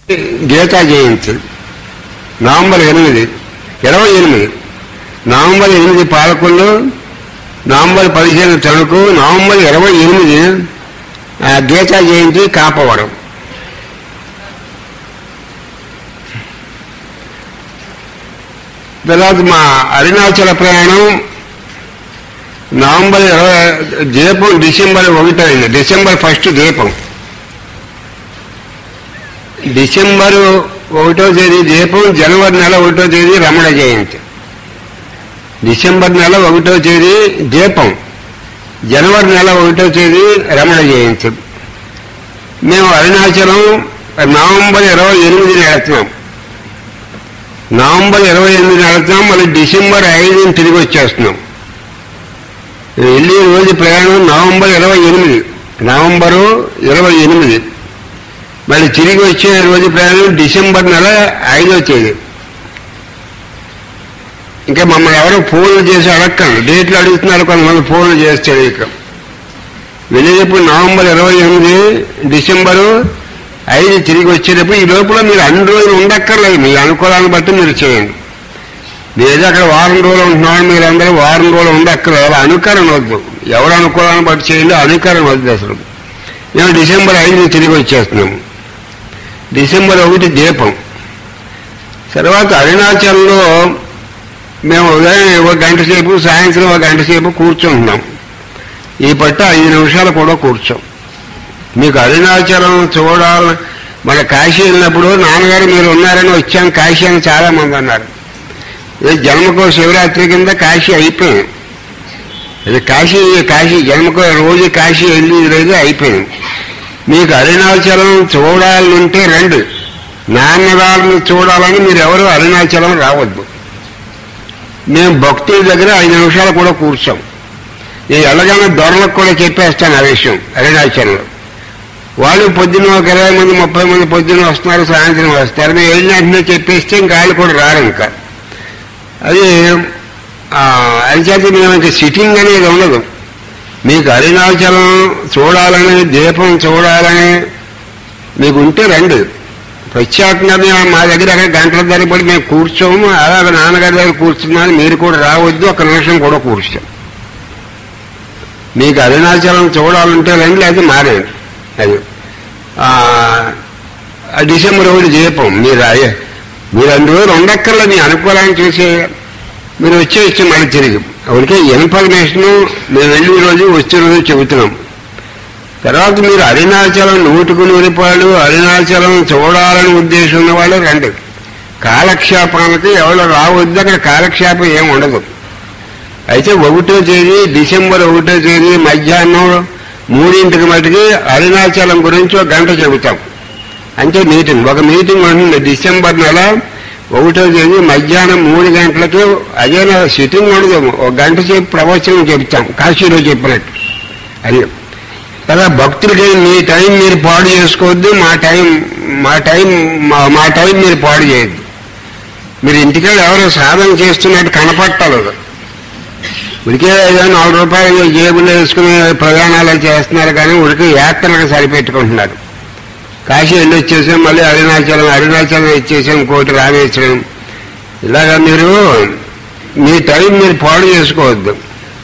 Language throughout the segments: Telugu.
గీతా జయంతి నవంబర్ ఎనిమిది ఇరవై ఎనిమిది నవంబర్ ఎనిమిది పాలకొల్లు నవంబర్ పదిహేను తణుకు నవంబర్ ఇరవై ఎనిమిది ఆ, గీతా జయంతి కాపవరం తర్వాత మా అరుణాచల ప్రయాణం నవంబర్ ఇరవై దీపం డిసెంబర్ ఒకటో అయింది డిసెంబర్ ఫస్ట్ దీపం డిసెంబర్ ఒకటో తేదీ దీపం జనవరి నెల ఒకటో తేదీ రమణ జయంతి డిసెంబర్ నెల ఒకటో తేదీ దీపం జనవరి నెల ఒకటో తేదీ రమణ జయంతి మేము అరుణాచలం నవంబర్ ఇరవై ఎనిమిదిని వెళ్తున్నాం నవంబర్ ఇరవై ఎనిమిది వెళ్తున్నాం మళ్ళీ డిసెంబర్ ఐదుని తిరిగి వచ్చేస్తున్నాం వెళ్ళే రోజు ప్రయాణం నవంబర్ ఇరవై ఎనిమిది నవంబరు ఇరవై ఎనిమిది మళ్ళీ తిరిగి వచ్చే రోజు ప్రయాణం డిసెంబర్ నెల ఐదో తేదీ ఇంకా మమ్మల్ని ఎవరో ఫోన్లు చేసి అడగండి డేట్లు అడుగుతున్నారు కొంతమంది ఫోన్లు చేసి తెలియక వెళ్ళేటప్పుడు నవంబర్ ఇరవై ఎనిమిది డిసెంబరు ఐదు తిరిగి వచ్చేటప్పుడు ఈ లోపల మీరు అన్ని రోజులు ఉండక్కర్లేదు మీ అనుకూలాన్ని బట్టి మీరు చేయండి లేదా అక్కడ వారం రోజులు ఉంటున్నాడు మీరందరూ వారం రోజులు ఉండక్కర్లేదు అనుకరణ వద్దు ఎవరు అనుకూలాన్ని బట్టి చేయండి అనుకరణ వద్దు అసలు మేము డిసెంబర్ ఐదుని తిరిగి వచ్చేస్తున్నాము డిసెంబర్ ఒకటి దీపం తర్వాత అరుణాచల్లో మేము ఉదయం ఒక గంట సేపు సాయంత్రం ఒక గంట సేపు కూర్చుంటున్నాం ఈ పట్ట ఐదు నిమిషాలు కూడా కూర్చోం మీకు అరుణాచలం చూడాలి మన కాశీ వెళ్ళినప్పుడు నాన్నగారు మీరు ఉన్నారని వచ్చాం కాశీ అని చాలా మంది అన్నారు ఇది జన్మకో శివరాత్రి కింద కాశీ అయిపోయింది ఇది కాశీ కాశీ జన్మకో రోజు కాశీ వెళ్ళి లేదు అయిపోయింది మీకు అరుణాచలం చూడాలంటే రండి నాన్నగారిని చూడాలని మీరు ఎవరు అరుణాచలం రావద్దు మేము భక్తుల దగ్గర ఐదు నిమిషాలు కూడా కూర్చోం నేను వెళ్ళగానే దొరలకు కూడా చెప్పేస్తాను ఆ విషయం అరుణాచలంలో వాళ్ళు పొద్దున్న ఒక ఇరవై మంది ముప్పై మంది పొద్దున్న వస్తున్నారు సాయంత్రం వస్తారు మేము వెళ్ళిన వెంటనే చెప్పేస్తే ఇంకా వాళ్ళు కూడా రారు ఇంకా అది ఆ, అది చేత మేము ఇంకా సిట్టింగ్ అనేది ఉండదు మీకు అరుణాచలం చూడాలని దీపం చూడాలని మీకు ఉంటే రండి ప్రత్యేకంగా మేము మా దగ్గర అక్కడ గంటల ధరపడి మేము కూర్చోము అలాగే నాన్నగారి దగ్గర కూర్చున్నాను మీరు కూడా రావద్దు ఒక నిమిషం కూడా కూర్చోం మీకు అరుణాచలం చూడాలంటే రండి లేదా మారేయండి అది ఆ, ఆ డిసెంబర్ ఒకటి దీపం మీరు అయ్యే మీరు అన్ని రోజులు ఉండక్కర్లే మీ అనుకూలాన్ని చూసి మీరు వచ్చేయచ్చు మళ్ళీ తిరిగి ఒకరికే ఇన్ఫర్మేషన్ మేము వెళ్ళి రోజు వచ్చే రోజు చెబుతున్నాం తర్వాత మీరు అరుణాచలం నూటుకు నూరిపాడు అరుణాచలం చూడాలని ఉద్దేశం ఉన్న వాళ్ళు రండి కాలక్షేపానికి ఎవరు రావద్దు అక్కడ కాలక్షేపం ఏం ఉండదు అయితే ఒకటో తేదీ డిసెంబర్ ఒకటో తేదీ మధ్యాహ్నం మూడింటికి మటుకి అరుణాచలం గురించి ఒక గంట చెబుతాం అంటే మీటింగ్ ఒక మీటింగ్ ఉంటుంది డిసెంబర్ నెల ఒకటో తేదీ మధ్యాహ్నం మూడు గంటలకి అదే నా సిట్టింగ్ ఉండదు ఒక గంట సేపు ప్రవచనం చెప్తాం కాశీలో చెప్పినట్టు అది కదా భక్తులకి మీ టైం మీరు పాడు చేసుకోవద్దు మా టైం మా టైం మా- మా టైం మీరు పాడు చేయొద్దు మీరు ఇంటికెళ్ళి ఎవరో సాధన చేస్తున్నట్టు కనపట్టాలి ఉడికే ఏదో నాలుగు రూపాయలు జేబులో వేసుకుని ప్రయాణాలు చేస్తున్నారు కానీ ఉడికి యాత్రలకు సరిపెట్టుకుంటున్నారు కాశీ వెళ్ళి వచ్చేసాం మళ్ళీ అరుణాచలం అరుణాచలం వచ్చేసాం కోటి రామేశ్వరం ఇలాగా మీరు మీ టైం మీరు పాడు చేసుకోవద్దు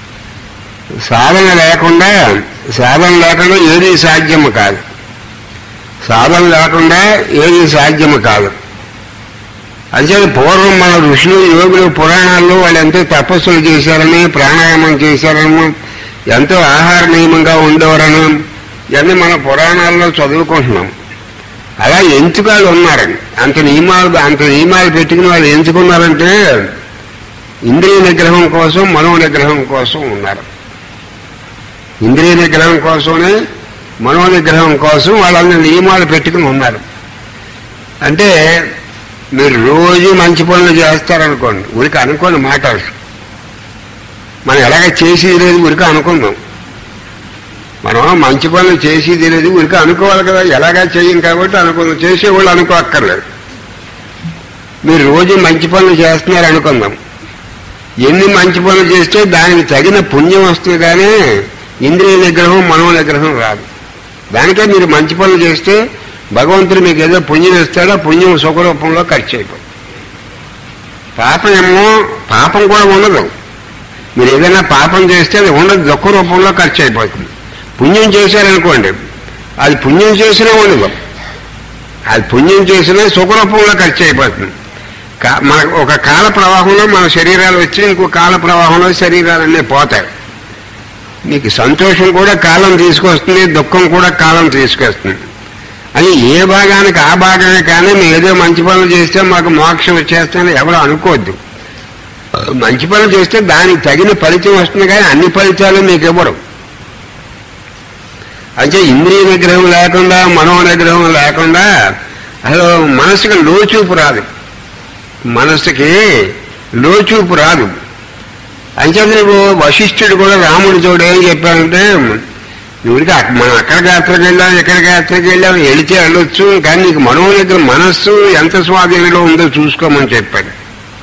సాధన లేకుండా సాధన లేకుండా ఏది సాధ్యము కాదు సాధన లేకుండా ఏది సాధ్యము కాదు అంటే పూర్వం మన ఋషులు యోగులు పురాణాల్లో వాళ్ళు ఎంతో తపస్సులు చేశారని ప్రాణాయామం చేశారని ఎంతో ఆహార నియమంగా ఉండేవారని ఇవన్నీ మన పురాణాల్లో చదువుకుంటున్నాం అలా ఎందుకు వాళ్ళు ఉన్నారండి అంత నియమాలు అంత నియమాలు పెట్టుకుని వాళ్ళు ఎంచుకున్నారంటే ఇంద్రియ నిగ్రహం కోసం మనో నిగ్రహం కోసం ఉన్నారు ఇంద్రియ నిగ్రహం కోసమే మనో నిగ్రహం కోసం వాళ్ళందరూ నియమాలు పెట్టుకుని ఉన్నారు అంటే మీరు రోజు మంచి పనులు చేస్తారనుకోండి ఊరికి అనుకోండి మాట మనం ఎలాగ చేసేది లేదు ఊరికి అనుకుందాం మనం మంచి పనులు చేసేది లేదు ఊరికి అనుకోవాలి కదా ఎలాగా చేయం కాబట్టి అనుకుందాం చేసేవాళ్ళు అనుకోక్కర్లేదు మీరు రోజు మంచి పనులు చేస్తున్నారు అనుకుందాం ఎన్ని మంచి పనులు చేస్తే దానికి తగిన పుణ్యం వస్తుంది కానీ ఇంద్రియ నిగ్రహం మనో నిగ్రహం రాదు దానికే మీరు మంచి పనులు చేస్తే భగవంతుడు మీకు ఏదో పుణ్యం ఇస్తాడో పుణ్యం సుఖరూపంలో ఖర్చు అయిపోతుంది పాపం ఏమో పాపం కూడా ఉండదు మీరు ఏదైనా పాపం చేస్తే అది ఉండదు దుఃఖ రూపంలో ఖర్చు అయిపోతుంది పుణ్యం చేశారనుకోండి అది పుణ్యం చేసినా ఉండదు అది పుణ్యం చేసినా సుఖరూపంలో ఖర్చు అయిపోతుంది కా- మన ఒక కాల ప్రవాహంలో మన శరీరాలు వచ్చి ఇంకో కాల ప్రవాహంలో శరీరాలన్నీ పోతాయి మీకు సంతోషం కూడా కాలం తీసుకొస్తుంది దుఃఖం కూడా కాలం తీసుకొస్తుంది అని ఏ భాగానికి ఆ భాగమే కానీ మేము ఏదో మంచి పనులు చేస్తే మాకు మోక్షం వచ్చేస్తుందని ఎవరు అనుకోవద్దు మంచి పనులు చేస్తే దానికి తగిన ఫలితం వస్తుంది కానీ అన్ని ఫలితాలు మీకు ఇవ్వరు అంటే ఇంద్రియ నిగ్రహం లేకుండా మనో నిగ్రహం లేకుండా అసలు మనసుకి లోచూపు రాదు మనసుకి లోచూపు రాదు అంచేత నువ్వు వశిష్ఠుడు కూడా రాముడి తోడు ఏం చెప్పాడంటే నువ్వుడికి అక్- మనం అక్కడికి యాత్రకి వెళ్ళాం ఎక్కడికి యాత్రకి వెళ్ళాం వెళితే వెళ్ళొచ్చు కానీ నీకు మనో నిగ్రహం మనస్సు ఎంత స్వాధీనంలో ఉందో చూసుకోమని చెప్పాడు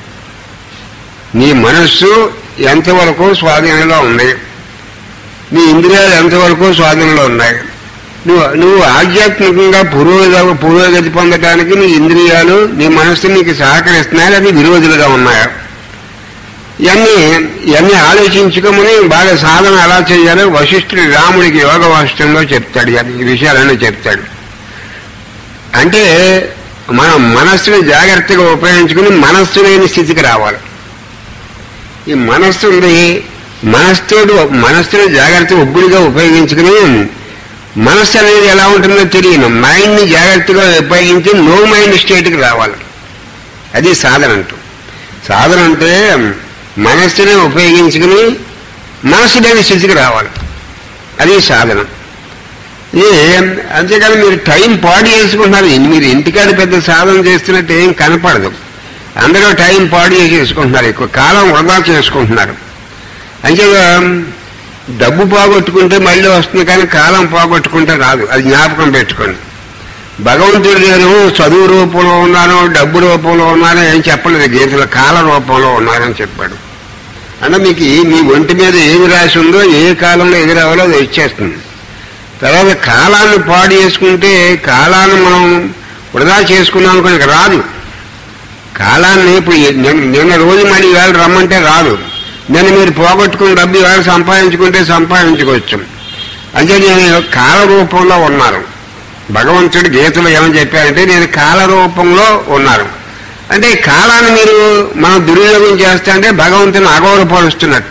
నీ మనస్సు ఎంతవరకు స్వాధీనంలో ఉంది నీ ఇంద్రియాలు ఎంతవరకు స్వాధీనంలో ఉన్నాయి నువ్వు నువ్వు ఆధ్యాత్మికంగా పురోగతి పురోగతి పొందడానికి నీ ఇంద్రియాలు నీ మనస్సు నీకు సహకరిస్తున్నాయి అది విరోధులుగా ఉన్నాయా ఇవన్నీ ఇవన్నీ ఆలోచించుకోమని బాగా సాధన ఎలా చేయాలో వశిష్ఠుడు రాముడికి యోగ వాష్టంలో చెప్తాడు ఇవన్నీ ఈ విషయాలన్నీ చెప్తాడు అంటే మనం మనస్సుని జాగ్రత్తగా ఉపయోగించుకుని మనస్సు లేని స్థితికి రావాలి ఈ మనస్సు ఉంది మనస్సుడు మనస్సును జాగ్రత్త ఒబ్బుడిగా ఉపయోగించుకుని మనస్సు అనేది ఎలా ఉంటుందో తెలియను మైండ్ని జాగ్రత్తగా ఉపయోగించి నో మైండ్ స్టేట్కి రావాలి అది సాధన అంటూ సాధన అంటే మనస్సుని ఉపయోగించుకుని మనస్సు లేని స్థితికి రావాలి అది సాధన ఇది అంతేకాని మీరు టైం పాడు చేసుకుంటున్నారు మీరు ఇంటికాడ పెద్ద సాధన చేస్తున్నట్టు ఏం కనపడదు అందరూ టైం పాడు చేసుకుంటున్నారు ఎక్కువ కాలం వృధా చేసుకుంటున్నారు అంటే డబ్బు పోగొట్టుకుంటే మళ్ళీ వస్తుంది కానీ కాలం పోగొట్టుకుంటే రాదు అది జ్ఞాపకం పెట్టుకోండి భగవంతుడు నేను చదువు రూపంలో ఉన్నాను డబ్బు రూపంలో ఉన్నాను ఏం చెప్పలేదు గీతలో కాల రూపంలో ఉన్నానని చెప్పాడు అంటే మీకు ఈ- మీ ఒంటి మీద ఏమి రాసి ఉందో ఏ కాలంలో ఏది రావాలో అది వచ్చేస్తుంది తర్వాత కాలాన్ని పాడు చేసుకుంటే కాలాన్ని మనం వృధా చేసుకున్నాం అనుకోని రాదు కాలాన్ని ఇప్పుడు ఏ- నిన్న- నిన్న రోజు మళ్ళీ వేళ రమ్మంటే రాదు నిన్న మీరు పోగొట్టుకుని డబ్బు వేళ సంపాదించుకుంటే సంపాదించుకోవచ్చు అంటే నేను కాల రూపంలో ఉన్నాను భగవంతుడు గీతలో ఏమని చెప్పారంటే నేను కాల రూపంలో ఉన్నాను అంటే ఈ కాలాన్ని మీరు మనం దుర్వినియోగం చేస్తా అంటే భగవంతుని అగౌరవపరుస్తున్నట్టు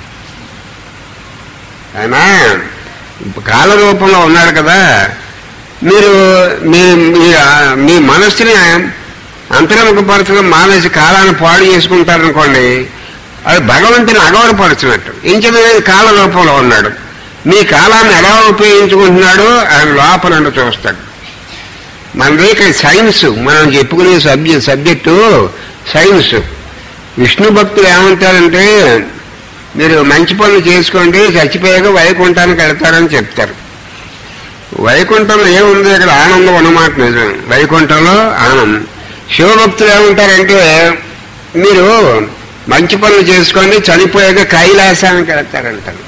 ఆయన కాల రూపంలో ఉన్నాడు కదా మీరు మీ మీ- మీ మనస్సుని అంతర్ముఖపరచడం మానేసి కాలాన్ని పాడు చేసుకుంటారనుకోండి అది భగవంతుని అగౌరవపరచినట్టు ఇంకేది కాల రూపంలో ఉన్నాడు మీ కాలాన్ని ఎలా ఉపయోగించుకుంటున్నాడో ఆయన లోపల నుండి చూస్తాడు మనది ఇక్కడ సైన్స్ మనం చెప్పుకునే సబ్జెక్ట్ సబ్జెక్టు సైన్స్ విష్ణు భక్తులు ఏమంటారంటే మీరు మంచి పనులు చేసుకోండి చచ్చిపోయాక వైకుంఠానికి వెళ్తారని చెప్తారు వైకుంఠంలో ఏముంది ఇక్కడ ఆనందం అన్నమాట నిజం వైకుంఠంలో ఆనందం శివభక్తులు ఏమంటారంటే మీరు మంచి పనులు చేసుకోండి చనిపోయాక కైలాసానికి వెళ్తారంటారు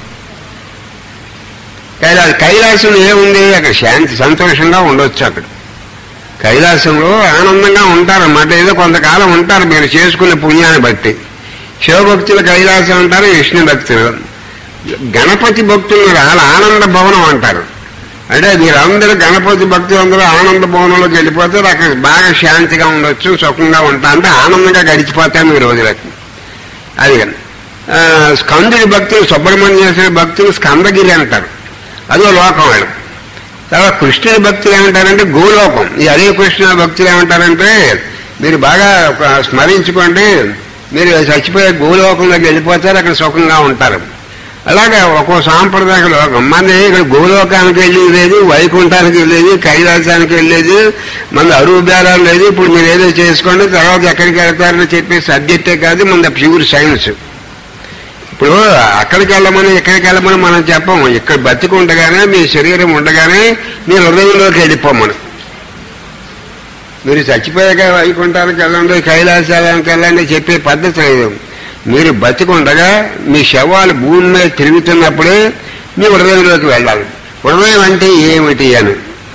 కైలాస కైలాసం ఏముంది అక్కడ శాంతి సంతోషంగా ఉండొచ్చు అక్కడ కైలాసంలో ఆనందంగా ఉంటారన్నమాట ఏదో కొంతకాలం ఉంటారు మీరు చేసుకునే పుణ్యాన్ని బట్టి శివభక్తులు కైలాసం అంటారు విష్ణు భక్తులు గణపతి భక్తులు వాళ్ళ ఆనంద భవనం అంటారు అంటే మీరందరూ గణపతి భక్తులు అందరూ ఆనంద భవనంలోకి వెళ్ళిపోతారు అక్కడ బాగా శాంతిగా ఉండొచ్చు సుఖంగా ఉంటా అంటే ఆనందంగా గడిచిపోతారు మీ రోజులకి అది కానీ ఆ, స్కందుడి భక్తులు సుబ్రహ్మణ్యేశ్వరి భక్తులు స్కందగిరి అంటారు అదో లోకం వాళ్ళు తర్వాత కృష్ణుడి భక్తులు ఏమంటారంటే గోలోకం ఈ హరే కృష్ణ భక్తులు ఏమంటారంటే మీరు బాగా ఒక స్మరించుకోండి మీరు చచ్చిపోయే గోలోకంలోకి వెళ్ళిపోతారు అక్కడ సుఖంగా ఉంటారు అలాగే ఒక్కో సాంప్రదాయ లోకం మన ఇక్కడ గోలోకానికి వెళ్ళేది లేదు వైకుంఠానికి వెళ్ళేది కైలాసానికి వెళ్ళేది మన అరువు బేరాలు లేదు ఇప్పుడు మీరు ఏదో చేసుకోండి తర్వాత ఎక్కడికి వెళ్తారని చెప్పే సబ్జెక్టే కాదు మన ప్యూర్ సైన్స్ ఇప్పుడు అక్కడికి వెళ్ళమని ఇక్కడికి వెళ్ళమని మనం చెప్పము ఇక్కడ బతికి ఉండగానే మీ శరీరం ఉండగానే మీ హృదయంలోకి వెళ్ళిపోమని మీరు చచ్చిపోయాక వైకుంఠానికి వెళ్ళండి కైలాసాలకు వెళ్ళండి చెప్పే పద్ధతి లేదు మీరు బతికుండగా మీ శవాలు భూమి మీద తిరుగుతున్నప్పుడే మీ హృదయంలోకి వెళ్ళాలి హృదయం అంటే ఏమిటి అని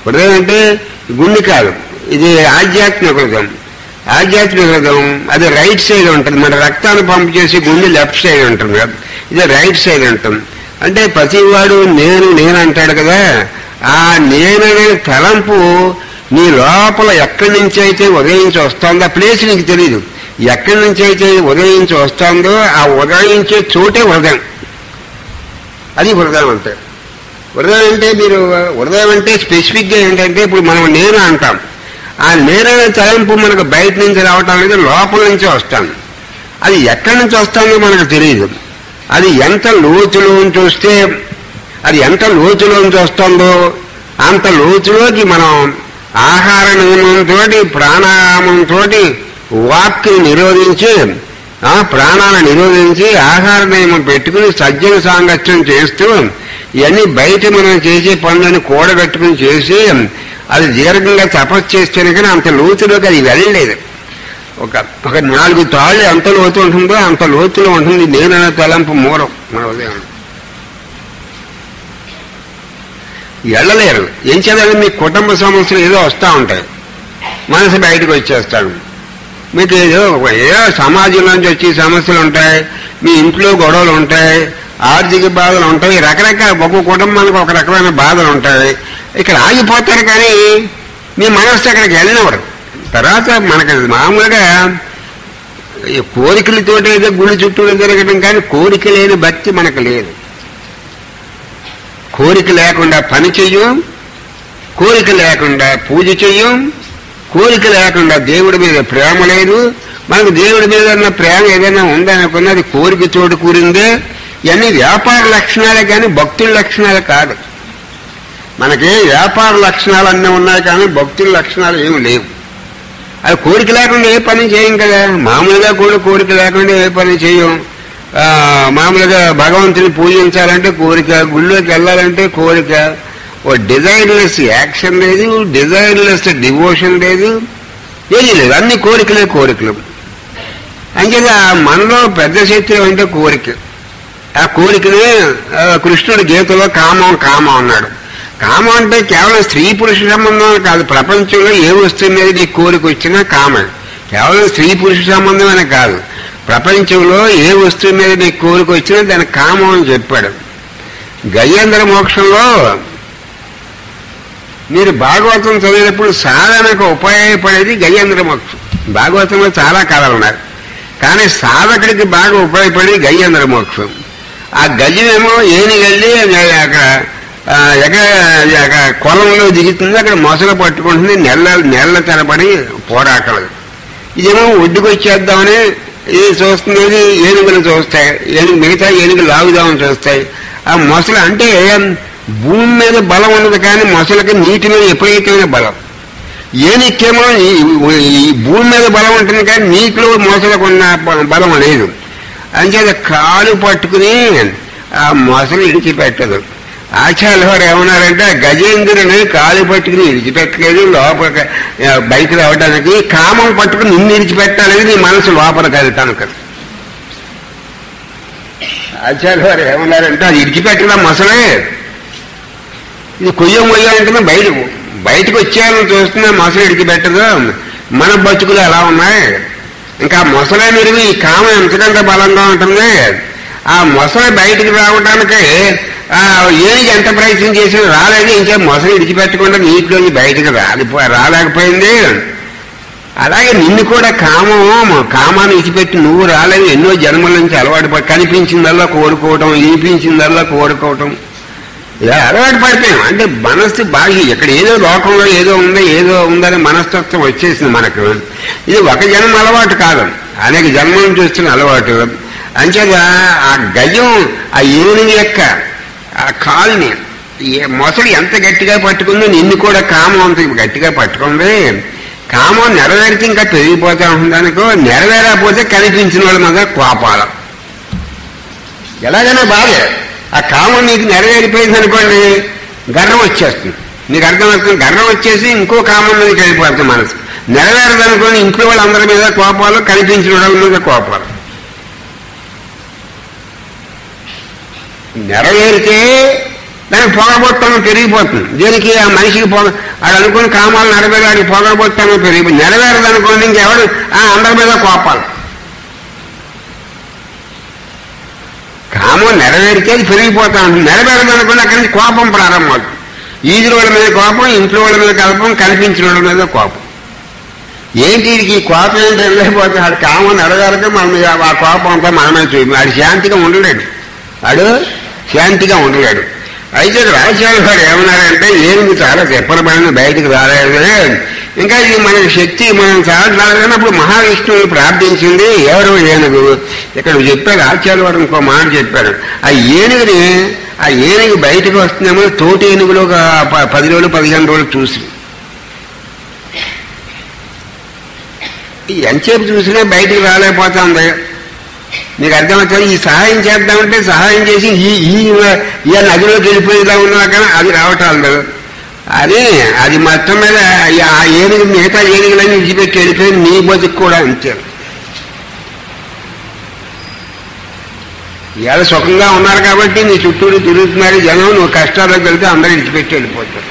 హృదయం అంటే గుండె కాదు ఇది ఆధ్యాత్మిక హృదయం ఆధ్యాత్మిక హృదయం అది రైట్ సైడ్ ఉంటుంది మన రక్తాన్ని పంపు చేసి గుండె లెఫ్ట్ సైడ్ ఉంటుంది కదా ఇది రైట్ సైడ్ ఉంటుంది అంటే ప్రతివాడు నేను నేను అంటాడు కదా ఆ నేననే తలంపు నీ లోపల ఎక్కడి నుంచి అయితే ఉదయించి వస్తుందో ఆ ప్లేస్ నీకు తెలియదు ఎక్కడి నుంచి అయితే ఉదయించి వస్తుందో ఆ ఉదయించే చోటే హృదయం అది హృదయం అంటే హృదయం అంటే మీరు హృదయం అంటే స్పెసిఫిక్గా ఏంటంటే ఇప్పుడు మనం నేను అంటాం ఆ నేననే తలంపు మనకు బయట నుంచి రావటం అనేది లోపల నుంచి వస్తాను అది ఎక్కడి నుంచి వస్తుందో మనకు తెలియదు అది ఎంత లోతులోంచి వస్తే అది ఎంత లోతులోంచి వస్తుందో అంత లోతులోకి మనం ఆహార నియమంతో ప్రాణాయామంతో వాక్ని నిరోధించి ఆ ప్రాణాలను నిరోధించి ఆహార నియమం పెట్టుకుని సజ్జన సాంగత్యం చేస్తూ ఇవన్నీ బయట మనం చేసే పనులను కూడబెట్టుకుని చేసి అది దీర్ఘంగా తపస్సు చేస్తేనే కానీ అంత లోతులోకి అది వెళ్ళలేదు ఒక ఒక నాలుగు తాళ్ళు ఎంత లోతు ఉంటుందో అంత లోతులో ఉంటుంది నేననే తలంపు మూలం మన ఉదయం వెళ్ళలేరు ఏం చేయాలి మీ కుటుంబ సమస్యలు ఏదో వస్తూ ఉంటాయి మనసు బయటకు వచ్చేస్తాడు మీకు ఏదో ఏదో సమాజంలోంచి వచ్చే సమస్యలు ఉంటాయి మీ ఇంట్లో గొడవలు ఉంటాయి ఆర్థిక బాధలు ఉంటాయి రకరకాల ఒక్కొక్క కుటుంబానికి ఒక రకమైన బాధలు ఉంటాయి ఇక్కడ ఆగిపోతారు కానీ మీ మనస్సు అక్కడికి వెళ్ళినవారు తర్వాత మనకి మామూలుగా ఈ కోరికలతోటి ఏదో గుడి చుట్టూ తిరగడం కానీ కోరిక లేని భక్తి మనకు లేదు కోరిక లేకుండా పని చెయ్యం కోరిక లేకుండా పూజ చెయ్యం కోరిక లేకుండా దేవుడి మీద ప్రేమ లేదు మనకు దేవుడి మీద ఉన్న ప్రేమ ఏదైనా ఉందనుకున్నది అది కోరిక చోటు కూరిందే ఇవన్నీ వ్యాపార లక్షణాలే కానీ భక్తుల లక్షణాలు కాదు మనకి వ్యాపార లక్షణాలు అన్నీ ఉన్నాయి కానీ భక్తుల లక్షణాలు ఏమి లేవు అది కోరిక లేకుండా ఏ పని చేయం కదా మామూలుగా కూడా కోరిక లేకుండా ఏ పని చేయం ఆ, మామూలుగా భగవంతుని పూజించాలంటే కోరిక గుళ్ళోకి వెళ్ళాలంటే కోరిక ఓ డిజైర్లెస్ యాక్షన్ లేదు డిజైర్లెస్ డివోషన్ లేదు ఏది లేదు అన్ని కోరికలే కోరికలు అంచేది ఆ మనలో పెద్ద శక్తి అంటే కోరిక ఆ కోరికనే ఆ, కృష్ణుడు గీతలో కామం కామం అన్నాడు కామం అంటే కేవలం స్త్రీ పురుష సంబంధం అని కాదు ప్రపంచంలో ఏ వస్తువు మీద నీ కోరిక వచ్చినా కామే కేవలం స్త్రీ పురుష సంబంధం అని కాదు ప్రపంచంలో ఏ వస్తువు మీద నీ కోరిక వచ్చినా దాని కామం అని చెప్పాడు గజేంద్ర మోక్షంలో మీరు భాగవతం చదివినప్పుడు సాధనకు ఉపయోగపడేది గజేంద్ర మోక్షం భాగవతంలో చాలా కథలు ఉన్నాయి కానీ సాధకుడికి బాగా ఉపయోగపడేది గజేంద్ర మోక్షం ఆ గజమేమో ఏనిగల్లి అక్కడ ఆ, ఎక్కడ అక్కడ కొలంలో దిగుతుంది అక్కడ మొసలు పట్టుకుంటుంది నెల నెలల తరబడి పోరాటలు ఇదేమో ఒడ్డుకు వచ్చేద్దామని ఇది చూస్తున్నది ఏనుగులు చూస్తాయి ఏనుగు మిగతా ఏనుగులు లాగుదామని చూస్తాయి ఆ మొసలు అంటే భూమి మీద బలం ఉండదు కానీ మొసలకి నీటి మీద విపరీతమైన బలం ఏనికేమో ఈ- ఈ భూమి మీద బలం ఉంటుంది కానీ నీటిలో మొసలకు ఉన్న బ- బలం లేదు అంచేత కాలు పట్టుకుని ఆ మొసలు ఇడిచిపెట్టదు ఆచార్య వారు ఏమన్నారంటే ఆ గజేంద్రుని కాలు పట్టుకుని ఇడిచిపెట్టలేదు లోపల బయట రావడానికి కామం పట్టుకుని నిన్ను ఇడిచిపెట్టాలని నీ మనసు లోపలికి వెళ్తాను ఆచార్య వారు ఏమన్నారంటే అది ఇడిచిపెట్టడం మొసలే ఇది కొయ్యం కొయ్యం అంటే బయటకు బయటకు వచ్చారని చూస్తున్నా మొసలు ఇడిచిపెట్టదు మన బతుకులు ఎలా ఉన్నాయి ఇంకా మొసలే మెరుగు ఈ కామం ఎంతకంటే బలంగా ఉంటుంది ఆ మొసలి బయటికి రావడానికి ఆ ఏనికి ఎంత ప్రయత్నం చేసినా రాలేదు ఇంకా మొసలి ఇడిచిపెట్టకుండా నీటిలోకి బయటకు రాలిపో రాలేకపోయింది అలాగే నిన్ను కూడా కామం కామాన్ని ఇచ్చిపెట్టి నువ్వు రాలేదు ఎన్నో జన్మల నుంచి అలవాటు పడి కనిపించిందల్లా కోరుకోవటం వినిపించిందల్లా కోరుకోవటం ఇలా అలవాటు పడిపోయాం అంటే మనస్సు బాగా ఇక్కడ ఏదో లోకంలో ఏదో ఉంది ఏదో ఉందని మనస్తత్వం వచ్చేసింది మనకు ఇది ఒక జన్మ అలవాటు కాదు అనేక జన్మల నుంచి వచ్చిన అలవాటు అంచేత ఆ గజం ఆ ఏనుగు యొక్క ఆ కాలుని ఏ- మొసలు ఎంత గట్టిగా పట్టుకుందో నిన్ను కూడా కామం అంత గట్టిగా పట్టుకుంది కామం నెరవేరితే ఇంకా పెరిగిపోతా ఉంటుందనుకో నెరవేరకపోతే కనిపించిన వాళ్ళ మీద కోపాలం ఎలాగైనా బాధే ఆ కామం నీకు నెరవేరిపోయింది అనుకోండి గర్వం వచ్చేస్తుంది నీకు అర్థమవుతుంది గర్వం వచ్చేసి ఇంకో కామం మీదకి వెళ్ళిపోతుంది మనసు నెరవేరదు అనుకోని ఇంట్లో వాళ్ళందరి మీద కోపాలు కనిపించిన వాళ్ళ మీద కోపాలు నెరవేరితే దానికి పొగబొట్టడం పెరిగిపోతుంది దీనికి ఆ మనిషికి పొగ ఆడు అనుకుని కామాలు నెరవేరాడు పొగబోతాను పెరిగి నెరవేరదు అనుకోండి ఇంకెవడు ఆ, అందరి మీద కోపాలు కామం నెరవేరితే అది పెరిగిపోతా ఉంటుంది నెరవేరదు అనుకుని అక్కడి నుంచి కోపం ప్రారంభమవుతుంది ఈదుల వాళ్ళ మీద కోపం ఇంట్లో వాళ్ళ మీద కోపం కనిపించిన వాళ్ళ మీద కోపం ఏంటి వీడికి ఈ కోపం ఏంటి వెళ్ళిపోతే ఆడు కామం నెరవేరక మన మీద ఆ కోపం అంతా మనమే చూపి ఆడు శాంతిగా ఉండలేడు ఆడు శాంతిగా ఉండలేడు అయితే రాజశాల గారు ఏమన్నారంటే ఏనుగు చాలా చెప్పనబడిన బయటకు రాలేదు కదా ఇంకా ఇది మన శక్తి మనం చాలా అప్పుడు మహావిష్ణువుని ప్రార్థించింది ఎవరు ఏనుగు ఇక్కడ చెప్పారు ఆచార్య వారు ఇంకో మాట చెప్పారు ఆ ఏనుగుని ఆ ఏనుగు బయటకు వస్తుందేమో తోటి ఏనుగులో ఒక ప- పది రోజులు పదిహేను రోజులు చూసి ఈ ఎంతసేపు చూసినా బయటికి రాలేకపోతుంది నీకు అర్థమవుతుంది ఈ సహాయం చేద్దామంటే సహాయం చేసి ఈ ఈ ఈ నదిలోకి వెళ్ళిపోయేలా ఉన్నా కానీ అది రావటం లేదు అది అది మొత్తం మీద ఆ ఏనుగు మిగతా ఏనుగులన్నీ విడిచిపెట్టి వెళ్ళిపోయి నీ బతుకు కూడా అంతే ఇవాళ సుఖంగా ఉన్నారు కాబట్టి నీ చుట్టూరు తిరుగుతున్నారు జనం నువ్వు కష్టాలకు వెళ్తే అందరూ విడిచిపెట్టి వెళ్ళిపోతారు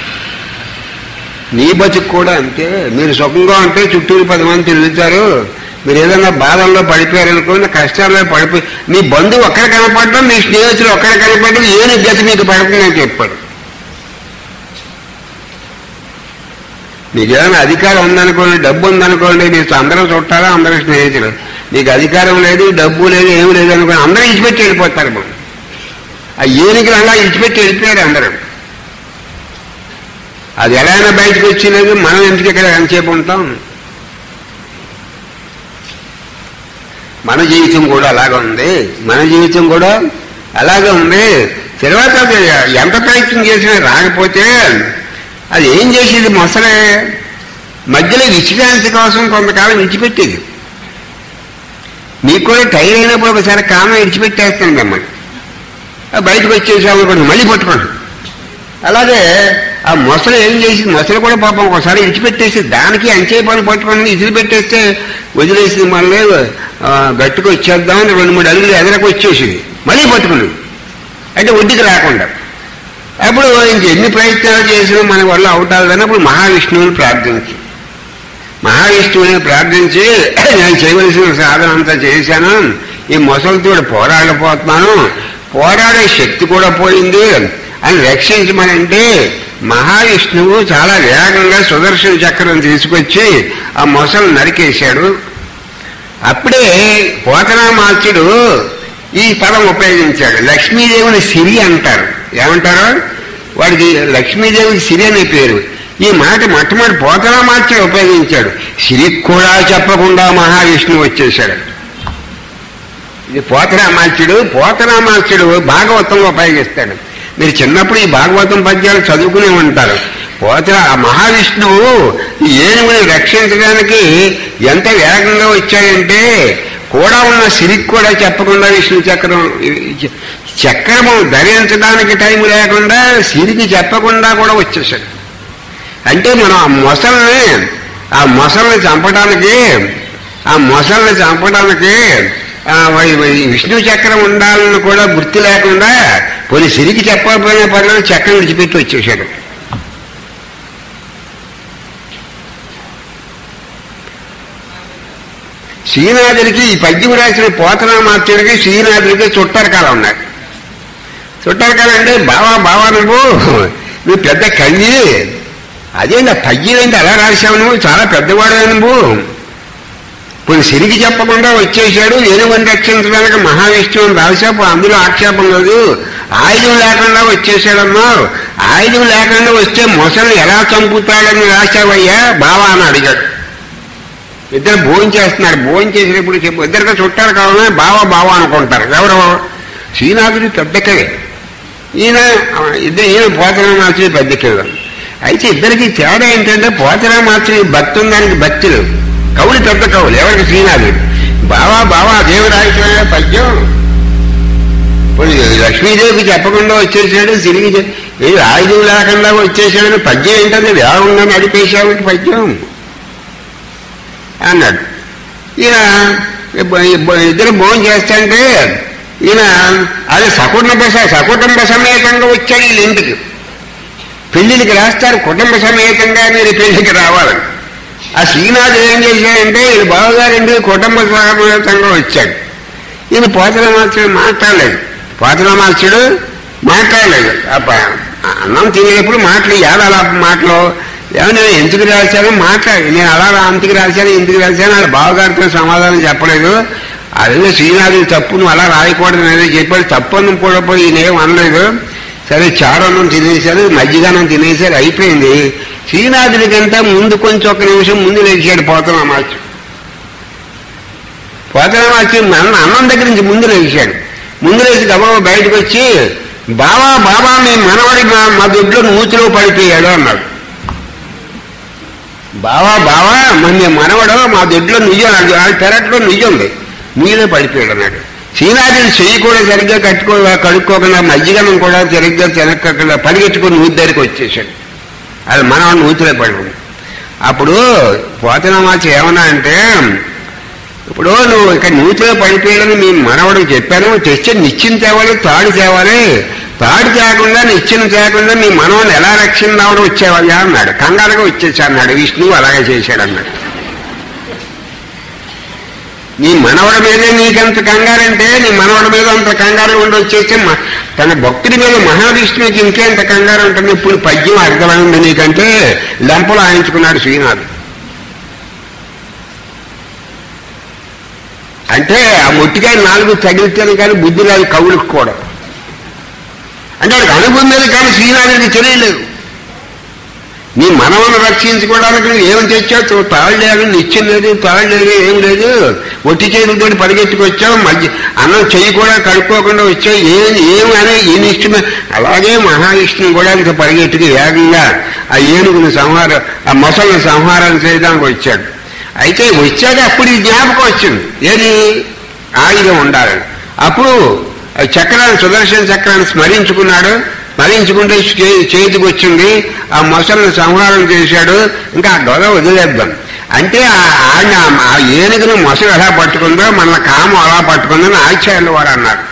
నీ బతుకు కూడా అంతే మీరు సుఖంగా ఉంటే చుట్టూరు పది మంది తిరుగుతారు మీరు ఏదైనా బాధల్లో పడిపోయారనుకోండి కష్టాల్లో పడిపోయి మీ బంధువు ఒక్కడ కనపడడం మీ స్నేహితులు ఒక్కడ కనపడడం ఏని గతి మీకు పడుతుందని చెప్పాడు మీకు ఏదైనా అధికారం ఉందనుకోండి డబ్బు ఉందనుకోండి మీకు అందరూ చుట్టాలా అందరూ స్నేహితులు మీకు అధికారం లేదు డబ్బు లేదు ఏమి లేదు అనుకోండి అందరూ ఇచ్చిపెట్టి వెళ్ళిపోతారు మనం ఆ ఏనుగులు అలా ఇచ్చిపెట్టి వెళ్ళిపోయారు అందరూ అది ఎలా అయినా బయటకు వచ్చినది మనం ఎందుకు ఇక్కడ ఎంతసేపు ఉంటాం మన జీవితం కూడా అలాగే ఉంది మన జీవితం కూడా అలాగే ఉంది తర్వాత అది ఎంత ప్రయత్నం చేసినా రాకపోతే అది ఏం చేసేది మొసలే మధ్యలో విశ్రాంతి కోసం కొంతకాలం విడిచిపెట్టేది మీకు కూడా టైర్ అయినప్పుడు ఒకసారి కామం విడిచిపెట్టేస్తుంది మిమ్మల్ని ఆ బయటకు వచ్చేసామనుకోండి మళ్ళీ పట్టుకోండి అలాగే ఆ మొసలు ఏం చేసి మొసలు కూడా పాపం ఒకసారి విడిచిపెట్టేసి దానికి అంచే పని పట్టుకొని ఇదిలి పెట్టేస్తే వదిలేసి మళ్ళీ ఆ, గట్టుకు వచ్చేద్దామని రెండు మూడు అడుగులు ఎదరకు వచ్చేసింది మళ్ళీ పట్టుకుని అంటే ఒడ్డుకి రాకుండా అప్పుడు ఇంక ఎన్ని ప్రయత్నాలు చేసినా మన వల్ల అవుతాదని అప్పుడు మహావిష్ణువుని ప్రార్థించి మహావిష్ణువుని ప్రార్థించి నేను చేయవలసిన సాధన అంతా చేశాను ఈ మొసలతో పోరాడపోతున్నాను పోరాడే శక్తి కూడా పోయింది అని రక్షించమనంటే మహావిష్ణువు చాలా వేగంగా సుదర్శన చక్రం తీసుకొచ్చి ఆ మొసలు నరికేశాడు అప్పుడే పోతనామాచుడు ఈ పదం ఉపయోగించాడు లక్ష్మీదేవిని సిరి అంటారు ఏమంటారు వాడికి లక్ష్మీదేవికి సిరి అనే పేరు ఈ మాట మొట్టమొదటి పోతనామాచుడు ఉపయోగించాడు సిరికి కూడా చెప్పకుండా మహావిష్ణువు వచ్చేశాడు ఇది పోతనామాచుడు పోతనామాచుడు భాగవతంలో ఉపయోగిస్తాడు మీరు చిన్నప్పుడు ఈ భాగవతం పద్యాలు చదువుకునే ఉంటారు పోతన ఆ మహావిష్ణువు ఈ ఏనుగుని రక్షించడానికి ఎంత వేగంగా వచ్చాడంటే కూడా ఉన్న సిరికి కూడా చెప్పకుండా విష్ణు చక్రం చక్రము ధరించడానికి టైం లేకుండా సిరికి చెప్పకుండా కూడా వచ్చేసాడు అంటే మనం ఆ మొసల్ని ఆ మొసల్ని చంపడానికి ఆ మొసల్ని చంపడానికి ఆ వై- వై- విష్ణు చక్రం ఉండాలని కూడా గుర్తు లేకుండా పోనీ సిరికి చెప్పకపోయినా పర్లేదు చక్రం విడిచిపెట్టి వచ్చేసాడు శ్రీనాథుడికి ఈ పద్యం రాసిన పోతనా మార్చుడికి శ్రీనాథుడికి చుట్టారకాలం ఉన్నాయి చుట్టారకాలం అంటే బావా బావా నువ్వు నువ్వు పెద్ద కవి అదేంటి పద్యం ఏంటి అలా రాశావు నువ్వు చాలా పెద్దవాడు నువ్వు ఇప్పుడు సిరికి చెప్పకుండా వచ్చేసాడు ఏనుగుని రక్షించడానికి మహావిష్ణువుని రాశాపు అందులో ఆక్షేపం లేదు ఆయుధం లేకుండా వచ్చేసాడన్నావు ఆయుధం లేకుండా వస్తే మొసలు ఎలా చంపుతాడని రాశావయ్యా బావా అని అడిగాడు ఇద్దరు భోజనం చేస్తున్నారు భోజనం చేసినప్పుడు చెప్పు ఇద్దరికి చుట్టారు కావాలని బావా బావా అనుకుంటారు ఎవరు శ్రీనాథుడి పెద్ద కవి ఈయన ఇద్దరు ఈయన పోతరామాచుడి పెద్ద కవి అయితే ఇద్దరికి తేడా ఏంటంటే పోతరామాచుడి భక్తి ఉందానికి భక్తి లేదు కవులు పెద్ద కవులు ఎవరికి శ్రీనాథుడు బావా బావా దేవుడు రాసిన పద్యం ఇప్పుడు లక్ష్మీదేవికి చెప్పకుండా వచ్చేసాడు తిరిగి చె- ఏ ఆయుధం లేకుండా వచ్చేసాడని పద్యం ఏంటంటే వేగంగా నడిపేశావు పద్యం అన్నాడు ఈయన ఇబ్బ- ఇబ్బ- ఇద్దరు భోజనం చేస్తాంటే ఈయన అదే సకుటుంబ స- సకుటుంబ సమేతంగా వచ్చాడు వీళ్ళ ఇంటికి పెళ్లికి రాస్తారు కుటుంబ సమేతంగా మీరు పెళ్లికి రావాలని ఆ శ్రీనాథ్ ఏం చేశాడంటే ఈ బావగారు ఇంటికి కుటుంబ సమేతంగా వచ్చాడు ఈయన పోతనమాచుడు మాట్లాడలేదు పోతనమాచుడు మాట్లాడలేదు అప్ప అన్నం తినేటప్పుడు మాటలు ఏడ అలా మాటలు ఏమన్నా ఎందుకు రాశాను మాట్లాడి నేను అలా అంతకు రాశాను ఎందుకు రాశాను వాళ్ళ బావగారితో సమాధానం చెప్పలేదు అదే శ్రీనాథుడి తప్పు నువ్వు అలా రాయకూడదు అనేది చెప్పాడు తప్పు అని కూడా పోయి ఈయనేం అనలేదు సరే చారన్నం తినేశారు మజ్జిగానం తినేశారు అయిపోయింది శ్రీనాథుడి కంటే ముందు కొంచెం ఒక నిమిషం ముందు లేచాడు పోతనమాచు పోతనమాచి అన్న అన్నం దగ్గర నుంచి ముందు లేచాడు ముందు లేచి గబాబా బయటకు వచ్చి బావా బాబా మీ మనవడి మా మా దొడ్లో నూతిలో పడిపోయాడు అన్నాడు బావా బావా మన మీ మనవడు మా దొడ్లో నుయ్య ఆ పెరట్లో నుయ్యి ఉంది నుయ్యిలో పడిపోయాడు అన్నాడు శ్రీనాథుడు చెయ్యి కూడా సరిగ్గా కట్టుకో కడుక్కోకుండా మజ్జిగనం కూడా సరిగ్గా తినక్కకుండా పరిగెట్టుకుని నూతి దగ్గరికి వచ్చేసాడు అది మనవాడు నూతిలో పడి అప్పుడు పోతనమాచి ఏమన్నా అంటే ఇప్పుడు నువ్వు ఇక్కడ నూతిలో పడిపోయాడని మీ మనవడికి చెప్పాను తెచ్చి నిత్యం తేవాలి తాడు తేవాలి తాడు తేకుండా నిత్యం తేకుండా మీ మనవడిని ఎలా రక్షిందామని వచ్చేవయ్యా అన్నాడు కంగారుగా వచ్చేసా అన్నాడు విష్ణువు అలాగే చేశాడు అన్నాడు నీ మనవడి మీదే నీకంత కంగారంటే నీ మనవడి మీద అంత కంగారు ఉండి వచ్చేసి మ- తన భక్తుడి మీద మహావిష్ణువుకి ఇంకేంత కంగారు ఉంటుంది ఇప్పుడు పద్యం అర్థమైంది నీకంటే లంపలు ఆయించుకున్నాడు శ్రీనాథ్ అంటే ఆ మొట్టికాయ నాలుగు తగిలితేనే కానీ బుద్ధి రాదు కవులకు కూడా అంటే వాడికి అనుభవం మీద కానీ శ్రీనాథుడికి తెలియలేదు నీ మనవను రక్షించుకోవడానికి నువ్వు ఏం తెచ్చావు తాళ్ళు లేదు నిత్యం లేదు తాళ్ళు లేదు ఏం లేదు ఒట్టి చేతులతో పరిగెత్తుకొచ్చావు మధ్య అన్నం చెయ్యి కూడా కడుక్కోకుండా వచ్చావు ఏం ఏం అని ఈయన ఇష్టమే అలాగే మహావిష్ణువు కూడా ఇంక పరిగెత్తుకు వేగంగా ఆ ఏనుగుని సంహారం ఆ మొసలను సంహారం చేయడానికి వచ్చాడు అయితే వచ్చాక అప్పుడు ఈ జ్ఞాపకం వచ్చింది ఏది ఆయుధం ఉండాలని అప్పుడు ఆ చక్రాన్ని సుదర్శన చక్రాన్ని స్మరించుకున్నాడు స్మరించుకుంటే చే- చేతికి వచ్చింది ఆ మొసలను సంహారం చేశాడు ఇంకా ఆ గొడవ వదిలేద్దాం అంటే ఆ- ఆయన ఆ ఏనుగును మొసలు ఎలా పట్టుకుందో మన కామం అలా పట్టుకుందని ఆచార్యులు వారు అన్నారు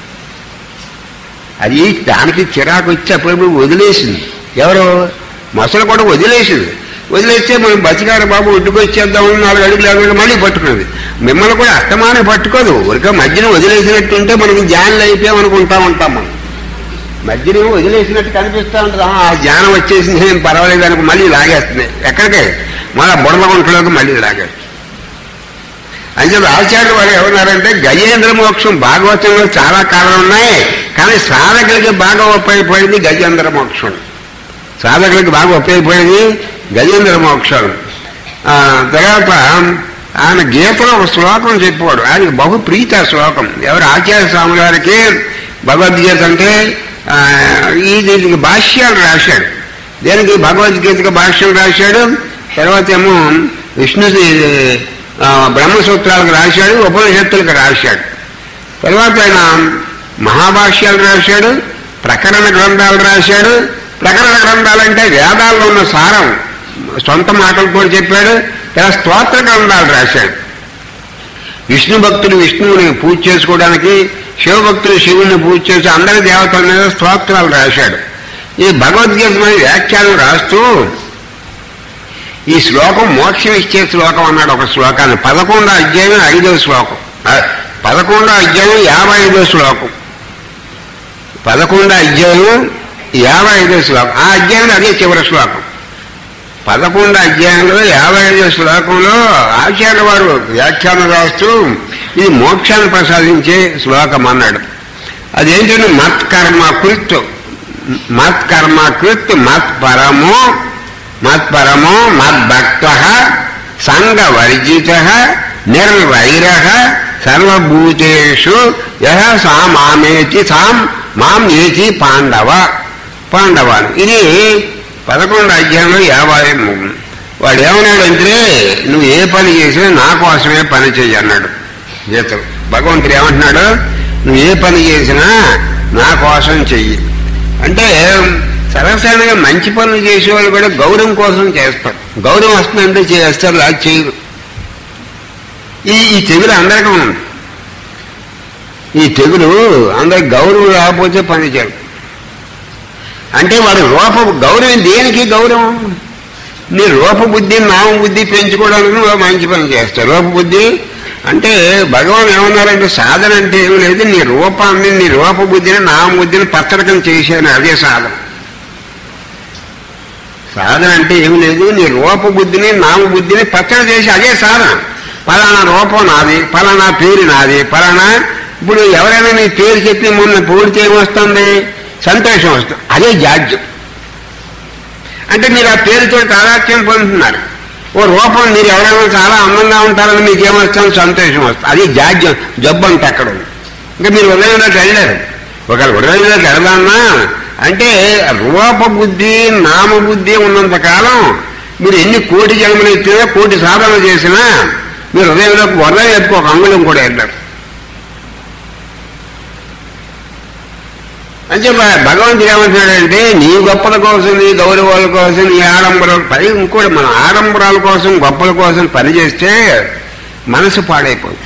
అది దానికి చిరాకు వచ్చి అప్పుడప్పుడు వదిలేసింది ఎవరు మొసలు కూడా వదిలేసింది వదిలేస్తే మనం బతికారు బాబు ఒడ్డుకొచ్చేద్దామని నాలుగు అడుగులు అడుగులు మళ్ళీ పట్టుకున్నది మిమ్మల్ని కూడా అస్తమానే పట్టుకోదు ఊరికే మధ్యన వదిలేసినట్టుంటే మనకి ధ్యానం అయిపోయామనుకుంటా ఉంటాం మనం మధ్యన వదిలేసినట్టు కనిపిస్తూ ఉంటుంది ఆ ధ్యానం వచ్చేసింది ఏం పర్వాలేదు అనుకో మళ్ళీ లాగేస్తుంది ఎక్కడికి మళ్ళీ బుడమ గుంటలోకి మళ్ళీ లాగేస్తుంది అని చెప్పి ఆచార్యులు వారు ఏమన్నారంటే గజేంద్ర మోక్షం భాగవతంలో చాలా కాలం ఉన్నాయి కానీ సాధకులకి బాగా ఉపయోగపడింది గజేంద్ర మోక్షం సాధకులకి బాగా ఉపయోగపడేది గజేంద్ర మోక్షం ఆ, తర్వాత ఆయన గీతలో ఒక శ్లోకం చెప్పేవాడు ఆయనకి బహు ప్రీత శ్లోకం ఎవరు ఆచార్య స్వామి గారికి భగవద్గీత అంటే ఆ, ఈ దీనికి భాష్యాలు రాశాడు దేనికి భగవద్గీతకి భాష్యం రాశాడు తర్వాత ఏమో విష్ణు ఆ, బ్రహ్మసూత్రాలకు రాశాడు ఉపనిషత్తులకు రాశాడు తర్వాత ఆయన మహాభాష్యాలు రాశాడు ప్రకరణ గ్రంథాలు రాశాడు ప్రకరణ గ్రంథాలంటే వేదాల్లో ఉన్న సారం సొంత మాటలతో చెప్పాడు తర్వాత స్తోత్ర గ్రంథాలు రాశాడు విష్ణు భక్తులు విష్ణువుని పూజ చేసుకోవడానికి శివభక్తులు శివుని పూజ చేసి అందరి దేవతల మీద స్తోత్రాలు రాశాడు ఈ భగవద్గీత మీద వ్యాఖ్యానం రాస్తూ ఈ శ్లోకం మోక్షం ఇచ్చే శ్లోకం అన్నాడు ఒక శ్లోకాన్ని పదకొండో అధ్యాయం ఐదో శ్లోకం ఆ, పదకొండో అధ్యాయం యాభై ఐదో శ్లోకం పదకొండో అధ్యాయం యాభై ఐదో శ్లోకం ఆ అధ్యాయం అదే చివరి శ్లోకం పదకొండో అధ్యాయంలో యాభై ఐదో శ్లోకంలో ఆచార్య వారు వ్యాఖ్యానం రాస్తూ ఇది మోక్షాన్ని ప్రసాదించే శ్లోకం అన్నాడు అదేంటంటే మత్కర్మ కృత్ మత్కర్మ కృత్ మత్పరమో మత్పరమో మద్భక్త సంగవర్జిత నిర్వైర సర్వభూతేషు యహ సా మామేతి సాం మాం ఏతి పాండవ పాండవాలు ఇది పదకొండు అధ్యాయంలో యాభై మూడు వాడు ఏమన్నాడంటే నువ్వు ఏ పని చేసినా నా కోసమే పని చెయ్యి అన్నాడు గీతలు భగవంతుడు ఏమంటున్నాడు నువ్వు ఏ పని చేసినా నా కోసం చెయ్యి అంటే సరసంగా మంచి పనులు చేసేవాళ్ళు కూడా గౌరవం కోసం చేస్తారు గౌరవం వస్తుందంటే చేస్తారు అది చేయరు ఈ ఈ తెగులు అందరికీ ఉంది ఈ తెగులు అందరికి గౌరవం రాకపోతే పని చేయరు అంటే వాడు రూప గౌరవం దేనికి గౌరవం నీ రూపబుద్ధి నామబుద్ధి పెంచుకోవడానికి నువ్వు మంచి పని చేస్తావు రూపబుద్ధి అంటే భగవాన్ ఏమన్నారంటే సాధన అంటే ఏమి లేదు నీ రూపాన్ని నీ రూపబుద్ధిని నామబుద్ధిని పచ్చడకం చేశాను అదే సాధన సాధన అంటే ఏమి లేదు నీ రూపబుద్ధిని నామబుద్ధిని పచ్చడి చేసి అదే సాధన పలానా రూపం నాది పలానా పేరు నాది పలానా ఇప్పుడు ఎవరైనా నీ పేరు చెప్పి మొన్న పొగిడితే ఏమొస్తుంది సంతోషం వస్తుంది అదే జాడ్యం అంటే మీరు ఆ పేరుతో తాదాత్యం పొందుతున్నారు ఓ రూపం మీరు ఎవరైనా చాలా అందంగా ఉంటారని మీకు ఏమొస్తుంది సంతోషం వస్తుంది అది జాడ్యం జబ్బు అంత అక్కడ ఉంది ఇంకా మీరు ఉదయంలోకి వెళ్ళారు ఒకవేళ ఉదయంలోకి వెళదామన్నా అంటే రూపబుద్ధి నామబుద్ధి ఉన్నంత కాలం మీరు ఎన్ని కోటి జన్మలు ఎత్తినా కోటి సాధన చేసినా మీరు హృదయంలోకి వరద ఎత్తుకు ఒక అంగుళం కూడా వెళ్ళారు అంటే భ- భగవంతుడు ఏమంటున్నాడంటే నీ గొప్పల కోసం నీ గౌరవాల కోసం నీ ఆడంబరాల పై ఇంకోటి మన ఆడంబరాల కోసం గొప్పల కోసం పని చేస్తే మనసు పాడైపోతుంది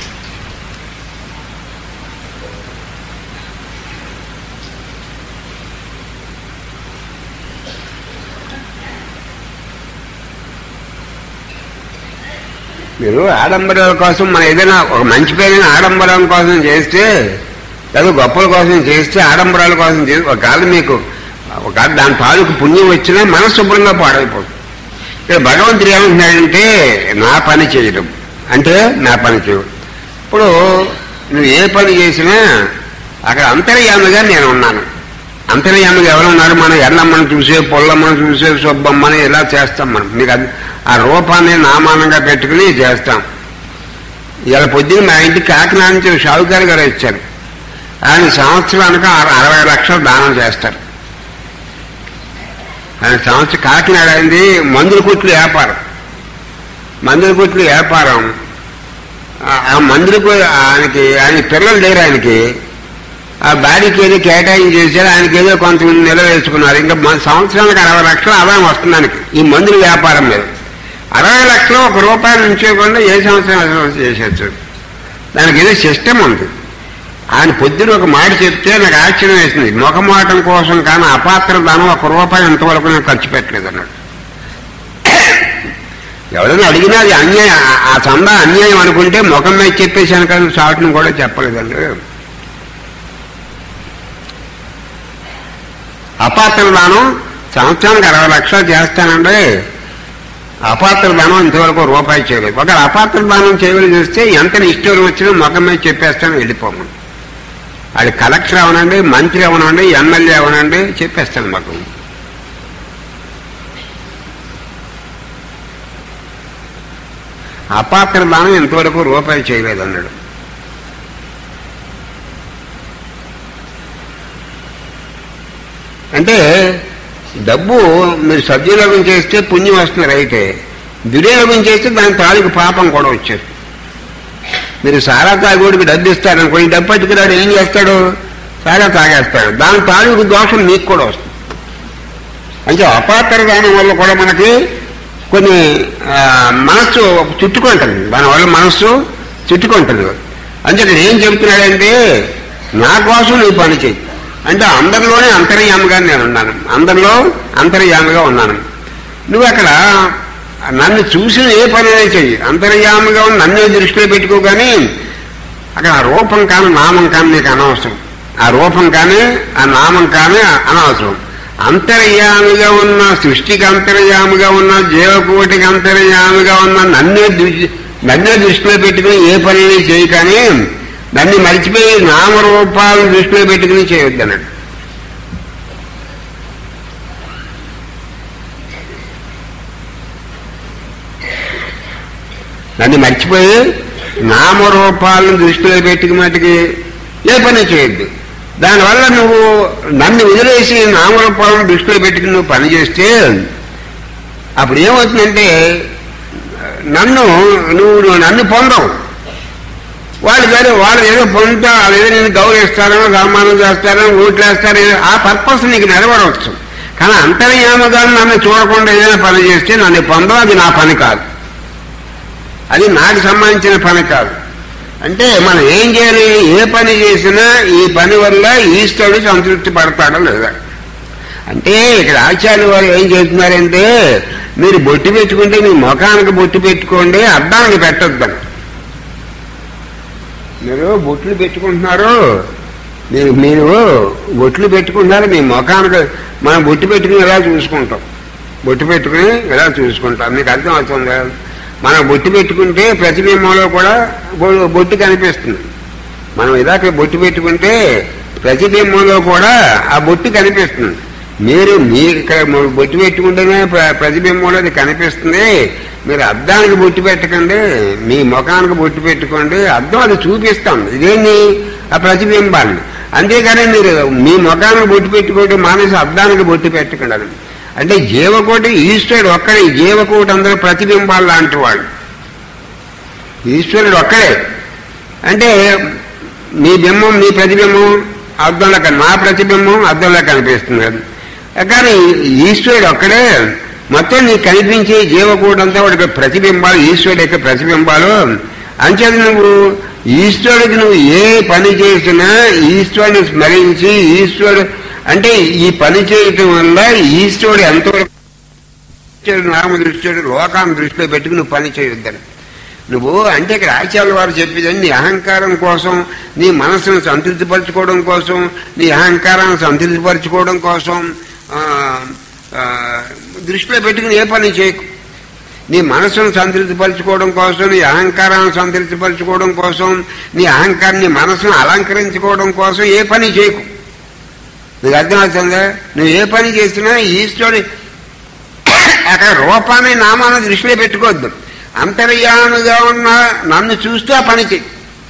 మీరు ఆడంబరాల కోసం మనం ఏదైనా ఒక మంచి పేరైన ఆడంబరం కోసం చేస్తే లేదా గొప్పల కోసం చేస్తే ఆడంబరాల కోసం చేస్తే ఒకవేళ మీకు ఒకవేళ దాని తాలూకు పుణ్యం వచ్చినా మనసు శుభ్రంగా పాడైపోతుంది ఇక్కడ భగవంతుడు ఏమంటున్నాడంటే నా పని చేయడం అంటే నా పని చేయడం ఇప్పుడు నువ్వు ఏ పని చేసినా అక్కడ అంతర్యామిగా నేను ఉన్నాను అంతర్యామిగా ఎవరు ఉన్నారు మనం ఎల్లమ్మని చూసే పొల్లమ్మని చూసే సుబ్బమ్మని ఇలా చేస్తాం మనం మీకు అది ఆ రూపాన్ని నామానంగా పెట్టుకుని చేస్తాం ఇలా పొద్దున్న మా ఇంటికి కాకినాడ నుంచి షావుకారు గారు వచ్చారు ఆయన సంవత్సరానికి అర- అరవై లక్షలు దానం చేస్తారు ఆయన సంవత్సరం కాకినాడ అయింది మందుల కొట్లు వ్యాపారం మందుల కొట్లు వ్యాపారం ఆ- ఆ మందులకు ఆయనకి ఆయన పిల్లలు లేరు ఆయనకి ఆ బాడీకి ఏదో కేటాయించి చేశారు ఆయనకి ఏదో కొంత నిలవేసుకున్నారు ఇంకా మన సంవత్సరానికి అరవై లక్షలు ఆదాయం వస్తుంది ఆయనకి ఈ మందుల వ్యాపారం మీద అరవై లక్షలు ఒక రూపాయలు ఉంచేయకుండా ఏ సంవత్సరం ఆ సంవత్సరం చేసేచ్చు దానికి ఏదో సిస్టమ్ ఉంది ఆయన పొద్దున ఒక మాట చెప్తే నాకు ఆశ్చర్యం వేసింది ముఖమాటం కోసం కానీ అపాత్ర దానం ఒక రూపాయి ఇంతవరకు నేను ఖర్చు పెట్టలేదు అన్నాడు ఎవరైనా అడిగినా అది అన్యాయం ఆ- ఆ చందా అన్యాయం అనుకుంటే ముఖం మీద చెప్పేశాను కానీ చాటును కూడా చెప్పలేదండి అపాత్ర దానం సంవత్సరానికి అరవై లక్షలు చేస్తానండి అపాత్ర దానం ఇంతవరకు రూపాయి చేయలేదు ఒకవేళ అపాత్ర దానం చేయవలసి చూస్తే ఎంత ఇష్టం వచ్చినా ముఖం మీద చెప్పేస్తాను వెళ్ళిపోమని అది కలెక్టర్ అవనండి మంత్రి అవనండి ఎమ్మెల్యే అవనండి చెప్పేస్తాను మాకు అపాత్ర దానం ఇంతవరకు రూపాయి చేయలేదు అన్నాడు అంటే డబ్బు మీరు సద్వినియోగం చేస్తే పుణ్యం వస్తుంది అయితే దుర్వినియోగం చేస్తే దాని తాలూకు పాపం కూడా వచ్చేది మీరు సారా తాగుడికి డబ్బు ఇస్తారనుకో ఈ డబ్బు పట్టుకురాడు ఏం చేస్తాడు సారా తాగేస్తాడు దాని తాలూకు దోషం మీకు కూడా వస్తుంది అంటే అపాత్ర దానం వల్ల కూడా మనకి కొన్ని ఆ, మనస్సు చుట్టుకుంటుంది దానివల్ల మనస్సు చుట్టుకుంటుంది అంటే ఇక్కడ ఏం చెబుతున్నాడంటే నా కోసం నీ పని చెయ్యి అంటే అందరిలోనే అంతర్యామిగా నేను ఉన్నాను అందరిలో అంతర్యామిగా ఉన్నాను నువ్వు అక్కడ నన్ను చూసిన ఏ పనైనా చెయ్యి అంతర్యామిగా ఉన్న నన్నే దృష్టిలో పెట్టుకో కానీ అక్కడ ఆ రూపం కానీ నామం కానీ నీకు అనవసరం ఆ రూపం కానీ ఆ నామం కానీ అనవసరం అంతర్యామిగా ఉన్న సృష్టికి అంతర్యామిగా ఉన్న జీవకోటికి అంతర్యామిగా ఉన్న నన్నే దృష్టి నన్నే దృష్టిలో పెట్టుకుని ఏ పని చేయి కానీ నన్ను మర్చిపోయి నామరూపాలను దృష్టిలో పెట్టుకుని చేయొద్దు అన్నాడు నన్ను మర్చిపోయి నామరూపాలను దృష్టిలో పెట్టుకు మటుకి ఏ పని చేయొద్దు దానివల్ల నువ్వు నన్ను వదిలేసి నామరూపాలను దృష్టిలో పెట్టుకుని నువ్వు పని చేస్తే అప్పుడు ఏమవుతుందంటే నన్ను నువ్వు నువ్వు నన్ను పొందవు వాళ్ళు వేరే వాళ్ళు ఏదో పొందుతా వాళ్ళు ఏదో నేను గౌరవిస్తారో సన్మానం చేస్తారో ఓట్లు వేస్తారో ఆ పర్పస్ నీకు నెరవేరవచ్చు కానీ అంతర్యామగా నన్ను చూడకుండా ఏదైనా పని చేస్తే నన్ను పొందడం అది నా పని కాదు అది నాకు సంబంధించిన పని కాదు అంటే మనం ఏం చేయాలి ఏ పని చేసినా ఈ పని వల్ల ఈశ్వరుడు సంతృప్తి పడతాడో లేదా అంటే ఇక్కడ ఆచార్య వారు ఏం చేస్తున్నారంటే మీరు బొట్టు పెట్టుకుంటే మీ ముఖానికి బొట్టు పెట్టుకోండి అద్దానికి పెట్టొద్దని మీరు బొట్లు పెట్టుకుంటున్నారు మీరు మీరు బొట్లు పెట్టుకుంటున్నారు మీ ముఖానికి మనం బొట్టు పెట్టుకుని ఎలా చూసుకుంటాం బొట్టు పెట్టుకుని ఎలా చూసుకుంటాం మీకు అర్థం అవుతుంది మనం బొట్టు పెట్టుకుంటే ప్రతిబింబంలో కూడా బొ- బొట్టు కనిపిస్తుంది మనం ఇదాక బొట్టు పెట్టుకుంటే ప్రతిబింబంలో కూడా ఆ బొట్టు కనిపిస్తుంది మీరు మీరు ఇక్కడ మొ- బొట్టు పెట్టుకుంటేనే ప్ర- ప్రతిబింబంలో అది కనిపిస్తుంది మీరు అద్దానికి బొట్టు పెట్టకండి మీ ముఖానికి బొట్టు పెట్టుకోండి అద్దం అది చూపిస్తాం ఇదేంటి ఆ ప్రతిబింబాన్ని అంతేగాని మీరు మీ ముఖానికి బొట్టు పెట్టుకోండి మానేసి అద్దానికి బొట్టు పెట్టకండి అని అంటే జీవకోటి ఈశ్వరుడు ఒక్కడే ఈ జీవకోటి అందరూ ప్రతిబింబాలు లాంటి వాళ్ళు ఈశ్వరుడు ఒక్కడే అంటే మీ బింబం మీ ప్రతిబింబం అద్దంలో కని నా ప్రతిబింబం అద్దంలో కనిపిస్తుంది కానీ ఈశ్వరుడు ఒక్కడే మొత్తం నీకు కనిపించే జీవకూడంతా వాడికి ప్రతిబింబాలు ఈశ్వరుడు యొక్క ప్రతిబింబాలు అంచేది నువ్వు ఈశ్వరుడికి నువ్వు ఏ పని చేసినా ఈశ్వరుని స్మరించి ఈశ్వరుడు అంటే ఈ పని చేయటం వల్ల ఈశ్వరుడు ఎంతవరకు ఈశ్వరుడు నామ దృష్టిలో లోకాన్ని దృష్టిలో పెట్టుకుని నువ్వు పని చేయొద్దని నువ్వు అంటే ఇక్కడ ఆచార్య వారు చెప్పేది నీ అహంకారం కోసం నీ మనసును సంతృప్తిపరచుకోవడం కోసం నీ అహంకారాన్ని సంతృప్తిపరచుకోవడం కోసం ఆ, ఆ, దృష్టిలో పెట్టుకుని ఏ పని చేయకు నీ మనసును సంతృప్తిపరచుకోవడం కోసం నీ అహంకారాన్ని సంతృప్తిపరచుకోవడం కోసం నీ అహంకారం నీ మనసును అలంకరించుకోవడం కోసం ఏ పని చేయకు నీకు అర్థమవుతుందా నువ్వు ఏ పని చేసినా ఈశ్వరుడు అక్కడ రూపాన్ని నామాన్ని దృష్టిలో పెట్టుకోవద్దు అంతర్యానుగా ఉన్న నన్ను చూస్తూ ఆ పని చెయ్యి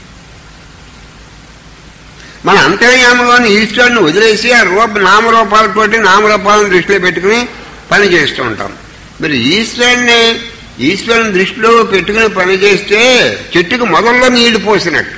మన అంతర్యాములోని ఈశ్వరుని వదిలేసి ఆ రూప నామరూపాలతోటి నామరూపాలను దృష్టిలో పెట్టుకుని పని చేస్తూ ఉంటాం మీరు ఈశ్వరుని ఈశ్వరుని దృష్టిలో పెట్టుకుని పని చేస్తే చెట్టుకు మొదల్లో నీళ్లు పోసినట్టు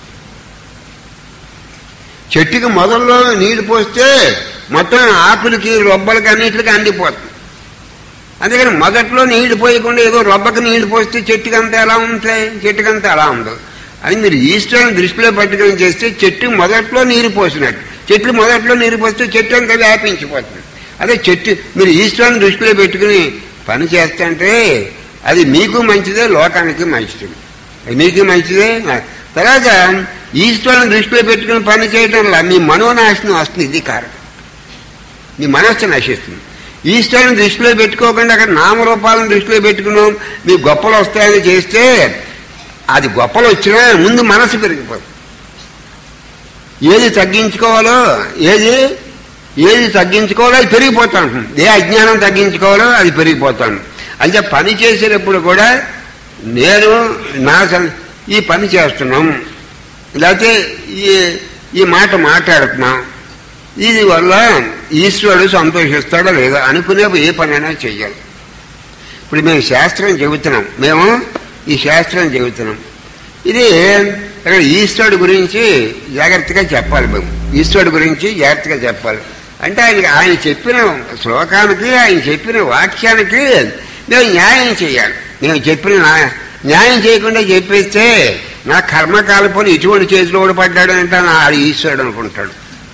చెట్టుకి మొదల్లో నీళ్లు పోస్తే మొత్తం ఆకులకి రొబ్బలకి అన్నిటికి అందిపోతుంది అందుకని మొదట్లో నీళ్లు పోయకుండా ఏదో రొబ్బకి నీళ్లు పోస్తే చెట్టుకంతా ఎలా ఉంటాయి చెట్టుకంతా అలా ఉండదు అది మీరు ఈశ్వరుని దృష్టిలో పట్టుకొని చేస్తే చెట్టు మొదట్లో నీరు పోసినట్టు చెట్లు మొదట్లో నీరు పోస్తే చెట్టు అంతా వ్యాపించిపోతుంది అదే చెట్టు మీరు ఈశ్వరుని దృష్టిలో పెట్టుకుని పని చేస్తుంటే అది మీకు మంచిదే లోకానికి మంచిది అది మీకు మంచిదే తర్వాత ఈశ్వరుని దృష్టిలో పెట్టుకుని పని చేయటం వల్ల మీ మనోనాశనం వస్తుంది ఇది కారణం మీ మనస్సు నశిస్తుంది ఈశ్వరుని దృష్టిలో పెట్టుకోకుండా అక్కడ నామరూపాలను దృష్టిలో పెట్టుకున్నాం మీ గొప్పలు వస్తాయని చేస్తే అది గొప్పలు వచ్చినా ముందు మనసు పెరిగిపోతుంది ఏది తగ్గించుకోవాలో ఏది ఏది తగ్గించుకోవాలో అది పెరిగిపోతా ఉంటుంది ఏ అజ్ఞానం తగ్గించుకోవాలో అది పెరిగిపోతాను అంటే పని చేసేటప్పుడు కూడా నేను నా సం- ఈ పని చేస్తున్నాం లేకపోతే ఈ ఈ మాట మాట్లాడుతున్నాం ఇది వల్ల ఈశ్వరుడు సంతోషిస్తాడో లేదో అనుకునే ఏ పనైనా చెయ్యాలి ఇప్పుడు మేము శాస్త్రం చెబుతున్నాం మేము ఈ శాస్త్రం చెబుతున్నాం ఇది ఇక్కడ ఈశ్వరుడు గురించి జాగ్రత్తగా చెప్పాలి మేము ఈశ్వరుడు గురించి జాగ్రత్తగా చెప్పాలి అంటే ఆయన ఆయన చెప్పిన శ్లోకానికి ఆయన చెప్పిన వాక్యానికి మేము న్యాయం చేయాలి మేము చెప్పిన న్యాయ- న్యాయం చేయకుండా చెప్పేస్తే నా కర్మ కాలిపోయి ఇటువంటి చేతిలో కూడా పడ్డాడు అంటే నా ఆడు ఈశ్వరుడు అనుకుంటాడు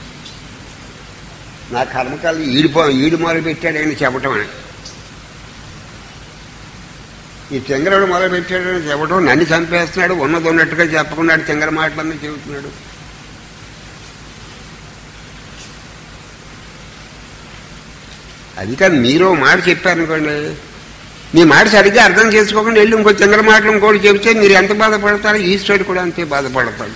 నా కర్మకాలు ఈడిపో ఈడు మొదలు పెట్టాడని చెప్పటం అని ఈ చెంగరుడు మొదలు పెట్టాడని చెప్పడం నన్ను చంపేస్తున్నాడు ఉన్నది ఉన్నట్టుగా చెప్పకుండా చెంగర మాటలన్నీ చెబుతున్నాడు అది కాదు మీరు ఓ మాట చెప్పారనుకోండి మీ మాట సరిగ్గా అర్థం చేసుకోకుండా వెళ్ళి ఇంకో చెంగర మాటలు ఇంకోటి చెబితే మీరు ఎంత బాధపడతారో ఈశ్వరుడు కూడా అంతే బాధపడతాడు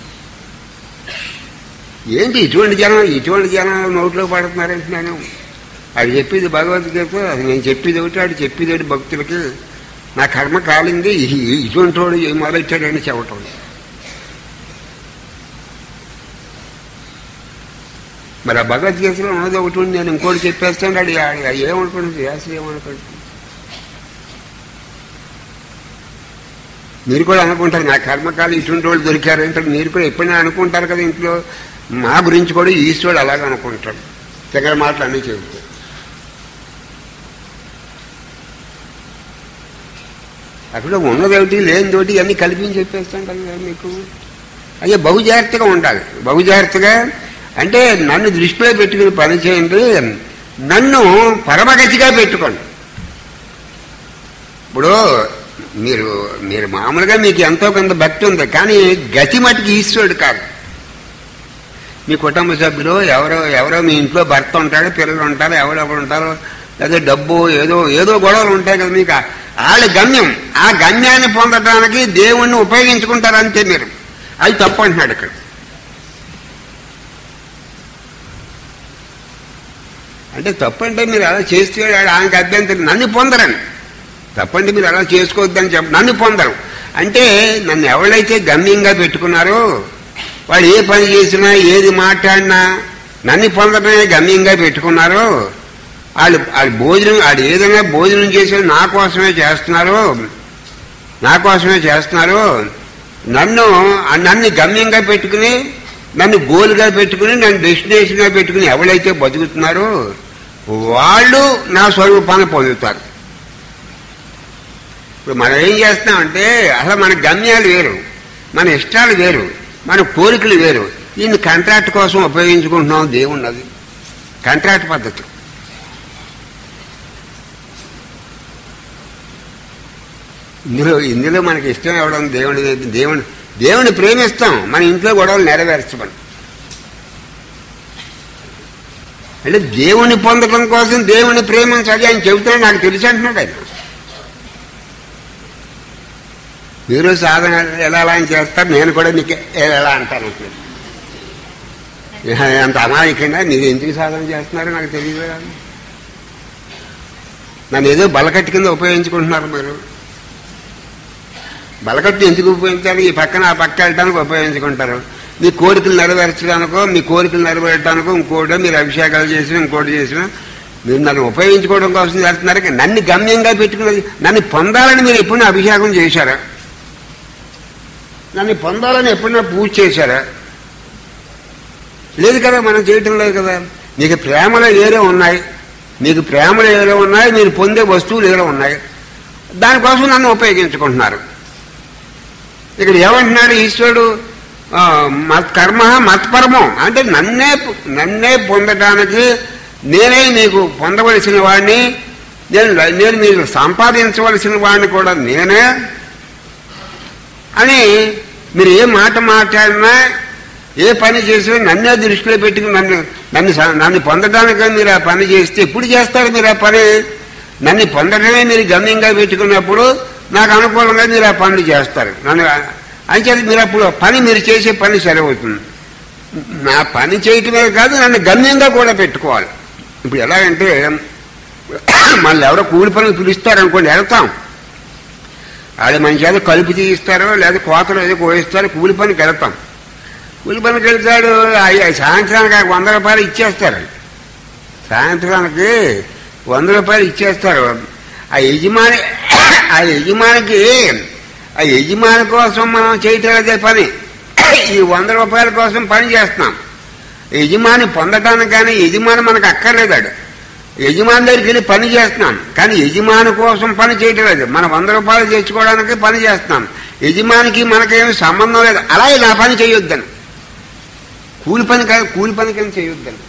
ఏంటి ఇటువంటి జనం ఇటువంటి జనాలు నోట్లో పడుతున్నారంటే నేను అది చెప్పేది భగవద్గీత అది నేను చెప్పేది ఒకటి ఆడు చెప్పేది ఒకటి భక్తులకి నా కర్మ కాలింది ఇ- ఇ- ఇటువంటి వాడు ఏం మొదలెట్టాడని చెప్పటం మరి ఆ భగవద్గీతలో ఉన్నది ఒకటి ఉంది నేను ఇంకోటి చెప్పేస్తాను అది ఏమనుకుంటుంది వ్యాసులు ఏమనుకుంటుంది మీరు కూడా అనుకుంటారు నా కర్మకాలు ఇటువంటి వాళ్ళు దొరికారంటే మీరు కూడా ఎప్పుడైనా అనుకుంటారు కదా ఇంట్లో మా గురించి కూడా ఈశ్వరుడు అలాగే అనుకుంటాడు దగ్గర మాటలు అన్నీ చెబుతాడు అక్కడ ఉన్నదేమిటి లేనిదోటి అన్ని కల్పించి చెప్పేస్తాం కదా మీకు అయ్యే బహు జాగ్రత్తగా ఉండాలి బహు జాగ్రత్తగా అంటే నన్ను దృష్టిలో పెట్టుకుని పని చేయండి నన్ను పరమగతిగా పెట్టుకోండి ఇప్పుడు మీరు మీరు మామూలుగా మీకు ఎంతో కొంత భక్తి ఉంది కానీ గతి మటుకు ఈశ్వరుడు కాదు మీ కుటుంబ సభ్యులు ఎవరో ఎవరో మీ ఇంట్లో భర్త ఉంటాడు పిల్లలు ఉంటారు ఎవరెవరు ఉంటారు లేదా డబ్బు ఏదో ఏదో గొడవలు ఉంటాయి కదా మీకు వాళ్ళ గమ్యం ఆ గమ్యాన్ని పొందడానికి దేవుణ్ణి ఉపయోగించుకుంటారు అంతే మీరు అది తప్పు అంటున్నాడు ఇక్కడ అంటే తప్పంటే మీరు అలా చేస్తే ఆయనకు అభ్యంతరం నన్ను పొందరని తప్పండి మీరు అలా చేసుకోవద్దని చెప్ప నన్ను పొందరు అంటే నన్ను ఎవరైతే గమ్యంగా పెట్టుకున్నారో వాడు ఏ పని చేసినా ఏది మాట్లాడినా నన్ను పొందడమే గమ్యంగా పెట్టుకున్నారో వాళ్ళు వాళ్ళు భోజనం వాళ్ళు ఏదైనా భోజనం చేసి నా కోసమే చేస్తున్నారు నా కోసమే చేస్తున్నారు నన్ను నన్ను గమ్యంగా పెట్టుకుని నన్ను గోల్గా పెట్టుకుని నన్ను డెస్టినేషన్గా పెట్టుకుని ఎవరైతే బతుకుతున్నారో వాళ్ళు నా స్వరూపాన్ని పొందుతారు ఇప్పుడు మనం ఏం చేస్తున్నామంటే అసలు మన గమ్యాలు వేరు మన ఇష్టాలు వేరు మన కోరికలు వేరు దీన్ని కాంట్రాక్ట్ కోసం ఉపయోగించుకుంటున్నాం దేవుణ్ణి అది కాంట్రాక్ట్ పద్ధతి ఇందులో ఇందులో మనకి ఇష్టం ఇవ్వడం దేవుని దేవుని దేవుని ప్రేమిస్తాం మన ఇంట్లో గొడవలు నెరవేర్చమని అంటే దేవుని పొందడం కోసం దేవుని ప్రేమించాలి ఆయన చెబుతాడు నాకు తెలిసి అంటున్నాడు ఆయన మీరు సాధన ఎలా ఎలా అని చేస్తారు నేను కూడా నీకు ఎలా అంటాను అంత అమాయకంగా మీరు ఎందుకు సాధన చేస్తున్నారో నాకు తెలియదు కదా నన్ను ఏదో బలకట్టు కింద ఉపయోగించుకుంటున్నారు మీరు బలకట్టు ఎందుకు ఉపయోగించాలి ఈ పక్కన ఆ పక్క వెళ్ళడానికి ఉపయోగించుకుంటారు మీ కోరికలు నెరవేర్చడానికో మీ కోరికలు నెరవేర్చడానికో ఇంకోటో మీరు అభిషేకాలు చేసినా ఇంకోటి చేసినా మీరు నన్ను ఉపయోగించుకోవడం కోసం చేస్తున్నారు నన్ను గమ్యంగా పెట్టుకున్నది నన్ను పొందాలని మీరు ఎప్పుడైనా అభిషేకం చేశారా నన్ను పొందాలని ఎప్పుడైనా పూజ చేశారా లేదు కదా మనం చేయటం లేదు కదా మీకు ప్రేమలో ఏదో ఉన్నాయి మీకు ప్రేమలు ఏదో ఉన్నాయి మీరు పొందే వస్తువులు ఏదో ఉన్నాయి దానికోసం నన్ను ఉపయోగించుకుంటున్నారు ఇక్కడ ఏమంటున్నాడు ఈశ్వరుడు మత్ కర్మ మత్పరమం అంటే నన్నే నన్నే పొందటానికి నేనే మీకు పొందవలసిన వాడిని నేను నేను మీరు సంపాదించవలసిన వాడిని కూడా నేనే అని మీరు ఏ మాట మాట్లాడినా ఏ పని చేసినా నన్నే దృష్టిలో పెట్టుకుని నన్ను నన్ను నన్ను పొందడానికి మీరు ఆ పని చేస్తే ఎప్పుడు చేస్తారు మీరు ఆ పని నన్ను పొందడమే మీరు గమ్యంగా పెట్టుకున్నప్పుడు నాకు అనుకూలంగా మీరు ఆ పనులు చేస్తారు నన్ను అంచేది మీరు అప్పుడు పని మీరు చేసే పని సరిపోతుంది నా పని చేయటమే కాదు నన్ను గమ్యంగా కూడా పెట్టుకోవాలి ఇప్పుడు ఎలాగంటే మళ్ళీ ఎవరో కూలి పనులు పిలుస్తారనుకోండి వెళ్తాం వాళ్ళు మన చేత కలుపు తీయిస్తారో లేదా కోతలు ఏదో కోయిస్తారో కూలి పనికి వెళ్తాం కూలి పనికి వెళ్తాడు సాయంత్రానికి వంద రూపాయలు ఇచ్చేస్తారు సాయంత్రానికి వంద రూపాయలు ఇచ్చేస్తారు ఆ యజమాని ఆ యజమానికి ఆ యజమాని కోసం మనం చేయటం అదే పని ఈ వంద రూపాయల కోసం పని చేస్తున్నాం యజమాని పొందటానికి కానీ యజమాని మనకు అక్కర్లేదాడు యజమాని దగ్గరికి వెళ్ళి పని చేస్తున్నాం కానీ యజమాని కోసం పని చేయటం లేదు మన వంద రూపాయలు తెచ్చుకోవడానికి పని చేస్తున్నాం యజమానికి మనకేమి సంబంధం లేదు అలాగే నా పని చేయొద్దని కూలి పని కాదు కూలి పని కింద చేయొద్దని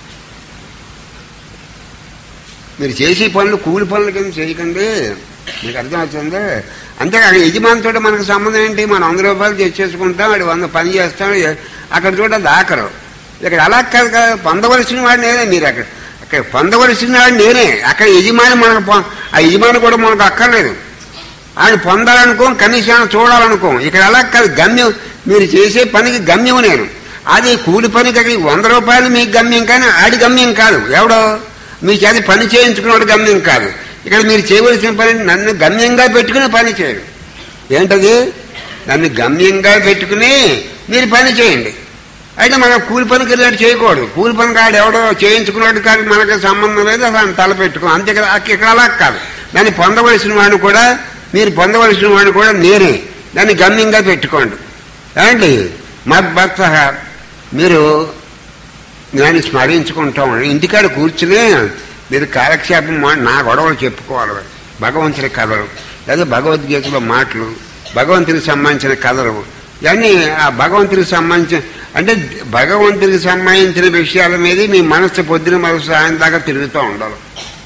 మీరు చేసే పనులు కూలి పనుల కింద చేయకండి మీకు అర్థమవుతుంది అంతేకాదు యజమానితో మనకు సంబంధం ఏంటి మనం వంద రూపాయలు తెచ్చేసుకుంటాం వాడు వంద పని చేస్తాం అక్కడ చూడ దాకరు ఇక్కడ అలా కాదు కదా పొందవలసిన వాడు నేనే మీరు అక్కడ అక్కడ పొందవలసిన వాడు నేనే అక్కడ యజమాని మనకు ఆ యజమాని కూడా మనకు అక్కర్లేదు ఆయన పొందాలనుకో కనీసం ఆయన చూడాలనుకో ఇక్కడ అలా కాదు గమ్యం మీరు చేసే పనికి గమ్యం నేను అది కూలి పనికి వంద రూపాయలు మీకు గమ్యం కానీ ఆడి గమ్యం కాదు ఎవడో మీ చేతి పని చేయించుకున్నాడు గమ్యం కాదు ఇక్కడ మీరు చేయవలసిన పని నన్ను గమ్యంగా పెట్టుకుని పని చేయరు ఏంటది నన్ను గమ్యంగా పెట్టుకుని మీరు పని చేయండి అయితే మనం కూలి పనికి వెళ్ళినట్టు చేయకూడదు కూలి పని కాడు ఎవడో చేయించుకున్నాడు కానీ మనకి సంబంధం లేదు అసలు తల పెట్టుకో అంతే కదా ఇక్కడ అలా కాదు దాన్ని పొందవలసిన వాడిని కూడా మీరు పొందవలసిన వాడిని కూడా నేనే దాన్ని గమ్యంగా పెట్టుకోండి ఏమండి మద్భక్త మీరు దాన్ని స్మరించుకుంటాం ఇంటికాడ కూర్చుని మీరు కాలక్షేపం నా గొడవలు చెప్పుకోవాలి భగవంతుని కథలు లేదా భగవద్గీతలో మాటలు భగవంతునికి సంబంధించిన కథలు ఇవన్నీ ఆ భగవంతునికి సంబంధించిన అంటే భగవంతుడికి సంబంధించిన విషయాల మీద మీ మనస్సు పొద్దున మనసు సాయం దాకా తిరుగుతూ ఉండాలి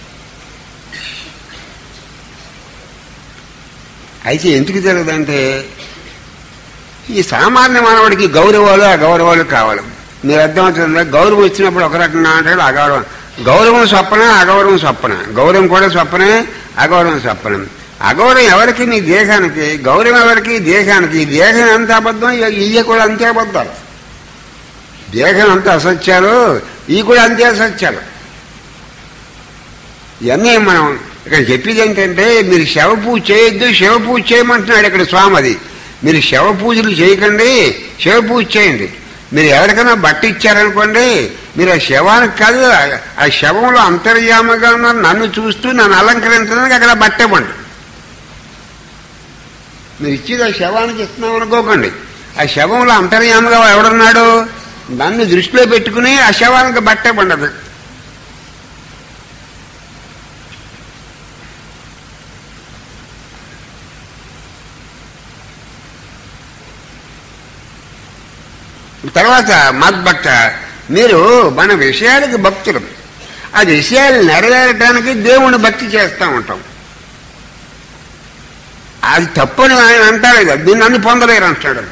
అయితే ఎందుకు జరగదంటే ఈ సామాన్య మానవుడికి గౌరవాలు అగౌరవాలు కావాలి మీరు అర్థమవుతుందా గౌరవం వచ్చినప్పుడు ఒక రకంగా అంటాడు అగౌరవం గౌరవం స్వప్న అగౌరవం స్వప్న గౌరవం కూడా స్వప్నే అగౌరవం స్వప్నం అగౌరవం ఎవరికి నీ దేహానికి గౌరవం ఎవరికి దేహానికి ఈ దేహం ఎంత అబద్ధం ఇ- ఇయ్య కూడా అంతే అబద్ధాలు దేహం అంత అసత్యాలు ఈ కూడా అంతే అసత్యాలు ఇవన్నీ మనం ఇక్కడ చెప్పేది ఏంటంటే మీరు శవ పూజ చేయొద్దు శవ పూజ చేయమంటున్నాడు ఇక్కడ స్వామి అది మీరు శవ పూజలు చేయకండి శవ పూజ చేయండి మీరు ఎవరికైనా బట్ట ఇచ్చారనుకోండి మీరు ఆ శవానికి కాదు ఆ- ఆ శవంలో అంతర్యామగా ఉన్న నన్ను చూస్తూ నన్ను అలంకరించడానికి అక్కడ బట్ట ఇవ్వండి మీరు ఇచ్చేది ఆ శవానికి ఇస్తున్నాం అనుకోకండి ఆ శవంలో అంతర్యామగా ఎవడున్నాడు నన్ను దృష్టిలో పెట్టుకుని ఆ శవానికి బట్ట పండదు తర్వాత మద్భక్త మీరు మన విషయాలకు భక్తులు ఆ విషయాలు నెరవేరటానికి దేవుని భక్తి చేస్తూ ఉంటాం అది తప్పని ఆయన అంటారు కదా దీన్ని అన్ని పొందలేరు అంటాడు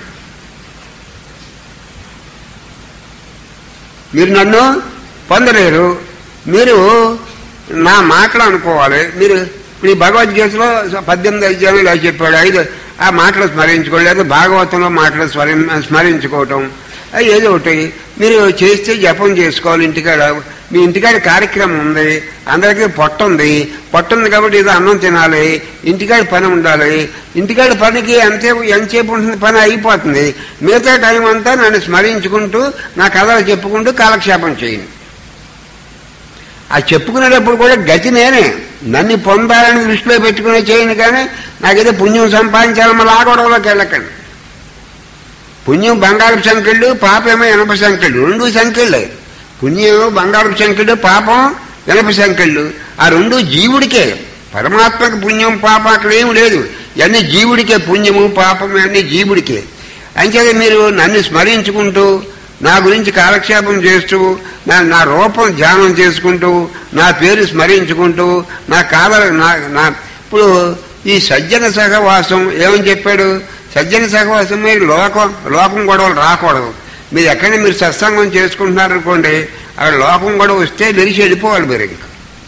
మీరు నన్ను పొందలేరు మీరు నా మాటలు అనుకోవాలి మీరు ఇప్పుడు ఈ భగవద్గీతలో పద్దెనిమిది అధ్యాయంలో ఇలా చెప్పాడు ఐదు ఆ మాటలు స్మరించుకోవడం లేదా భాగవతంలో మాటలు స్మరి స్మరించుకోవటం అది ఏదో ఒకటి మీరు చేస్తే జపం చేసుకోవాలి ఇంటికాడ మీ ఇంటికాడ కార్యక్రమం ఉంది అందరికీ పొట్ట ఉంది పొట్ట ఉంది కాబట్టి ఏదో అన్నం తినాలి ఇంటికాడ పని ఉండాలి ఇంటికాడ పనికి ఎంతసేపు ఎంతసేపు ఉంటుంది పని అయిపోతుంది మిగతా టైం అంతా నన్ను స్మరించుకుంటూ నా కథలు చెప్పుకుంటూ కాలక్షేపం చేయండి ఆ చెప్పుకునేటప్పుడు కూడా గతి నేనే నన్ను పొందాలని దృష్టిలో పెట్టుకునే చేయండి కానీ నాకేదో పుణ్యం సంపాదించాలని మళ్ళీ ఆ గొడవలోకి వెళ్ళకండి పుణ్యం బంగారపు సంఖ్యలు పాపేమో ఎనప సంఖ్యలు రెండు సంఖ్యలే పుణ్యం బంగారపు సంఖ్యలు పాపం ఎనప సంఖ్యలు ఆ రెండు జీవుడికే పరమాత్మకు పుణ్యం పాపం అక్కడ ఏమి లేదు ఇవన్నీ జీవుడికే పుణ్యము పాపం అన్నీ జీవుడికే అంచేది మీరు నన్ను స్మరించుకుంటూ నా గురించి కాలక్షేపం చేస్తూ నా నా రూపం ధ్యానం చేసుకుంటూ నా పేరు స్మరించుకుంటూ నా కాల నా నా ఇప్పుడు ఈ సజ్జన సహవాసం ఏమని చెప్పాడు సజ్జన సహవాసం మీరు లోకం లోకం గొడవలు రాకూడదు మీరు ఎక్కడైనా మీరు సత్సంగం చేసుకుంటున్నారనుకోండి అక్కడ లోకం గొడవ వస్తే వెలిసి వెళ్ళిపోవాలి మీరు ఇంకా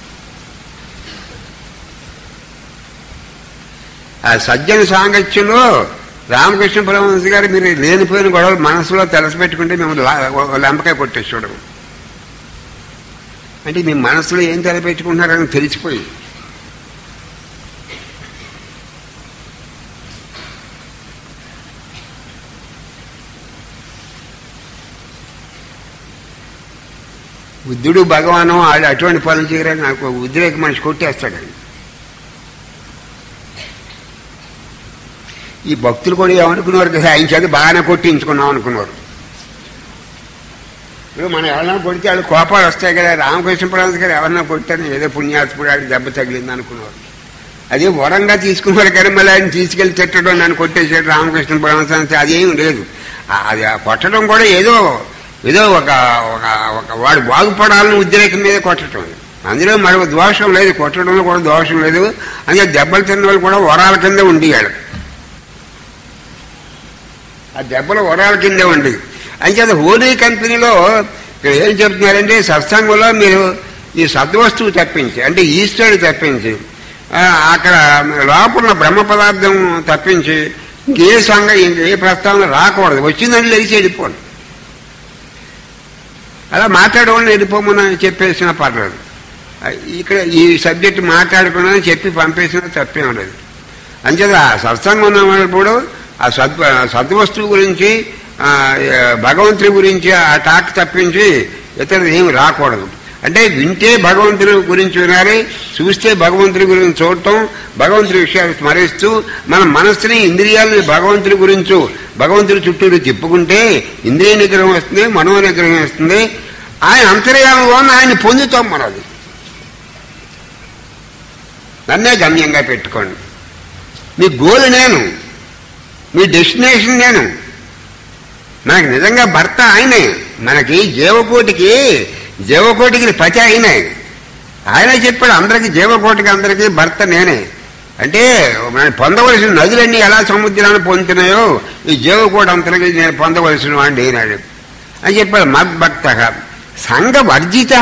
ఆ సజ్జన సాంగత్యంలో రామకృష్ణ పరమహంస గారు మీరు లేనిపోయిన గొడవలు మనసులో తెలసపెట్టుకుంటే మేము లెంపకాయ కొట్టేసి చూడము అంటే మీ మనసులో ఏం తెలపెట్టుకుంటున్నారని తెలిసిపోయి బుద్ధుడు భగవాను వాళ్ళు అటువంటి పనులు చేయరని నాకు ఉద్రేక మనిషి కొట్టేస్తాడండి ఈ భక్తులు కూడా ఏమనుకున్నారు కదా ఆయన చేత బాగానే కొట్టించుకున్నాం అనుకున్నారు ఇప్పుడు మనం ఎవరైనా కొడితే వాళ్ళు కోపాలు వస్తాయి కదా రామకృష్ణ పరమహంస గారు ఎవరన్నా కొట్టాను ఏదో పుణ్యాత్ముడు ఆడికి దెబ్బ తగిలింది అనుకున్నారు అదే వరంగా తీసుకున్నారు కానీ మళ్ళీ ఆయన తీసుకెళ్లి తిట్టడం నన్ను కొట్టేసాడు రామకృష్ణ పరమహంస అంటే అదేం లేదు ఆ- అది ఆ కొట్టడం కూడా ఏదో ఏదో ఒక ఒక ఒక వాడు బాగుపడాలని ఉద్రేకం మీద కొట్టడం అందులో మరొక దోషం లేదు కొట్టడంలో కూడా దోషం లేదు అందుకే దెబ్బలు తిన్న వాళ్ళు కూడా వరాల కింద ఉండేవాళ్ళు ఆ దెబ్బలు వరాల కిందే ఉండి అంచేత హోలీ కంపెనీలో ఇక్కడ ఏం చెప్తున్నారంటే సత్సంగంలో మీరు ఈ సద్వస్తువు తప్పించి అంటే ఈశ్వరుడు తప్పించి ఆ, అక్కడ లోపల ఉన్న బ్రహ్మ పదార్థం తప్పించి ఇంకే సంఘ ఇంకే ప్రస్తావన రాకూడదు వచ్చిందని లేచి వెళ్ళిపోండి అలా మాట్లాడవాళ్ళని వెళ్ళిపోమని చెప్పేసినా పర్లేదు ఆ, ఇక్కడ ఈ సబ్జెక్ట్ మాట్లాడుకున్నా చెప్పి పంపేసినా తప్పేం లేదు అంచేత ఆ సత్సంగం ఉన్న వాళ్ళు ఆ సద్ సద్వస్తువు గురించి ఆ, ఆ, భగవంతుడి గురించి ఆ టాక్ తప్పించి ఇతరులు ఏమి రాకూడదు అంటే వింటే భగవంతుడి గురించి వినాలి చూస్తే భగవంతుడి గురించి చూడటం భగవంతుడి విషయాలు స్మరిస్తూ మన మనస్సుని ఇంద్రియాలని భగవంతుడి గురించి భగవంతుడి చుట్టూరు తిప్పుకుంటే ఇంద్రియ నిగ్రహం వస్తుంది మనో నిగ్రహం వస్తుంది ఆయన అంతర్యాలంలో ఆయన పొందుతాం మనది నన్నే గమ్యంగా పెట్టుకోండి మీ గోల్ నేను మీ డెస్టినేషన్ నేను మనకి నిజంగా భర్త ఆయనే మనకి జీవకోటికి జీవకోటికి పతి ఆయనే ఆయన చెప్పాడు అందరికి జీవకోటికి అందరికీ భర్త నేనే అంటే మనం పొందవలసిన నదులన్నీ ఎలా సముద్రాన్ని పొందుతున్నాయో ఈ జీవకోటి అంతరికి నేను పొందవలసిన వాడిని అయినాడు అని చెప్పాడు మద్భక్త సంఘ వర్జిత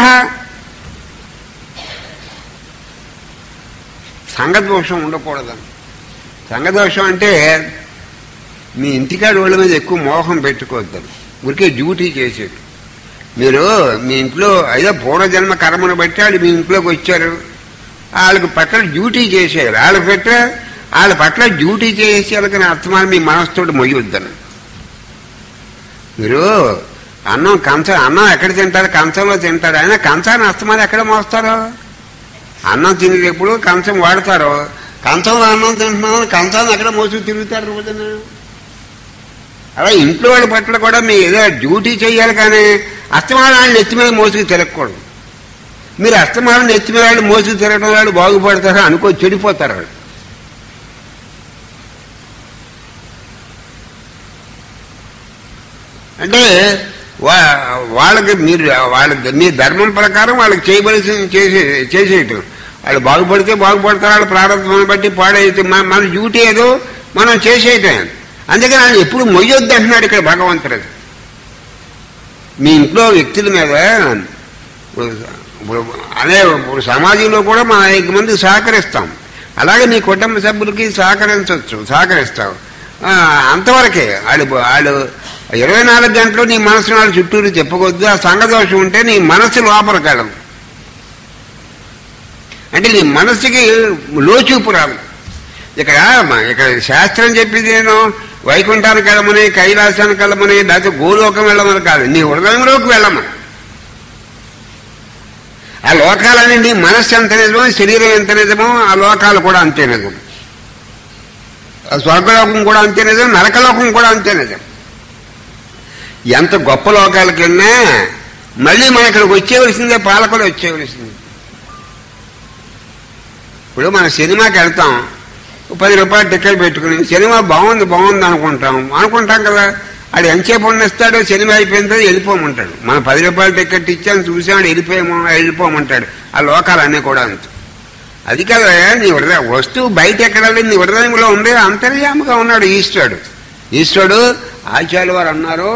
సంఘదోషం ఉండకూడదు సంఘదోషం అంటే మీ ఇంటికాడ వాళ్ళ మీద ఎక్కువ మోహం పెట్టుకోవద్దు ఊరికే డ్యూటీ చేసేది మీరు మీ ఇంట్లో ఏదో పూర్వజన్మ కర్మను బట్టి వాళ్ళు మీ ఇంట్లోకి వచ్చారు వాళ్ళకి పట్ల డ్యూటీ చేసేయాలి వాళ్ళ పట్ల వాళ్ళ పట్ల డ్యూటీ చేసేయాలని అర్థమాన్ని మీ మనసుతోటి మొయ్యొద్దని మీరు అన్నం కంచం అన్నం ఎక్కడ తింటారు కంచంలో తింటారు అయినా కంచాన్ని అస్తమాన్ని ఎక్కడ మోస్తారు అన్నం తినేటప్పుడు కంచం వాడతారు కంచంలో అన్నం తింటున్నాం కంచాన్ని ఎక్కడ మోసుకు తిరుగుతారు రోజున అలా ఇంట్లో వాళ్ళ పట్ల కూడా మీ ఏదో డ్యూటీ చేయాలి కానీ అస్తమానం వాళ్ళు నెత్తి మీద మోసుకు తిరగకూడదు మీరు అస్తమానం నెత్తి మీద వాళ్ళు మోసుకు తిరగడం వాళ్ళు బాగుపడతారు అనుకో చెడిపోతారు వాళ్ళు అంటే వా- వాళ్ళకి మీరు వాళ్ళకి మీ ధర్మం ప్రకారం వాళ్ళకి చేయవలసింది చేసే చేసేయటం వాళ్ళు బాగుపడితే బాగుపడతారు వాళ్ళ ప్రారంభం బట్టి పాడైతే మన మన డ్యూటీ ఏదో మనం చేసేయటం అందుకని ఆయన ఎప్పుడు మొయ్యొద్దు అంటున్నాడు ఇక్కడ భగవంతుడు మీ ఇంట్లో వ్యక్తుల మీద ఇప్పుడు అదే ఇప్పుడు సమాజంలో కూడా మనం అనేక మంది సహకరిస్తాం అలాగే నీ కుటుంబ సభ్యులకి సహకరించవచ్చు సహకరిస్తాం ఆ, అంతవరకే వాళ్ళు వాళ్ళు ఇరవై నాలుగు గంటలు నీ మనసును వాళ్ళ చుట్టూరు చెప్పకొద్దు ఆ సంఘదోషం ఉంటే నీ మనసు లోపలికెళ్ళదు అంటే నీ మనసుకి లోచూపు రాదు ఇక్కడ మ- ఇక్కడ శాస్త్రం చెప్పింది నేను వైకుంఠానికి వెళ్ళమని కైలాసానికి వెళ్ళమని లేకపోతే గోలోకం వెళ్ళమని కాదు నీ హృదయంలోకి వెళ్ళమని ఆ లోకాలన్నీ నీ మనస్సు ఎంత నిజమో శరీరం ఎంత నిజమో ఆ లోకాలు కూడా అంతే నిజం ఆ స్వర్గలోకం కూడా అంతే నిజం నరకలోకం కూడా అంతే నిజం ఎంత గొప్ప లోకాలకి వెళ్ళినా మళ్ళీ మన ఇక్కడికి వచ్చేవలసిందే పాలకులు వచ్చేవలసిందే ఇప్పుడు మన సినిమాకి వెళ్తాం ఓ పది రూపాయలు టికెట్ పెట్టుకుని సినిమా బాగుంది బాగుంది అనుకుంటాం అనుకుంటాం కదా అది ఎంతసేపు ఉండేస్తాడో సినిమా అయిపోయిందో వెళ్ళిపోమంటాడు మన పది రూపాయల టికెట్ ఇచ్చాను చూసాడు వెళ్ళిపోయాము వెళ్ళిపోమంటాడు ఆ లోకాలన్నీ కూడా అంత అది కదా నీ హృదయ వస్తువు బయట ఎక్కడ లేదు, నీ హృదయంలో ఉంది అంతర్యాముగా ఉన్నాడు ఈశ్వరుడు ఈశ్వరుడు ఆచార్య వారు అన్నారు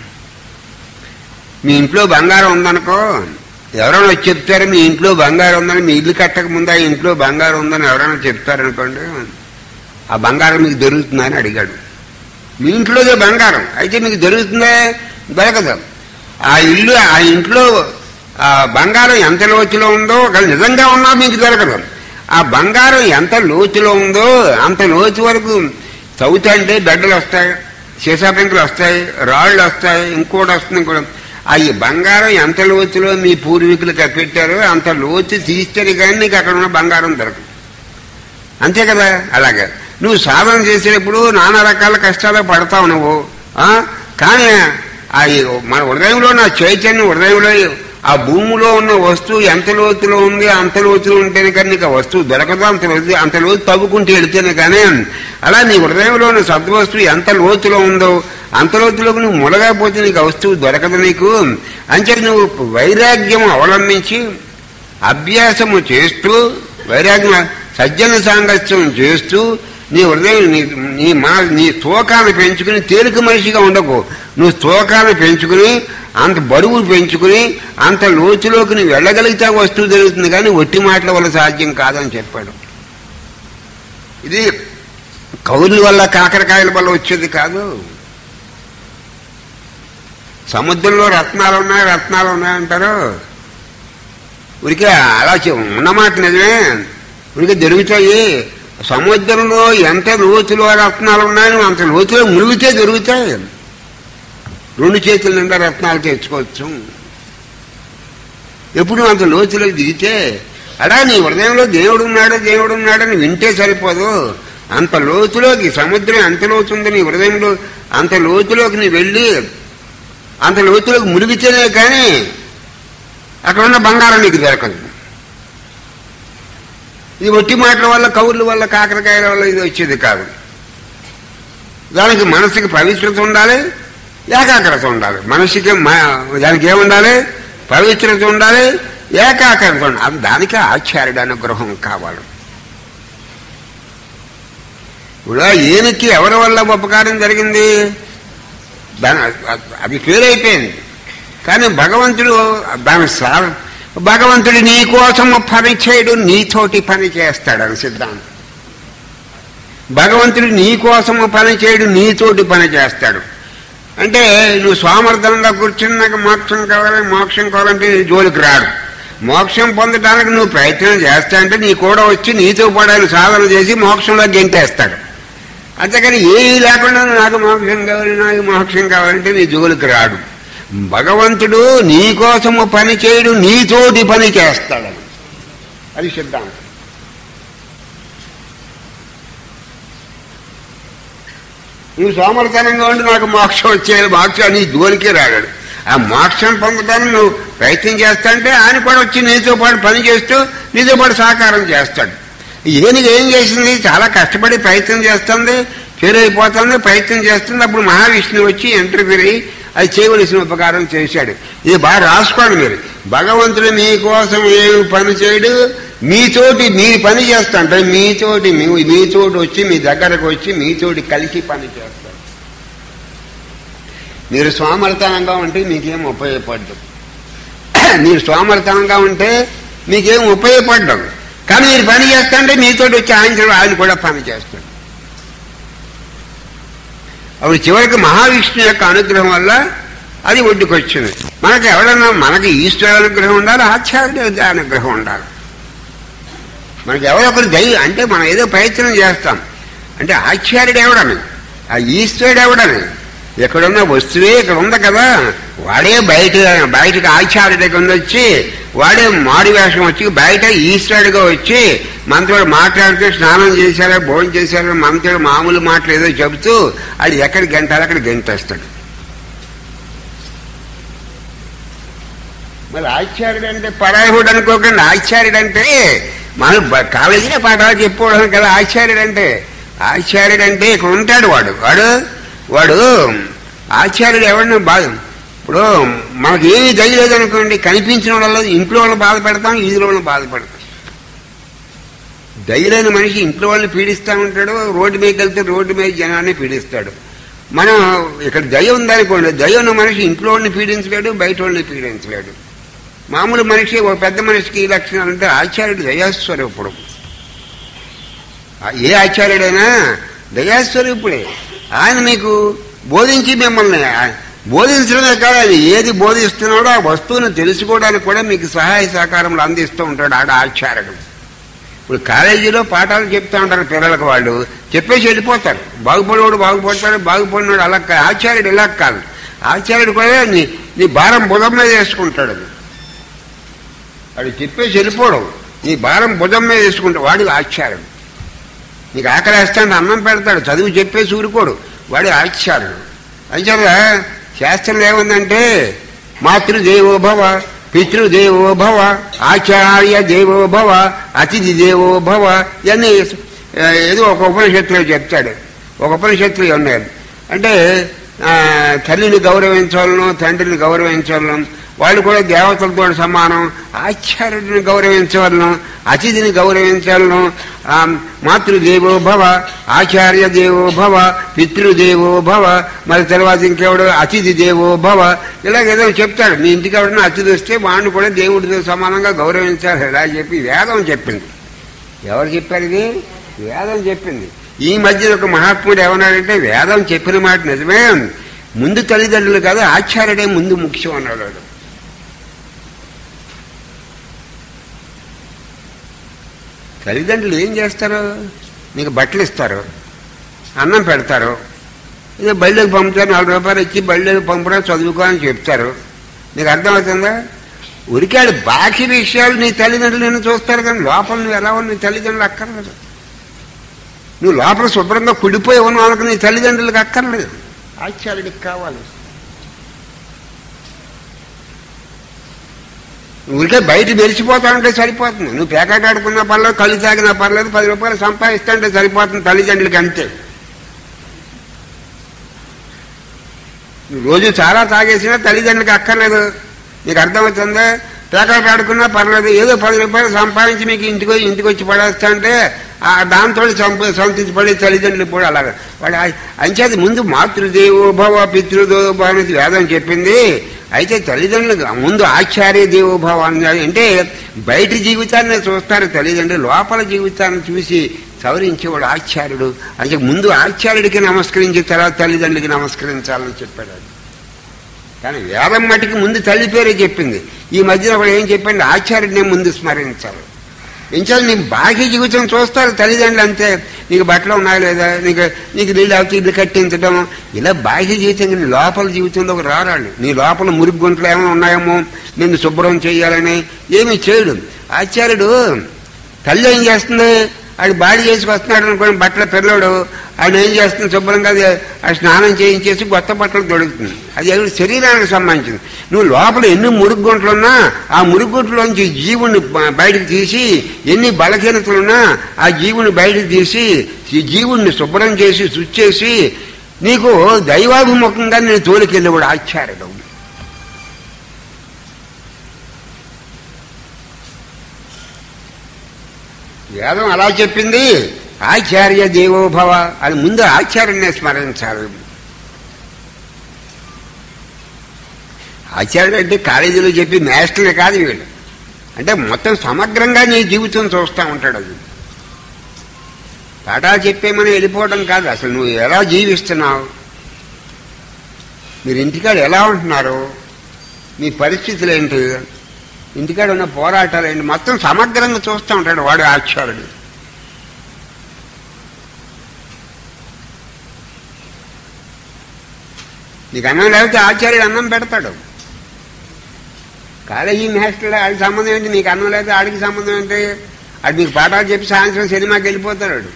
మీ ఇంట్లో బంగారం ఉందనుకో ఎవరైనా వచ్చి చెప్తారు మీ ఇంట్లో బంగారం ఉందని మీ ఇల్లు కట్టక ముందు ఆ ఇంట్లో బంగారం ఉందని ఎవరైనా చెప్తారనుకోండి ఆ బంగారం మీకు దొరుకుతుందని అడిగాడు మీ ఇంట్లోదే బంగారం అయితే మీకు దొరుకుతుందే దొరకదు ఆ ఇల్లు ఆ ఇంట్లో ఆ బంగారం ఎంత లోతులో ఉందో ఒకవేళ నిజంగా ఉన్నా మీకు దొరకదు ఆ బంగారం ఎంత లోతులో ఉందో అంత లోతు వరకు తవ్వుతా అంటే బెడ్డలు వస్తాయి సీసా పెంకులు వస్తాయి రాళ్ళు వస్తాయి ఇంకోటి వస్తుంది ఇంకోటి ఆ ఈ బంగారం ఎంత లోతులో మీ పూర్వీకులు పెట్టారో అంత లోతు తీస్తే కానీ నీకు అక్కడ ఉన్న బంగారం దొరకదు అంతే కదా అలాగే నువ్వు సాధన చేసేటప్పుడు నానా రకాల కష్టాలు పడతావు నువ్వు ఆ? కానీ ఆ ఈ మన హృదయంలో నా చైతన్యం హృదయంలో ఆ భూమిలో ఉన్న వస్తువు ఎంత లోతులో ఉంది అంత లోతులో ఉంటేనే కానీ నీకు ఆ వస్తువు దొరకదు అంత లోతు అంత లోతు తవ్వుకుంటూ వెళితేనే కానీ అలా నీ హృదయంలో ఉన్న సద్వస్తువు ఎంత లోతులో ఉందో అంత లోతులోకి నువ్వు ములగకపోతే నీకు ఆ వస్తువు దొరకదు నీకు అంతే నువ్వు వైరాగ్యం అవలంబించి అభ్యాసము చేస్తూ వైరాగ్యం సజ్జన సాంగత్యం చేస్తూ నీ హృదయం నీ నీ మా నీ తోకాన్ని పెంచుకుని తేలిక మనిషిగా ఉండకు నువ్వు తోకాన్ని పెంచుకుని అంత బరువు పెంచుకుని అంత లోతులోకి నువ్వు వెళ్ళగలిగితే వస్తువు జరుగుతుంది కానీ ఒట్టి మాటల వల్ల సాధ్యం కాదని చెప్పాడు ఇది కౌరుల వల్ల కాకరకాయల వల్ల వచ్చేది కాదు సముద్రంలో రత్నాలు ఉన్నాయి రత్నాలు ఉన్నాయంటారు ఉరికే అలా చె- ఉన్నమాట నిజమే ఉరికి దొరుకుతాయి సముద్రంలో ఎంత లోతులో రత్నాలు ఉన్నాయో అంత లోతులో మునిగితే దొరుకుతాయి రెండు చేతుల నిండా రత్నాలు తెచ్చుకోవచ్చు ఎప్పుడు అంత లోతులోకి దిగితే అలా నీ హృదయంలో దేవుడు ఉన్నాడు దేవుడు ఉన్నాడని వింటే సరిపోదు అంత లోతులోకి సముద్రం ఎంత లోతుంది నీ హృదయంలో అంత లోతులోకి నీ వెళ్ళి అంత లోతులోకి మునిగితేనే కానీ అక్కడ ఉన్న బంగారం నీకు దొరకదు ఇది ఒట్టి మాటల వల్ల కౌర్ల వల్ల కాకరకాయల వల్ల ఇది వచ్చేది కాదు దానికి మనసుకి పవిత్రత ఉండాలి ఏకాగ్రత ఉండాలి మనిషికి మ- దానికి ఏముండాలి పవిత్రత ఉండాలి ఏకాగ్రత ఉండాలి దానికి ఆచార్యుడు అనుగ్రహం కావాలి ఇప్పుడు ఈయనకి ఎవరి వల్ల ఉపకారం జరిగింది దాని అది ఫెయిల్ అయిపోయింది కానీ భగవంతుడు దాని సా భగవంతుడు నీ కోసం పని చేయడు నీతోటి పని చేస్తాడని సిద్ధాంతం భగవంతుడు నీ కోసము పని చేయడు నీతోటి పని చేస్తాడు అంటే నువ్వు స్వామర్థనంగా కూర్చుని నాకు మోక్షం కావాలి మోక్షం కావాలంటే నీ జోలికి రాడు మోక్షం పొందడానికి నువ్వు ప్రయత్నం చేస్తా అంటే నీ కూడా వచ్చి నీతో పడాలని సాధన చేసి మోక్షంలో గెంటేస్తాడు అంతేకాని ఏమీ లేకుండా నాకు మోక్షం కావాలి నాకు మోక్షం కావాలంటే నీ జోలికి రాడు భగవంతుడు నీ కోసము పని చేయడు నీతోటి పని చేస్తాడని అది సిద్ధాంతం నువ్వు సోమరతనంగా ఉండి నాకు మోక్షం వచ్చేది మోక్షం నీ జోలికే రాగాడు ఆ మోక్షం పొందడానికి నువ్వు ప్రయత్నం చేస్తా అంటే ఆయన కూడా వచ్చి నీతో పాటు పని చేస్తూ నీతో పాటు సహకారం చేస్తాడు ఏనుగు ఏం చేసింది చాలా కష్టపడి ప్రయత్నం చేస్తుంది ఫెయిల్ అయిపోతుంది ప్రయత్నం చేస్తుంది అప్పుడు మహావిష్ణువు వచ్చి ఇంటర్వ్యూ అయ్యి అది చేయవలసిన ఉపకారం చేశాడు ఇది బాగా రాసుకోండి మీరు భగవంతుడు మీకోసం ఏమి పని చేయడు మీతోటి మీరు పని చేస్తుంటే మీతోటి మీ- మీతోటి వచ్చి మీ దగ్గరకు వచ్చి మీతోటి కలిసి పని చేస్తాడు మీరు సోమర్థనంగా ఉంటే మీకేం ఉపయోగపడ్డు మీరు సోమర్థనంగా ఉంటే మీకేం ఉపయోగపడ్డం కానీ మీరు పని చేస్తుంటే మీతోటి వచ్చి ఆయన ఆయన కూడా పని చేస్తాడు అప్పుడు చివరికి మహావిష్ణు యొక్క అనుగ్రహం వల్ల అది ఒడ్డుకు వచ్చింది మనకి ఎవడన్నా మనకి ఈశ్వర అనుగ్రహం ఉండాలి ఆచార్య అనుగ్రహం ఉండాలి మనకి ఎవరో ఒకరు దైవం అంటే మనం ఏదో ప్రయత్నం చేస్తాం అంటే ఆచార్యుడు ఎవడని ఆ ఈశ్వరుడు ఎవడని ఎక్కడున్న వస్తువే ఇక్కడ ఉంది కదా వాడే బయట బయటకు ఆచార్యుడి దగ్గర వచ్చి వాడే మాడి వేషం వచ్చి బయట ఈశ్వరుడిగా వచ్చి మనతో మాట్లాడుతూ స్నానం చేశారా భోజనం చేశారా మనతో మామూలు మాటలు ఏదో చెబుతూ అది ఎక్కడ గంటాలో అక్కడ గంటేస్తాడు మరి ఆచార్యుడు అంటే పరాయహుడు అనుకోకండి ఆచార్యుడు అంటే మనం బ- కాలేజీలో పాఠాలు చెప్పుకోవడం కదా ఆచార్యుడు అంటే ఆచార్యుడు అంటే ఇక్కడ ఉంటాడు వాడు వాడు వాడు ఆచార్యుడు ఎవరిని బాధ ఇప్పుడు మనకి ఏమీ తెలియలేదు అనుకోండి కనిపించిన వాళ్ళ ఇంట్లో వాళ్ళని బాధ పెడతాం వీధిలో వాళ్ళని బాధ పెడతాం దయలేని మనిషి ఇంట్లో వాళ్ళని పీడిస్తూ ఉంటాడు రోడ్డు మీదకి వెళ్తే రోడ్డు మీద జనాన్ని పీడిస్తాడు మనం ఇక్కడ దయ ఉందనుకోండి దయ ఉన్న మనిషి ఇంట్లో వాళ్ళని పీడించలేడు బయట వాళ్ళని పీడించలేడు మామూలు మనిషి ఒక పెద్ద మనిషికి ఈ లక్షణాలు అంటే ఆచార్యుడు దయాస్వరూపుడు ఆ ఏ ఆచార్యుడైనా దయాస్వరూపుడే ఆయన మీకు బోధించి మిమ్మల్ని ఆ- బోధించడమే కాదు ఆయన ఏది బోధిస్తున్నాడో ఆ వస్తువును తెలుసుకోవడానికి కూడా మీకు సహాయ సహకారములు అందిస్తూ ఉంటాడు ఆడ ఆచార్యుడు ఇప్పుడు కాలేజీలో పాఠాలు చెప్తా ఉంటారు పిల్లలకు వాళ్ళు చెప్పేసి వెళ్ళిపోతారు బాగుపడినోడు బాగుపడతాడు బాగుపడినోడు అలా కా- ఆచార్యుడు ఇలా కాదు ఆచార్యుడు కూడా నీ నీ భారం భుజం మీద వేసుకుంటాడు అది వాడు చెప్పేసి వెళ్ళిపోవడం నీ భారం భుజం మీద వేసుకుంటాడు వాడు ఆచార్యుడు నీకు ఆకలేస్తాడు అన్నం పెడతాడు చదువు చెప్పేసి ఊరుకోడు వాడు ఆచార్యుడు అంచేత శాస్త్రంలో ఏముందంటే మాతృదేవో భవ పితృదేవో భవ ఆచార్య దేవో భవ అతిథి దేవో భవ ఇవన్నీ ఆ, ఏదో ఒక ఉపనిషత్తులో చెప్తాడు ఒక ఉపనిషత్తులు ఉన్నాయి అంటే ఆ, తల్లిని గౌరవించాలను తండ్రిని గౌరవించాలను వాళ్ళు కూడా దేవతలతో సమానం ఆచార్యుడిని గౌరవించవలను అతిథిని గౌరవించాలను ఆ, మాతృదేవో భవ ఆచార్య దేవో భవ పితృదేవో భవ మరి తర్వాత ఇంకెవడు అతిథి దేవో భవ ఇలాగేదో చెప్తాడు నీ ఇంటికి ఎవడన్నా అతిథి వస్తే వాడిని కూడా దేవుడితో సమానంగా గౌరవించాలి ఇలా చెప్పి వేదం చెప్పింది ఎవరు చెప్పారు ఇది వేదం చెప్పింది ఈ మధ్య ఒక మహాత్ముడు ఏమన్నాడంటే వేదం చెప్పిన మాట నిజమే ముందు తల్లిదండ్రులు కాదు ఆచార్యుడే ముందు ముఖ్యం అన్నాడు వాడు. తల్లిదండ్రులు ఏం చేస్తారు నీకు బట్టలు ఇస్తారు అన్నం పెడతారు ఇదే బళ్ళకి పంపుతారు నాలుగు రూపాయలు ఇచ్చి బళ్ళకి పంపడం చదువుకో అని చెప్తారు నీకు అర్థమవుతుందా ఉరికాడు బాకీ విషయాలు నీ తల్లిదండ్రులు నిన్ను చూస్తారు కానీ లోపల నువ్వు ఎలా ఉన్నా నీ తల్లిదండ్రులు అక్కర్లేదు నువ్వు లోపల శుభ్రంగా కుడిపోయి ఉన్నావు అనుకో నీ తల్లిదండ్రులకు అక్కర్లేదు ఆచార్యుడికి కావాలి ఊరికే బయట వెలిసిపోతా ఉంటే సరిపోతుంది నువ్వు పేకాట ఆడుకున్నా పర్లేదు కళ్ళు తాగినా పర్లేదు పది రూపాయలు సంపాదిస్తా అంటే సరిపోతుంది తల్లిదండ్రులకి అంతే నువ్వు రోజు చాలా తాగేసినా తల్లిదండ్రులకి అక్కర్లేదు నీకు అర్థమవుతుందా పేకాట ఆడుకున్నా పర్లేదు ఏదో పది రూపాయలు సంపాదించి మీకు ఇంటికి వచ్చి ఇంటికి వచ్చి పడేస్తా అంటే ఆ దాంతో సంప సంతృప్తిపడే తల్లిదండ్రులు కూడా అలాగే వాడు ఆ- అంచేది ముందు మాతృదేవో భవ పితృదేవో భవ అనేది వేదం చెప్పింది అయితే తల్లిదండ్రులు ముందు ఆచార్య దేవోభావ అన్నది అంటే బయట జీవితాన్ని చూస్తారు తల్లిదండ్రులు లోపల జీవితాన్ని చూసి సవరించేవాడు ఆచార్యుడు అంటే ముందు ఆచార్యుడికి నమస్కరించి తర్వాత తల్లిదండ్రులకి నమస్కరించాలని చెప్పాడు ఆయన. కానీ వేదం మటుకి ముందు తల్లి పేరే చెప్పింది ఈ మధ్యన ఒకడు ఏం చెప్పింది ఆచార్యుడినే ముందు స్మరించాలి ఎంచాలి నీకు బాహ్య జీవితం చూస్తారు తల్లిదండ్రులు అంతే నీకు బట్టలు ఉన్నాయా లేదా నీకు నీకు నీళ్ళు అవుతూ ఇల్లు కట్టించడం ఇలా బాహ్య జీవితం నీ లోపల జీవితంలోకి రారాళ్ళు నీ లోపల మురుగు గుంటలు ఏమైనా ఉన్నాయేమో నిన్ను శుభ్రం చేయాలని ఏమీ చేయడు ఆచార్యుడు తల్లి ఏం చేస్తుంది ఆడు బాడీ చేసుకొస్తున్నాడు అనుకోని బట్టల పిల్లడు ఆయన ఏం చేస్తుంది శుభ్రంగా అది ఆ స్నానం చేయించేసి కొత్త బట్టలు దొరుకుతుంది అది ఎవరి శరీరానికి సంబంధించింది నువ్వు లోపల ఎన్ని మురుగు గుంటలున్నా ఆ మురుగు గుంటలోంచి జీవుని బ- బయటకు తీసి ఎన్ని బలహీనతలున్నా ఆ జీవుని బయటకు తీసి ఈ జీవుణ్ణి శుభ్రం చేసి శుచేసి నీకు దైవాభిముఖంగా నేను తోలికెళ్ళేవాడు ఆచార్యుడు వేదం అలా చెప్పింది ఆచార్య దేవోభవ అని ముందు ఆచార్యుడినే స్మరించాలి ఆచార్యుడు అంటే కాలేజీలో చెప్పి మాస్టర్లే కాదు వీళ్ళు అంటే మొత్తం సమగ్రంగా నీ జీవితం చూస్తూ ఉంటాడు అది పాఠాలు చెప్పేమని వెళ్ళిపోవడం కాదు అసలు నువ్వు ఎలా జీవిస్తున్నావు మీరు ఇంటికాడ ఎలా ఉంటున్నారు మీ పరిస్థితులు ఏంటి ఇంటికాడ ఉన్న పోరాటాలు ఏంటి మొత్తం సమగ్రంగా చూస్తూ ఉంటాడు వాడు ఆచార్యుడు నీకు అన్నం లేకపోతే ఆచార్యుడు అన్నం పెడతాడు కాలేజీ మాస్టర్ ఆడికి సంబంధం ఏంటి నీకు అన్నం లేకపోతే ఆడికి సంబంధం ఏంటి అది నీకు పాఠాలు చెప్పి సాయంత్రం సినిమాకి వెళ్ళిపోతాడు వాడు.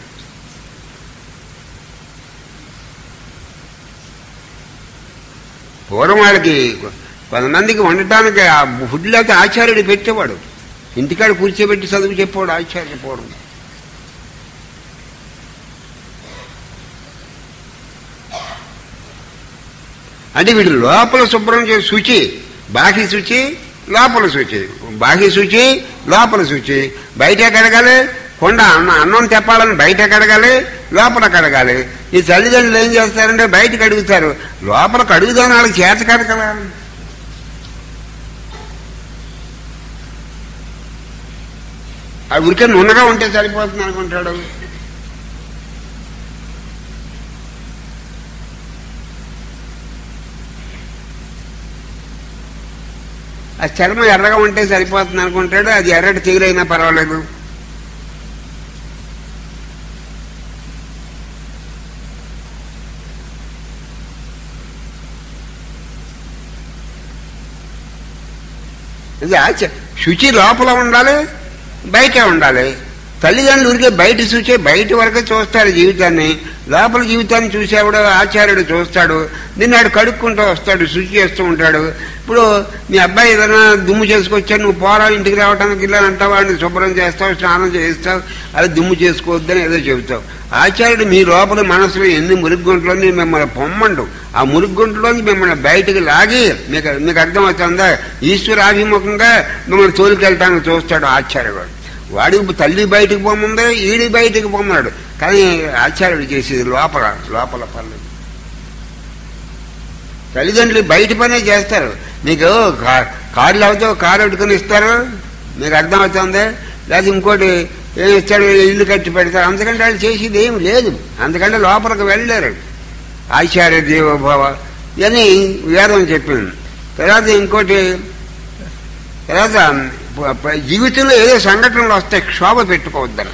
పూర్వం వాళ్ళకి కొంతమందికి వండటానికి ఆ ఫుడ్ లేకపోతే ఆచార్యుడు పెట్టేవాడు ఇంటికాడ కూర్చోబెట్టి చదువు చెప్పేవాడు ఆచార్యుడు పూర్వం అంటే వీడు లోపల శుభ్రం చేసి శుచి బాహ్య శుచి లోపల శుచి బాహ్య శుచి లోపల శుచి బయట కడగాలి కొండ అన్నం అన్నం తెప్పాలని బయట కడగాలి లోపల కడగాలి ఈ తల్లిదండ్రులు ఏం చేస్తారంటే బయట కడుగుతారు లోపల కడుగుదాని వాళ్ళకి చేత కడగలాలి ఆ ఉరికే నున్నగా ఉంటే సరిపోతుంది అనుకుంటాడు ఆ చర్మం ఎర్రగా ఉంటే సరిపోతుంది అనుకుంటాడు అది ఎర్రటి తీగులైనా పర్వాలేదు ఇది ఆచ- శుచి లోపల ఉండాలి బయట ఉండాలి తల్లిదండ్రులు ఊరికే బయట చూసే బయట వరకే చూస్తాడు జీవితాన్ని లోపల జీవితాన్ని చూసేవాడు ఆచార్యుడు చూస్తాడు నిన్ను ఆడు కడుక్కుంటూ వస్తాడు శుచి చేస్తూ ఉంటాడు ఇప్పుడు మీ అబ్బాయి ఏదైనా దుమ్ము చేసుకొచ్చాడు నువ్వు పోరా ఇంటికి రావడానికి ఇలా అంటావా అని శుభ్రం చేస్తావు స్నానం చేస్తావు అది దుమ్ము చేసుకోవద్దని ఏదో చెబుతావు ఆచార్యుడు మీ లోపల మనసులో ఎన్ని మురుగుంట్లోని మిమ్మల్ని పొమ్మండు ఆ మురుగుంట్లోని మిమ్మల్ని బయటకు లాగి మీకు మీకు అర్థమవుతుందా ఈశ్వరాభిముఖంగా మిమ్మల్ని తోలికెళ్ళటానికి చూస్తాడు ఆచార్యుడు వాడి తల్లి బయటకు పోముందే ఈడి బయటకు పోమన్నాడు కానీ ఆచార్యుడు చేసేది లోపల లోపల పనులు తల్లిదండ్రులు బయట పనే చేస్తారు మీకు కా- కార్లు అవుతే ఒక కారు పెట్టుకుని ఇస్తారు మీకు అర్థమవుతుంది లేదా ఇంకోటి ఏం ఇస్తాడు ఇల్లు కట్టి పెడతారు అందుకంటే వాళ్ళు చేసేది ఏం లేదు అందుకంటే లోపలికి వెళ్ళలేరు ఆచార్య దేవోభవ అని వేదం చెప్పింది తర్వాత ఇంకోటి తర్వాత ప- ప- జీవితంలో ఏదో సంఘటనలు వస్తాయి క్షోభ పెట్టుకోవద్దని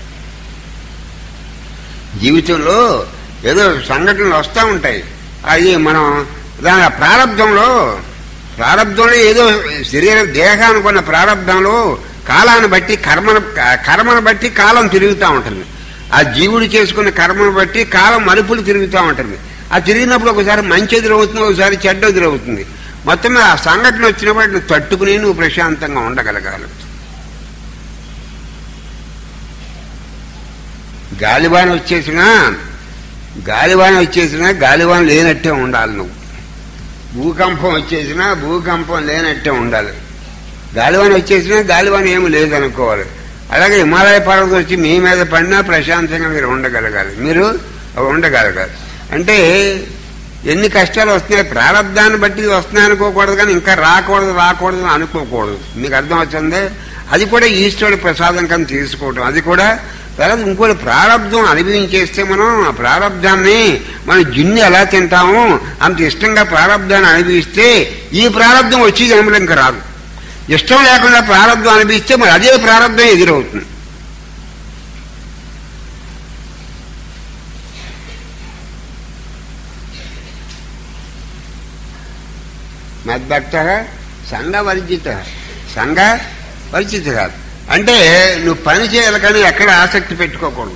జీవితంలో ఏదో సంఘటనలు వస్తూ ఉంటాయి అది మనం దాని ప్రారంధంలో ప్రారంధంలో ఏదో శరీర దేహానికి ఉన్న ప్రారంధంలో కాలాన్ని బట్టి కర్మను కర్మను బట్టి కాలం తిరుగుతూ ఉంటుంది ఆ జీవుడు చేసుకున్న కర్మను బట్టి కాలం మలుపులు తిరుగుతూ ఉంటుంది ఆ తిరిగినప్పుడు ఒకసారి మంచి ఎదురవుతుంది ఒకసారి చెడ్డ ఎదురవుతుంది మొత్తం మీద ఆ సంఘటన వచ్చినప్పుడు నువ్వు తట్టుకుని నువ్వు ప్రశాంతంగా ఉండగలగాలి గాలివాన వచ్చేసినా గాలివాన వచ్చేసినా గాలివాన లేనట్టే ఉండాలి నువ్వు భూకంపం వచ్చేసినా భూకంపం లేనట్టే ఉండాలి గాలివాన వచ్చేసినా గాలివాన ఏమి లేదనుకోవాలి అలాగే హిమాలయ పర్వతం వచ్చి మీ మీద పడినా ప్రశాంతంగా మీరు ఉండగలగాలి మీరు ఉండగలగాలి అంటే ఎన్ని కష్టాలు వస్తున్నాయి ప్రారంధాన్ని బట్టి వస్తున్నాయి అనుకోకూడదు కానీ ఇంకా రాకూడదు రాకూడదు అని అనుకోకూడదు మీకు అర్థం వచ్చింది అది కూడా ఈశ్వరుడి ప్రసాదం కానీ తీసుకోవటం అది కూడా తర్వాత ఇంకోటి ప్రారంధం అనుభవించేస్తే మనం ఆ ప్రారంధాన్ని మనం జిన్ను ఎలా తింటాము అంత ఇష్టంగా ప్రారంధాన్ని అనుభవిస్తే ఈ ప్రారంధం వచ్చి జన్మలో ఇంకా రాదు ఇష్టం లేకుండా ప్రారంధం అనిపిస్తే మరి అదే ప్రారంధం ఎదురవుతుంది మద్భక్త సంఘ వర్జిత సంఘ వర్జిత కాదు అంటే నువ్వు పని చేయాలి కానీ ఎక్కడ ఆసక్తి పెట్టుకోకూడదు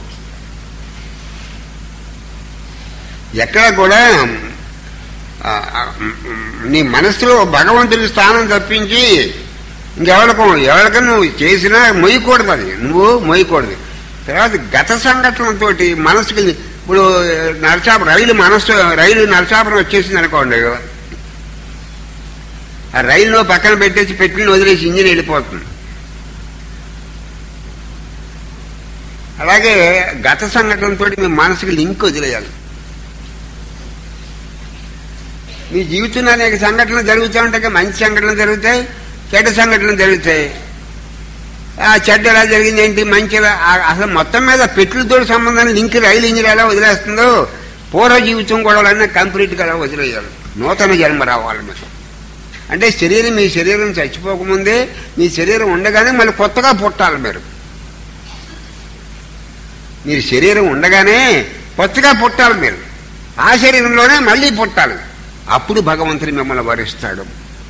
ఎక్కడ కూడా ఆ, ఆ, నీ మనసులో భగవంతుడి స్థానం తప్పించి ఇంకెవరికో ఎవరికైనా నువ్వు చేసినా మొయ్యకూడదు అది నువ్వు మొయ్యకూడదు తర్వాత గత సంఘటనలతోటి మనసుకి ఇప్పుడు నరసాపురం రైలు మనసు రైలు నరసాపురం వచ్చేసింది అనుకోండి ఆ రైలులో పక్కన పెట్టేసి పెట్టిన వదిలేసి ఇంజిన్ వెళ్ళిపోతుంది అలాగే గత సంఘటనతో మీ మనసుకి లింక్ వదిలేయాలి మీ జీవితంలో అనేక సంఘటనలు జరుగుతూ ఉంటాయి మంచి సంఘటనలు జరుగుతాయి చెడ్డ సంఘటనలు జరుగుతాయి ఆ చెడ్డ ఎలా జరిగింది ఏంటి మంచి ఎలా- ఆ- అసలు మొత్తం మీద పెట్లతో సంబంధం లింక్ రైలు ఇంజిన్ ఎలా వదిలేస్తుందో పూర్వ జీవితం గొడవలన్నీ కంప్లీట్గా ఎలా వదిలేయాలి నూతన జన్మ రావాలి మీకు అంటే శరీరం మీ శరీరం చచ్చిపోకముందే మీ శరీరం ఉండగానే మళ్ళీ కొత్తగా పుట్టాలి మీరు మీరు శరీరం ఉండగానే కొత్తగా పుట్టాలి మీరు ఆ శరీరంలోనే మళ్ళీ పుట్టాలి అప్పుడు భగవంతుడు మిమ్మల్ని వరిస్తాడు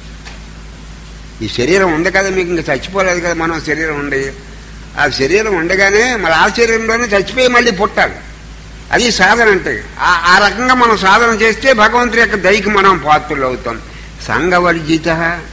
ఈ శరీరం ఉంది కదా మీకు ఇంకా చచ్చిపోలేదు కదా మనం శరీరం ఉండి ఆ శరీరం ఉండగానే మళ్ళీ ఆ శరీరంలోనే చచ్చిపోయి మళ్ళీ పుట్టాలి అది సాధన అంటే ఆ- ఆ రకంగా మనం సాధన చేస్తే భగవంతుడి యొక్క దయకి మనం పాత్రలు అవుతాం సంఘవర్జిత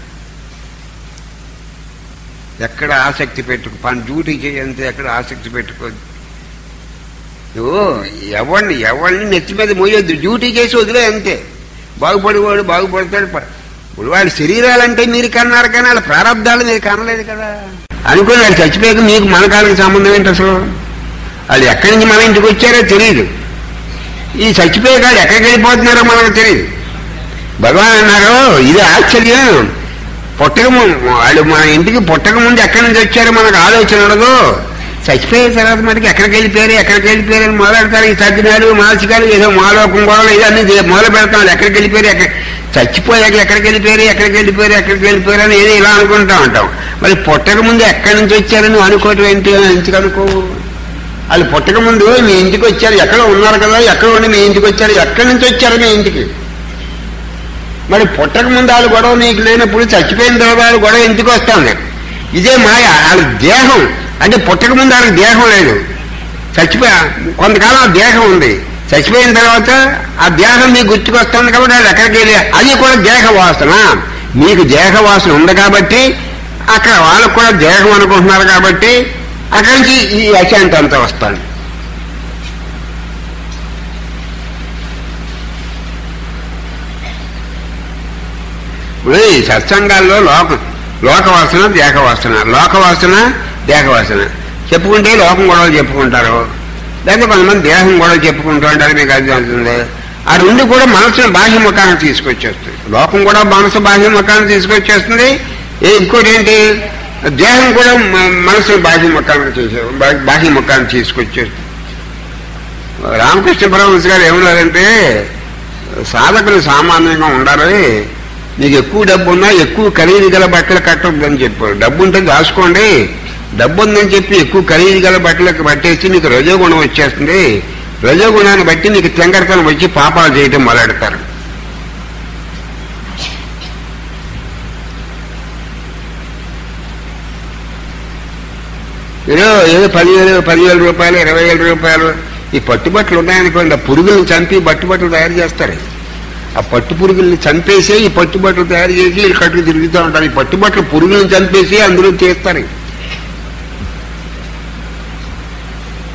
ఎక్కడ ఆసక్తి పెట్టుకో పని డ్యూటీ చేయంతే ఎక్కడ ఆసక్తి పెట్టుకోద్దు నువ్వు ఎవరిని ఎవరిని నెత్తి మీద మోయొద్దు డ్యూటీ చేసి వదిలే అంతే బాగుపడేవాడు బాగుపడతాడు ప- ఇప్పుడు వాడి శరీరాలంటే మీరు కన్నారు కానీ వాళ్ళ ప్రారంధాలు మీరు కనలేదు కదా అనుకుని వాళ్ళు చచ్చిపోయాక మీకు మన కాళ్ళకి సంబంధం ఏంటి అసలు వాళ్ళు ఎక్కడి నుంచి మన ఇంటికి వచ్చారో తెలియదు ఈ చచ్చిపోయాక వాళ్ళు ఎక్కడికి వెళ్ళిపోతున్నారో మనకు తెలియదు భగవాన్ అన్నారు ఇది ఆశ్చర్యం పుట్టక ముందు వాళ్ళు మన ఇంటికి పుట్టక ముందు ఎక్కడి నుంచి వచ్చారో మనకు ఆలోచన ఉండదు చచ్చిపోయిన తర్వాత మనకి ఎక్కడికి వెళ్ళిపోయారు ఎక్కడికి వెళ్ళిపోయారు అని మొదలెడతారు ఈ సజ్జనాలు మానసికాలు ఏదో మాలోకం గొడవలు ఏదో అన్ని చే- మొదలు పెడతాం ఎక్కడికి వెళ్ళిపోయారు ఎక్కడ చచ్చిపోయాక ఎక్కడికి వెళ్ళిపోయారు ఎక్కడికి వెళ్ళిపోయారు ఎక్కడికి వెళ్ళిపోయారు అని ఏదో ఇలా అనుకుంటా ఉంటాం మరి పుట్టక ముందు ఎక్కడి నుంచి వచ్చారని అనుకోవటం ఏంటి అని ఎందుకు అనుకోవు వాళ్ళు పుట్టక ముందు మీ ఇంటికి వచ్చారు ఎక్కడ ఉన్నారు కదా ఎక్కడ ఉండి మీ ఇంటికి వచ్చారు ఎక్కడి నుంచి వచ్చారు మీ ఇంటికి మరి పుట్టక ముందు వాళ్ళు గొడవ నీకు లేనప్పుడు చచ్చిపోయిన తర్వాత వాళ్ళు గొడవ ఎందుకు వస్తుంది ఇదే మాయ వాళ్ళ దేహం అంటే పుట్టక ముందు వాళ్ళకి దేహం లేదు చచ్చిపోయా కొంతకాలం ఆ దేహం ఉంది చచ్చిపోయిన తర్వాత ఆ దేహం మీకు గుర్తుకొస్తుంది కాబట్టి వాళ్ళు ఎక్కడికి వెళ్ళి అది కూడా దేహ వాసన మీకు దేహ వాసన ఉంది కాబట్టి అక్కడ వాళ్ళకు కూడా దేహం అనుకుంటున్నారు కాబట్టి అక్కడి నుంచి ఈ అశాంతి అంతా వస్తాను ఇప్పుడు ఈ సత్సంగాల్లో లోక లోకవాసన దేహవాసన లోకవాసన దేహవాసన చెప్పుకుంటే లోకం గొడవలు చెప్పుకుంటారు లేకపోతే కొంతమంది దేహం గొడవలు చెప్పుకుంటూ ఉంటారు మీకు అది అవుతుంది ఆ రెండు కూడా మనసును బాహ్య ముఖాన్ని తీసుకొచ్చేస్తుంది లోకం కూడా మనసు బాహ్య ముఖాన్ని తీసుకొచ్చేస్తుంది ఏ ఇంకోటి ఏంటి దేహం కూడా మ- మనసును బాహ్య ముఖాన్ని చేసే బా- బాహ్య ముఖాన్ని తీసుకొచ్చేస్తుంది రామకృష్ణ పరమహంస గారు ఏమన్నారంటే సాధకులు సామాన్యంగా ఉండాలి నీకు ఎక్కువ డబ్బు ఉన్నా ఎక్కువ ఖరీదు గల బట్టలు కట్టొద్దని చెప్పారు డబ్బు ఉంటే దాచుకోండి డబ్బు ఉందని చెప్పి ఎక్కువ ఖరీదు గల బట్టలకు పట్టేసి నీకు రజోగుణం వచ్చేస్తుంది రజోగుణాన్ని బట్టి నీకు తెంగరతనం వచ్చి పాపాలు చేయటం మొదలెడతారు ఏదో ఏదో పదివేలు పదివేల రూపాయలు ఇరవై వేల రూపాయలు ఈ పట్టుబట్టలు ఉన్నాయనుకోండి ఆ పురుగులను చంపి పట్టుబట్టలు తయారు చేస్తారు ఆ పట్టు పురుగుల్ని చంపేసి ఈ పట్టుబట్టలు తయారు చేసి వీళ్ళు కట్టుకు తిరుగుతూ ఉంటారు ఈ పట్టుబట్టలు పురుగులను చంపేసి అందులో చేస్తారు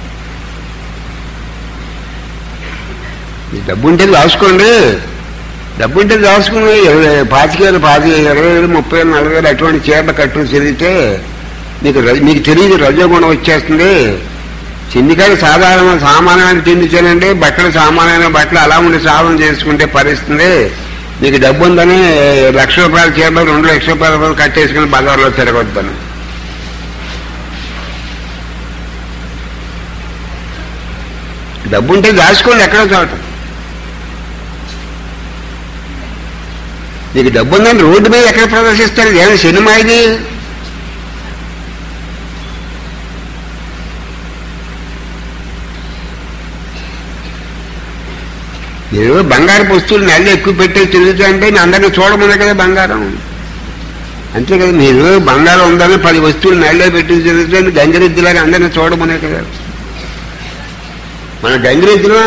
ఈ డబ్బు ఉంటే రాసుకోండి డబ్బు ఉంటే దాచుకుని ఇరవై పాతిక వేలు పాతిక ఇరవై వేలు ముప్పై వేలు నలభై వేలు అటువంటి చీరలు కట్టు తిరిగితే మీకు ర- మీకు తెలియదు రజోగుణం వచ్చేస్తుంది చిన్నికాయ సాధారణ సామాన్యమైన తిండి తినండి బట్టలు సామాన్యమైన బట్టలు అలా ఉండి సాధన చేసుకుంటే పరిస్తుంది మీకు డబ్బు ఉందని లక్ష రూపాయల చీరలు రెండు లక్షల రూపాయలు కట్టేసుకుని బజార్లో తిరగొద్దని డబ్బు ఉంటే దాచుకోండి ఎక్కడో చోట నీకు డబ్బు ఉందని రోడ్డు మీద ఎక్కడ ప్రదర్శిస్తారు ఏమైనా సినిమా ఇది మీరు బంగారు వస్తువులు నెల ఎక్కువ పెట్టి తిరుగుతా అంటే నేను అందరినీ చూడమనే కదా బంగారం అంతే కదా మీరు బంగారం ఉందని పది వస్తువులు నెలలో పెట్టి తిరుగుతే గంగిరెద్దులాగా అందరినీ చూడమనే కదా మన గంగిరెద్దులా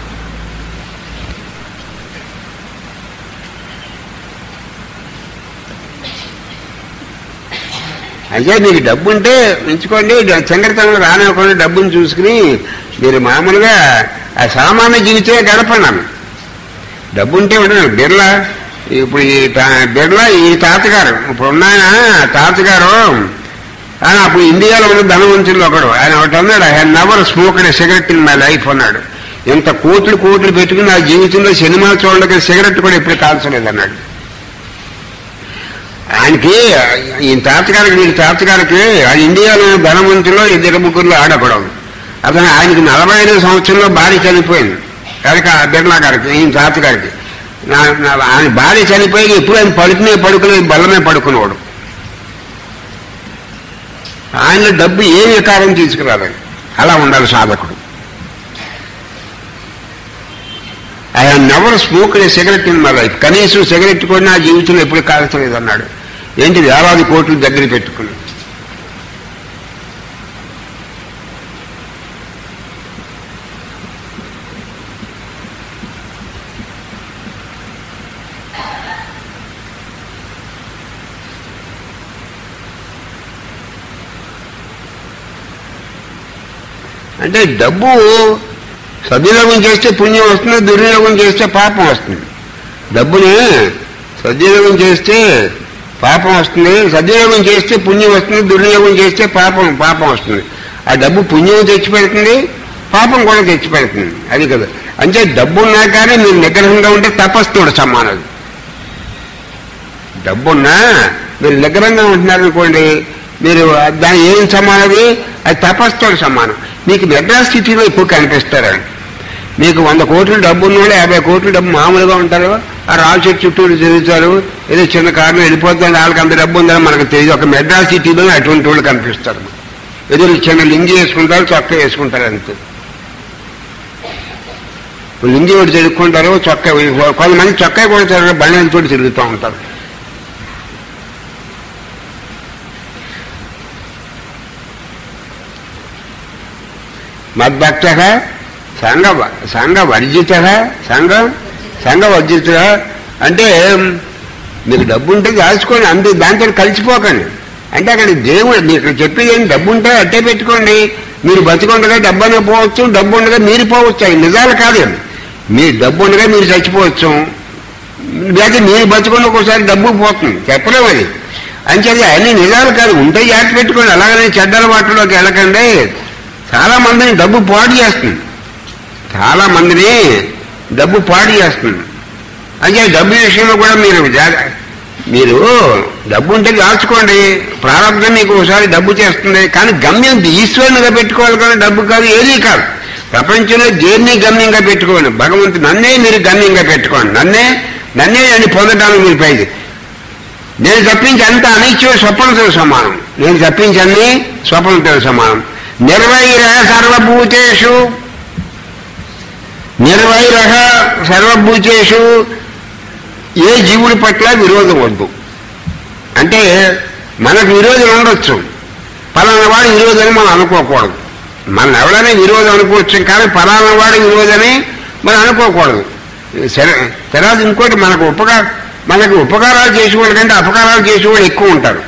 అంటే మీకు డబ్బు ఉంటే ఉంచుకోండి చంద్రతనంలో రానివ్వకుండా డబ్బును చూసుకుని మీరు మామూలుగా ఆ సామాన్య జీవితమే గడపన్నాను డబ్బు ఉంటే ఉండదు బిర్లా ఇప్పుడు ఈ తా- బిర్లా ఈ తాతగారు ఇప్పుడు ఉన్నాయన తాతగారు ఆయన అప్పుడు ఇండియాలో ఉన్న ధనవంతులు ఒకడు ఆయన ఒకటి అన్నాడు I never smoked cigarette in my life అన్నాడు ఇంత కోట్లు కోట్లు పెట్టుకుని నా జీవితంలో సినిమా చూడడానికి సిగరెట్ కూడా ఎప్పుడు కాల్చలేదు అన్నాడు ఆయనకి ఈ తాతగారికి వీరి తాతగారికి ఆ ఇండియాలో ధనవంతుల్లో ఇద్దరు ముగ్గురులో ఆడకూడదు అతను ఆయనకి నలభై ఐదు సంవత్సరంలో భార్య చనిపోయింది కనుక ఆ బిర్లా గారికి ఈయన తాతగారికి నా- నా- ఆయన భార్య చనిపోయి ఎప్పుడు ఆయన పడుకునే పడుకునే బల్లమే పడుకునేవాడు ఆయన డబ్బు ఏ వికారం తీసుకురాలేదు అలా ఉండాలి సాధకుడు I have never smoke a cigarette in my life కనీసం సిగరెట్ కూడా నా జీవితంలో ఎప్పుడు కాల్చలేదు అన్నాడు ఏంటి వేలాది కోట్లు దగ్గర పెట్టుకుని అంటే డబ్బు సద్వినియోగం చేస్తే పుణ్యం వస్తుంది దుర్వినియోగం చేస్తే పాపం వస్తుంది డబ్బుని సద్వినియోగం చేస్తే పాపం వస్తుంది సద్వినియోగం చేస్తే పుణ్యం వస్తుంది దుర్వినియోగం చేస్తే పాపం పాపం వస్తుంది ఆ డబ్బు పుణ్యం తెచ్చిపెడుతుంది పాపం కూడా తెచ్చిపెడుతుంది అది కదా అంటే డబ్బు ఉన్నా కానీ మీరు నిగ్రహంగా ఉంటే తపస్సుడు సమానం డబ్బున్నా మీరు నిగ్రహంగా ఉంటున్నారనుకోండి మీరు దాని ఏం సమానది అది తపస్సుతో సమానం మీకు నిద్రా స్థితిలో ఎక్కువ కనిపిస్తారండి మీకు వంద కోట్ల డబ్బు ఉన్నవాళ్ళు యాభై కోట్ల డబ్బు మామూలుగా ఉంటారు ఆ రాజు చెట్టు చుట్టూ తిరుగుతారు ఏదో చిన్న కారణం వెళ్ళిపోతుంది వాళ్ళకి అంత డబ్బు ఉందని మనకు తెలియదు ఒక మెడ్రాస్ సిటీలో అటువంటి వాళ్ళు కనిపిస్తారు ఏదో చిన్న లింగి వేసుకుంటారు చొక్కా వేసుకుంటారు అంతే లింగి ఒకటి తిరుగుకుంటారు చొక్కా కొంతమంది చొక్కా కూడా తిరగరు బండితో తిరుగుతూ ఉంటారు మద్భక్త సంఘ సంఘ వర్జిత సంఘ సంఘ వర్జిత అంటే మీకు డబ్బు ఉంటే దాచుకోండి అంతే దాంతో కలిసిపోకండి అంటే అక్కడ దేవుడు మీకు చెప్పేది ఏం డబ్బు ఉంటే అట్టే పెట్టుకోండి మీరు బతికొండగా డబ్బు అనే పోవచ్చు డబ్బు ఉండగా మీరు పోవచ్చు అవి నిజాలు కాదు అవి. మీ డబ్బు ఉండగా మీరు చచ్చిపోవచ్చు లేదా మీరు బతుకుండా ఒకసారి డబ్బు పోతుంది చెప్పలేము అది అంచేది అన్ని నిజాలు కాదు ఉంటే జాగ్రత్త పెట్టుకోండి అలాగనే చెడ్డల వాటిలోకి వెళ్ళకండి చాలా మందిని డబ్బు పాడు చేస్తుంది చాలా మందిని డబ్బు పాడు చేస్తుంది అంటే డబ్బు విషయంలో కూడా మీరు జాగ్ర- మీరు డబ్బు ఉంటే దాచుకోండి ప్రారంభం మీకు ఒకసారి డబ్బు చేస్తుంది కానీ గమ్యం ఈశ్వరునిగా పెట్టుకోవాలి కానీ డబ్బు కాదు ఏదీ కాదు ప్రపంచంలో దేన్ని గమ్యంగా పెట్టుకోండి భగవంతు నన్నే మీరు గమ్యంగా పెట్టుకోండి నన్నే నన్నే నేను పొందడానికి మీరు పైది నేను తప్పించి అంత అనిత్యం స్వప్నంతో సమానం నేను తప్పించి అన్ని స్వప్నంతో సమానం నిర్వైర సర్వభూతేషు నిర్వైర సర్వభూతేషు ఏ జీవుడి పట్ల విరోధం వద్దు అంటే మనకు విరోధం ఉండొచ్చు పలానా వాడి విరోధం మనం అనుకోకూడదు మనం ఎవరైనా విరోధం అనుకోవచ్చు కానీ పలానా వాడి విరోధని మనం అనుకోకూడదు సరే తర్వాత ఇంకోటి మనకు ఉపకార మనకు ఉపకారాలు చేసేవాళ్ళు కంటే అపకారాలు చేసేవాళ్ళు ఎక్కువ ఉంటారు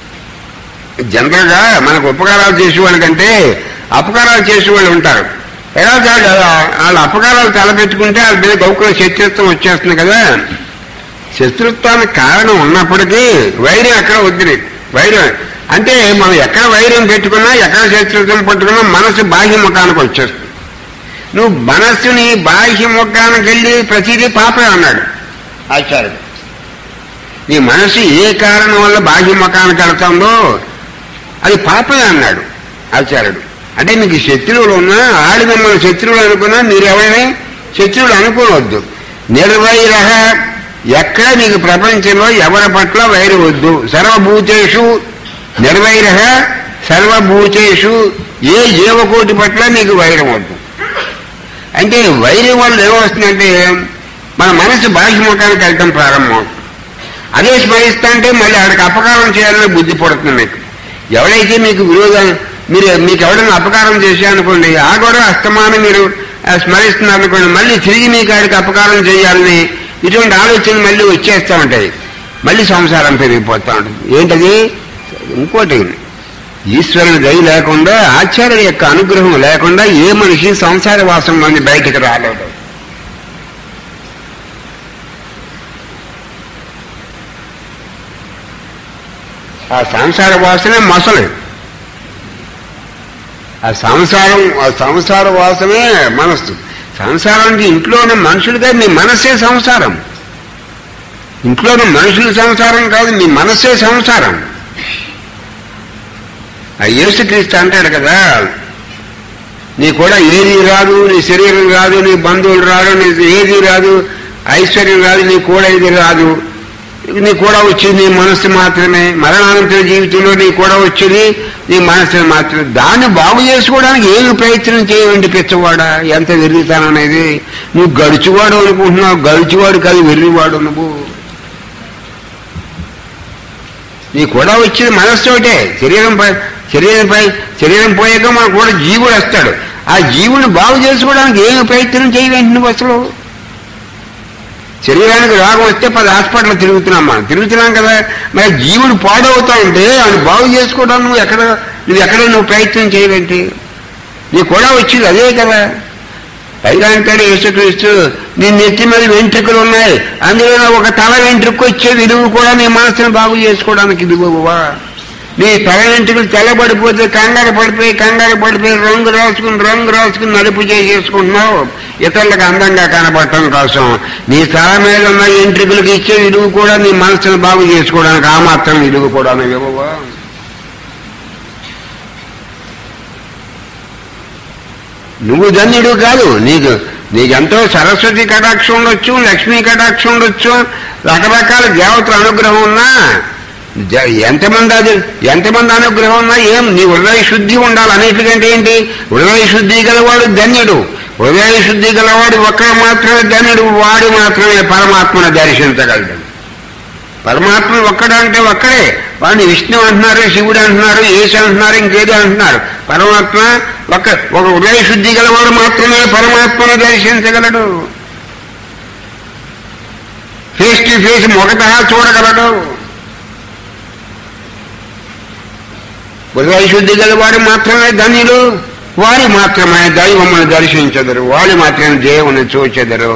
జనరల్గా మనకు ఉపకారాలు చేసేవాళ్ళ కంటే అపకారాలు చేసేవాళ్ళు ఉంటారు ఎలా కాదు వాళ్ళ అపకారాలు తలపెట్టుకుంటే వాళ్ళ మీద గౌకుల శత్రుత్వం వచ్చేస్తుంది కదా శత్రుత్వానికి కారణం ఉన్నప్పటికీ వైరం ఎక్కడ వద్దు నీకు వైరం అంటే మనం ఎక్కడ వైరం పెట్టుకున్నా ఎక్కడ శత్రుత్వం పట్టుకున్నా మనసు బాహ్య ముఖానికి వచ్చేస్తుంది నువ్వు మనస్సుని బాహ్య ముఖానికి వెళ్ళి ప్రతిదీ పాపే అన్నాడు ఆచార్యుడు నీ మనసు ఏ కారణం వల్ల బాహ్య ముఖానికి వెళ్తుందో అది పాపే అన్నాడు ఆచార్యుడు అంటే మీకు శత్రువులు ఉన్నా ఆడి మిమ్మల్ని శత్రువులు అనుకున్నా మీరు ఎవరిని శత్రువులు అనుకోవద్దు నిర్వైరహ ఎక్కడ నీకు ప్రపంచంలో ఎవరి పట్ల వైరు వద్దు సర్వభూతేషు నిర్వైరహ సర్వభూతేషు ఏ జీవకోటి పట్ల నీకు వైరం వద్దు అంటే వైరం వల్ల ఏమొస్తుందంటే మన మనసు బాహ్యముఖానికి వెళ్ళటం ప్రారంభం అదే స్మరిస్తా అంటే మళ్ళీ ఆడికి అపకారం చేయాలని బుద్ధి పడుతుంది మీకు ఎవడైతే మీకు విరోధం మీరు మీకు ఎవడైనా అపకారం చేశారనుకోండి ఆ కూడా అస్తమానం మీరు ఆ, స్మరిస్తున్నారు అనుకోండి మళ్ళీ తిరిగి మీకు ఆడికి అపకారం చేయాలని ఇటువంటి ఆలోచన మళ్ళీ వచ్చేస్తూ ఉంటాయి మళ్ళీ సంసారం పెరిగిపోతూ ఉంటుంది ఏంటది ఇంకోటి ఈశ్వరుని దయ లేకుండా ఆచార్యుల యొక్క అనుగ్రహం లేకుండా ఏ మనిషి సంసార వాసం నుండి బయటికి రాలేడు ఆ సంసార వాసనే మొసలు ఆ సంసారం ఆ సంసార వాసనే మనస్సు సంసారానికి ఇంట్లో ఉన్న మనుషులుగా మీ మనస్సే సంసారం ఇంట్లో ఉన్న మనుషుల సంసారం కాదు మీ మనస్సే సంసారం ఆ యేసుక్రీస్తు అంటాడు కదా నీ కూడా ఏది రాదు నీ శరీరం రాదు నీ బంధువులు రాదు నీ ఏది రాదు ఐశ్వర్యం రాదు నీ కూడా ఇది రాదు నీ కూడా వచ్చేది నీ మనస్సు మాత్రమే మరణానంతర జీవితంలో నీ కూడా వచ్చేది నీ మనస్సు మాత్రమే దాన్ని బాగు చేసుకోవడానికి ఏమి ప్రయత్నం చేయండి పిచ్చవాడా ఎంత వెర్రితాననేది నువ్వు గడుచువాడు అనుకుంటున్నావు గడుచువాడు కాదు వెర్రివాడు నువ్వు నీ కూడా వచ్చేది మనస్సు ఒకటే శరీరం పై శరీరం పై శరీరం పోయాక మనకు కూడా జీవుడు వస్తాడు ఆ జీవుని బాగు చేసుకోవడానికి ఏమి ప్రయత్నం చేయవేంటి నువ్వు అసలు శరీరానికి రోగం వస్తే పది హాస్పిటల్ తిరుగుతున్నాం మనం తిరుగుతున్నాం కదా మరి జీవుడు పాడవుతా ఉంటే అది బాగు చేసుకోవడానికి నువ్వు ఎక్కడ నువ్వు ఎక్కడ నువ్వు ప్రయత్నం చేయవేంటి నీ కూడా వచ్చింది అదే కదా పైగా అంటాడు యేసుక్రీస్తు నీ నెత్తి మీద వెంట్రుకలు ఉన్నాయి అందులో ఒక తల వెంట్రుకు వచ్చే విలువ కూడా నీ మనసును బాగు చేసుకోవడానికి ఇదిగోవా నీ తల వెంట్రుకలు తెల్లబడిపోతే కంగారు పడిపోయి కంగారు పడిపోయి రంగు రాసుకుని రంగు రాసుకుని నలుపు చేసేసుకుంటున్నావు ఇతరులకు అందంగా కనపడటం కోసం నీ తల మీద ఉన్న వెంట్రుకలకు ఇచ్చే విలువ కూడా నీ మనసును బాగు చేసుకోవడానికి ఆ మాత్రం విలువ కూడా ఇవ్వవా నువ్వు ధన్యుడు కాదు నీకు నీకెంతో సరస్వతి కటాక్షం ఉండొచ్చు లక్ష్మీ కటాక్షం ఉండొచ్చు రకరకాల దేవతల అనుగ్రహం ఉన్నా జ- ఎంతమంది అది ఎంతమంది అనుగ్రహం ఉన్నా ఏం నీ హృదయ శుద్ధి ఉండాలి అన్నిటికంటే ఏంటి హృదయ శుద్ధి గలవాడు ధన్యుడు హృదయ శుద్ధి గలవాడు ఒక్కడు మాత్రమే ధన్యుడు వాడు మాత్రమే పరమాత్మను దర్శించగలడు పరమాత్మ ఒక్కడంటే ఒక్కడే వాడిని విష్ణు అంటున్నారు శివుడు అంటున్నారు యేసు అంటున్నారు ఇంకేదో అంటున్నారు పరమాత్మ ఒక ఒక హృదయ శుద్ధి గలవాడు మాత్రమే పరమాత్మను దర్శించగలడు ఫేస్ టు ఫేస్ మొగట చూడగలడు హృదయ శుద్ధి గలవాడు మాత్రమే ధన్యులు వారు మాత్రమే దైవమును దర్శించదరు వాళ్ళు మాత్రమే దేవుని చూచెదరు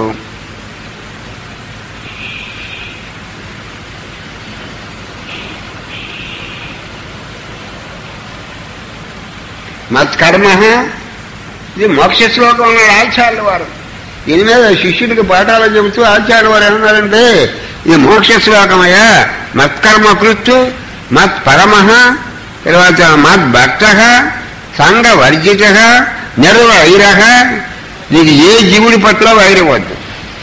మత్కర్మ ఇది మోక్ష శ్లోకంలో ఆచార్యుల వారు దీని మీద శిష్యుడికి పాఠాలు చెబుతూ ఆచార్య వారు ఏమన్నారంటే ఇది మోక్ష శ్లోకమయ్యా మత్కర్మ కృత్తు మత్ పరమ తర్వాత మత్ భక్త సంఘ వర్జిత నిర్వైర నీకు ఏ జీవుడి పట్ల వైరవద్దు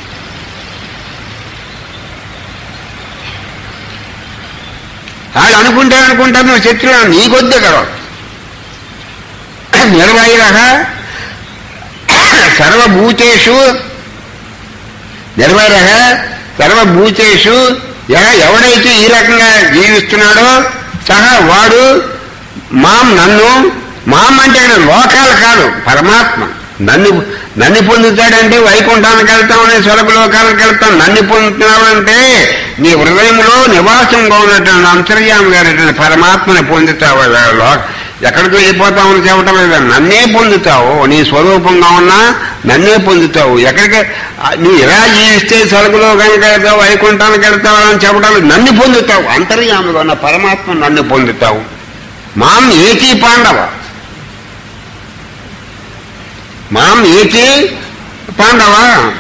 వాళ్ళు అనుకుంటారు అనుకుంటారు నువ్వు శత్రువు నీకొద్దే కదా నిర్వైర సర్వభూతేషు నిర్వైర సర్వభూతేషు ఎవ- ఎవడైతే ఈ రకంగా జీవిస్తున్నాడో సహా వాడు మాం నన్ను మాం అంటే ఇక్కడ లోకాలు కాదు పరమాత్మ నన్ను నన్ను పొందుతాడంటే వైకుంఠానికి వెళ్తామని స్వర్గ లోకాలకు వెళ్తాం నన్ను పొందుతున్నావంటే నీ హృదయంలో నివాసంగా ఉన్నటువంటి అంతర్యామి గారి పరమాత్మని పొందుతావు లోక ఎక్కడికి వెళ్ళిపోతామని చెప్పటం లేదా నన్నే పొందుతావు నీ స్వరూపంగా ఉన్నా నన్నే పొందుతావు ఎక్కడికి ఆ, నువ్వు ఇలా జీవిస్తే సరుకులో కనుక వెళ్తావు వైకుంఠానికి వెళ్తావు అని చెప్పడం లేదు. నన్ను పొందుతావు అంతర్యామిగా ఉన్న పరమాత్మ నన్ను పొందుతావు మాం ఏకీ పాండవ మాం ఏకీ పాండవ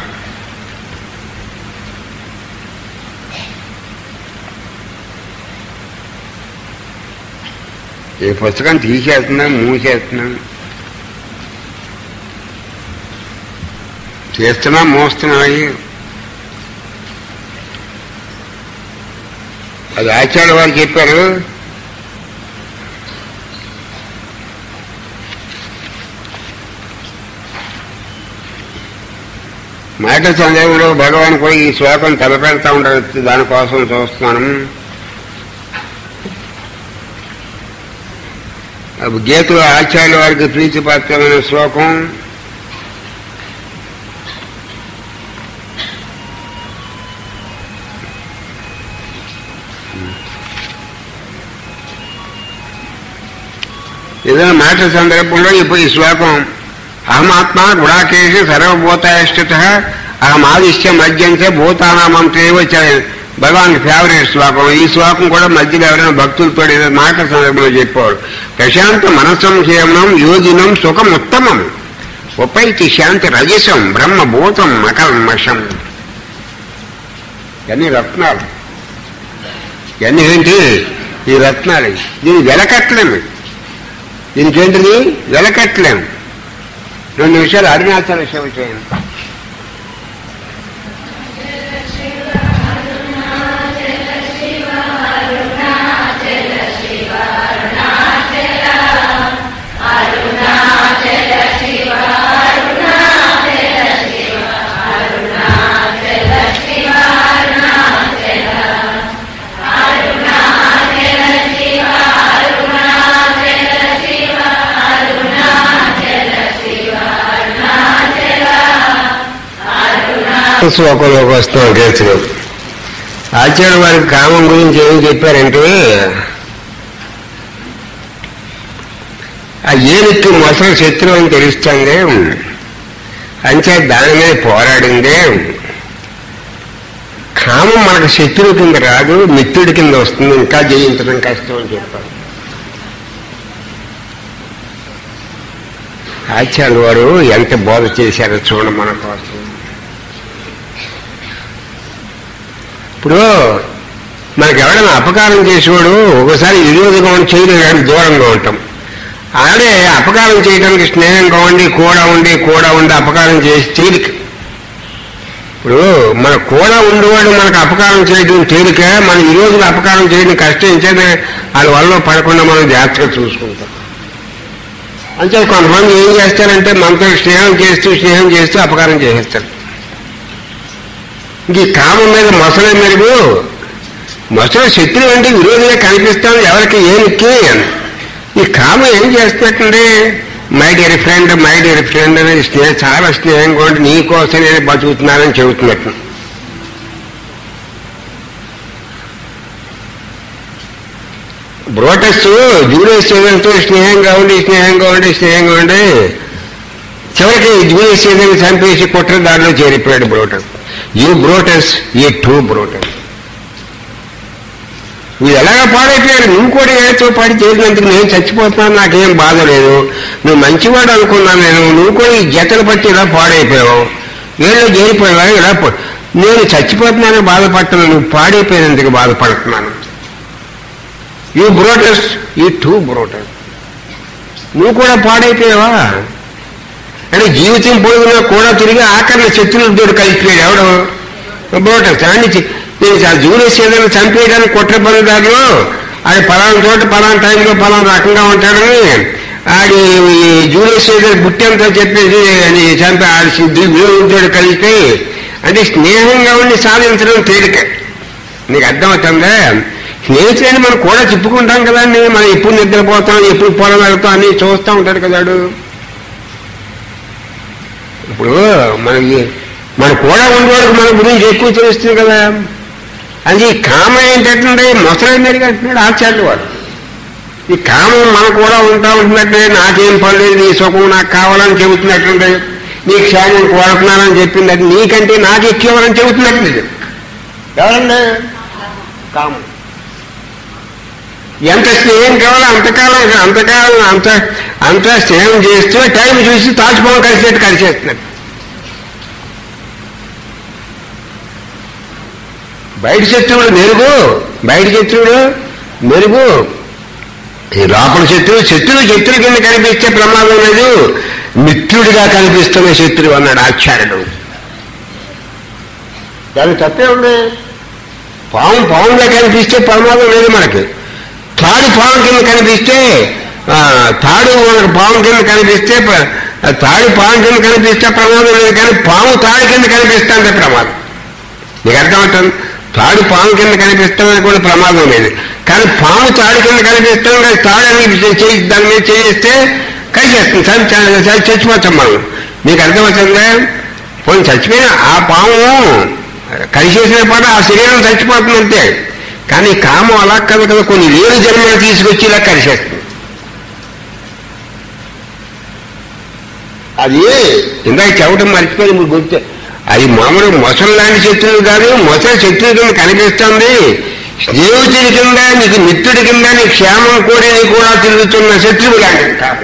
ఈ పుస్తకం తీసేస్తున్నాం మూసేస్తున్నాం చేస్తున్నా మోస్తున్నాయి అది ఆచార్య వారు చెప్పారు మాట సందేహంలో భగవాన్ కూడా ఈ శ్లోకం తలపెడతా ఉంటారు దానికోసం చూస్తున్నాను అప్పుడు గీతలో ఆచార్య వారికి ప్రీతిపాత్రమైన శ్లోకం ఏదైనా మాట సందర్భంలో ఇప్పుడు ఈ శ్లోకం అహమాత్మ గుడాకేషి సర్వభూతాయిష్ట అహం ఆదిశ్య మధ్యంచే భూతానామంతే వచ్చాయి భగవాన్ ఫేవరెట్ శ్లోకం ఈ శ్లోకం కూడా మధ్యలో ఎవరైనా భక్తులతో ఏదైనా మాట సందర్భంలో చెప్పేవాడు ప్రశాంత మనస్సంశయనం యోగినం సుఖం ఉత్తమం ఉపైతి శాంతి రజసం బ్రహ్మభూతం మకల్మషం ఇవన్నీ రత్నాలు ఇవన్నీ ఏంటి ఈ రత్నాలు దీన్ని వెలకట్టలేము దీనికి ఏంటిది వెలకట్టలేము రెండు నిమిషాలు అరుణాచల శివ చేయండి శ్లోకంలోకి వస్తాం కేసులు ఆచార్య వారికి కామం గురించి ఏం చెప్పారంటే ఆ ఏలికి మొసలు శత్రువు అని తెలుస్తుంది అంతే దాని మీద పోరాడిందే కామం మనకు శత్రువు కింద రాదు మిత్రుడి కింద వస్తుంది ఇంకా జయించడం కష్టం అని చెప్పారు ఆచార్య వారు ఎంత బోధ చేశారో చూడండి మన కోసం ఇప్పుడు మనకి ఎవరైనా అపకారం చేసేవాడు ఒకసారి విరోధంగా ఉండి చేయలేదని దూరంగా ఉంటాం ఆడే అపకారం చేయడానికి స్నేహంగా ఉండి కూడా ఉండి కూడా ఉండి అపకారం చేసి తేలిక ఇప్పుడు మన కూడా ఉండేవాడు మనకు అపకారం చేయడం తేలిక మన ఈ రోజులు అపకారం చేయడం కష్టం ఇచ్చేది వాళ్ళ వల్ల పడకుండా మనం జాగ్రత్తగా చూసుకుంటాం అంటే కొంతమంది ఏం చేస్తారంటే మనతో స్నేహం చేస్తూ స్నేహం చేస్తూ అపకారం చేసేస్తారు ఇంక ఈ కామం మీద మొసలి మెరుగు మొసలి శత్రువు అంటే విరోధిగా కనిపిస్తాను ఎవరికి ఏమిక్కి ఈ కామం ఏం చేస్తున్నట్టండి my dear friend my dear friend అనేది స్నేహం చాలా స్నేహంగా ఉండి నీ కోసం నేను బతుకుతున్నానని చెబుతున్నట్టు బ్రోటస్ జూలియస్ సీజన్తో స్నేహంగా ఉండి స్నేహంగా ఉండి స్నేహంగా ఉండి చివరికి జూలియస్ సీజన్ చంపేసి కుట్ర దారిలో చేరిపోయాడు Brutus you Brutus et tu Brutus నువ్వు ఎలాగ పాడైపోయాడు నువ్వు కూడా ఏతో పాడి చేసినందుకు నేను చచ్చిపోతున్నాను నాకేం బాధ లేదు నువ్వు మంచివాడు అనుకున్నాను నేను నువ్వు కూడా ఈ జతలు పట్టి ఇలా పాడైపోయావు వీళ్ళు చేరిపోయావు ఇలా పో- నేను చచ్చిపోతున్నాను బాధపడుతున్నాను నువ్వు పాడైపోయినందుకు బాధపడుతున్నాను you Brutus et tu Brutus నువ్వు కూడా పాడైపోయావా అంటే జీవితం పొడుగునా కూడా తిరిగి ఆఖరణ శత్రువులతో కలిసిపోయాడు ఎవడు బ్రోటస్ అని నేను ఆ జూనియర్ ఏదైనా చంపేయడానికి కుట్ర పనిదారులు అది పలానా చోట పలానా టైంలో పలానా రకంగా ఉంటాడని ఆడి ఈ జూనియర్ ఏదైనా బుట్టంతో చెప్పేసి అని చంపి ఆడి విరోధుడు కలిసి అంటే స్నేహంగా ఉండి సాధించడం తేలిక నీకు అర్థమవుతుందా స్నేహితులని మనం కూడా చెప్పుకుంటాం కదండి మనం ఎప్పుడు నిద్రపోతాం ఎప్పుడు పొలం వెళ్తాం అని చూస్తూ ఉంటాడు కదాడు ఇప్పుడు మనకి మన కూడా ఉండేవాడికి మన గురించి ఎక్కువ తెలుస్తుంది కదా అది కామ ఏంటంటే మొసలైన అంటున్నాడు ఆచార్యులు వాడు ఈ కామం మనకు కూడా ఉంటా ఉంటున్నట్టే నాకేం పని లేదు నీ సుఖం నాకు కావాలని చెబుతున్నట్టుంటే నీ క్షేమం కోరుతున్నానని చెప్పింది నీకంటే నాకు ఎక్కువని చెబుతున్నట్టు ఇది ఎవరండి కామం ఎంత స్నేహం కావాలో అంతకాలం అంతకాలం అంత అంత స్నేహం చేస్తూ టైం చూసి తాచుపోవడం కలిసేట్టు కలిసేస్తున్నట్టు బయట శత్రువుడు మెరుగు బయట శత్రువుడు మెరుగు ఈ లోపల శత్రువు శత్రువు శత్రువు కింద కనిపిస్తే ప్రమాదం లేదు మిత్రుడిగా కనిపిస్తున్న శత్రువు అన్నాడు ఆచార్యుడు దానికి తప్పే ఉంది పాము పాముగా కనిపిస్తే ప్రమాదం లేదు మనకి తాడు పాము కింద కనిపిస్తే ఆ, తాడు మనకు పాము కింద కనిపిస్తే ప్ర- ఆ, తాడు పాము కింద కనిపిస్తే ప్రమాదం లేదు కానీ పాము తాడు కింద కనిపిస్తే అంతే ప్రమాదం నీకు అర్థమవుతుంది తాడు పాము కింద కనిపిస్తామని కూడా ప్రమాదం లేదు కానీ పాము తాడు కింద కనిపిస్తాం కానీ తాడు అని చేయి దాని మీద చేయిస్తే కలిసేస్తుంది చ- చ- చ- చచ్చిపోతాం మనం మీకు అర్థమవుతుందా పోయి చచ్చిపోయిన ఆ పాము కలిసేసిన పాట ఆ శరీరం చచ్చిపోతుంది అంతే కానీ కామం అలా కాదు కదా కొన్ని వేలు జన్మలు తీసుకొచ్చి ఇలా కలిసేస్తుంది అది ఇందాక చెప్పడం మర్చిపోయి మీకు గుర్తు అది మామూలు మొసలు లాంటి శత్రువు కాదు మొసలి శత్రువు కింద కనిపిస్తుంది స్నేహితుడి కింద నీకు మిత్రుడి కింద నీ క్షేమం కోరి నీ కూడా తిరుగుతున్న శత్రువు లాంటిది కాదు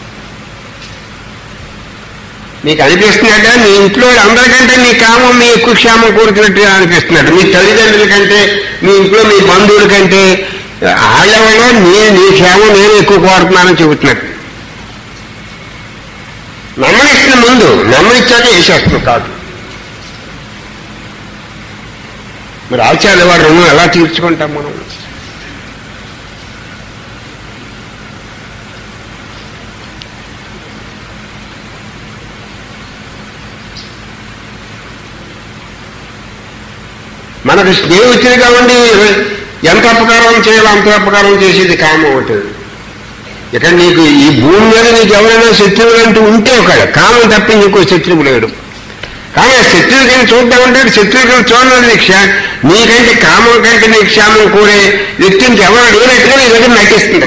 నీకు అనిపిస్తున్నట్ట నీ ఇంట్లో అందరికంటే నీ కామం మీ ఎక్కువ క్షేమం కోరుతున్నట్టు అనిపిస్తున్నట్టు మీ తల్లిదండ్రుల కంటే మీ ఇంట్లో మీ బంధువుల కంటే వాళ్ళ వల్ల నీ నీ క్షేమం నేను ఎక్కువ కోరుతున్నానని చెబుతున్నట్టు నమ్మనిస్తున్న ముందు నమ్మనిచ్చాక వేసేస్తుంది కాదు మరి ఆచార్య వాడు రుణం ఎలా తీర్చుకుంటాం మనం మనకు స్నేహితుడిగా ఉండి ఎంత అపకారం చేయాలో అంత అపకారం చేసేది కామం ఒకటి ఇక్కడ నీకు ఈ భూమి మీద నీకు ఎవరైనా శత్రువులు అంటూ ఉంటే ఒక కామం తప్పి నీకు శత్రువు లేడు కానీ ఆ శత్రువు కింద చూద్దాం అంటే శత్రువు కింద చూడలేదు నీ క్షా నీకంటే కామం కంటే నీ క్షేమం కోరే వ్యక్తి ఇంకెవరు లేనట్టుగా నీ దగ్గర నటిస్తుంది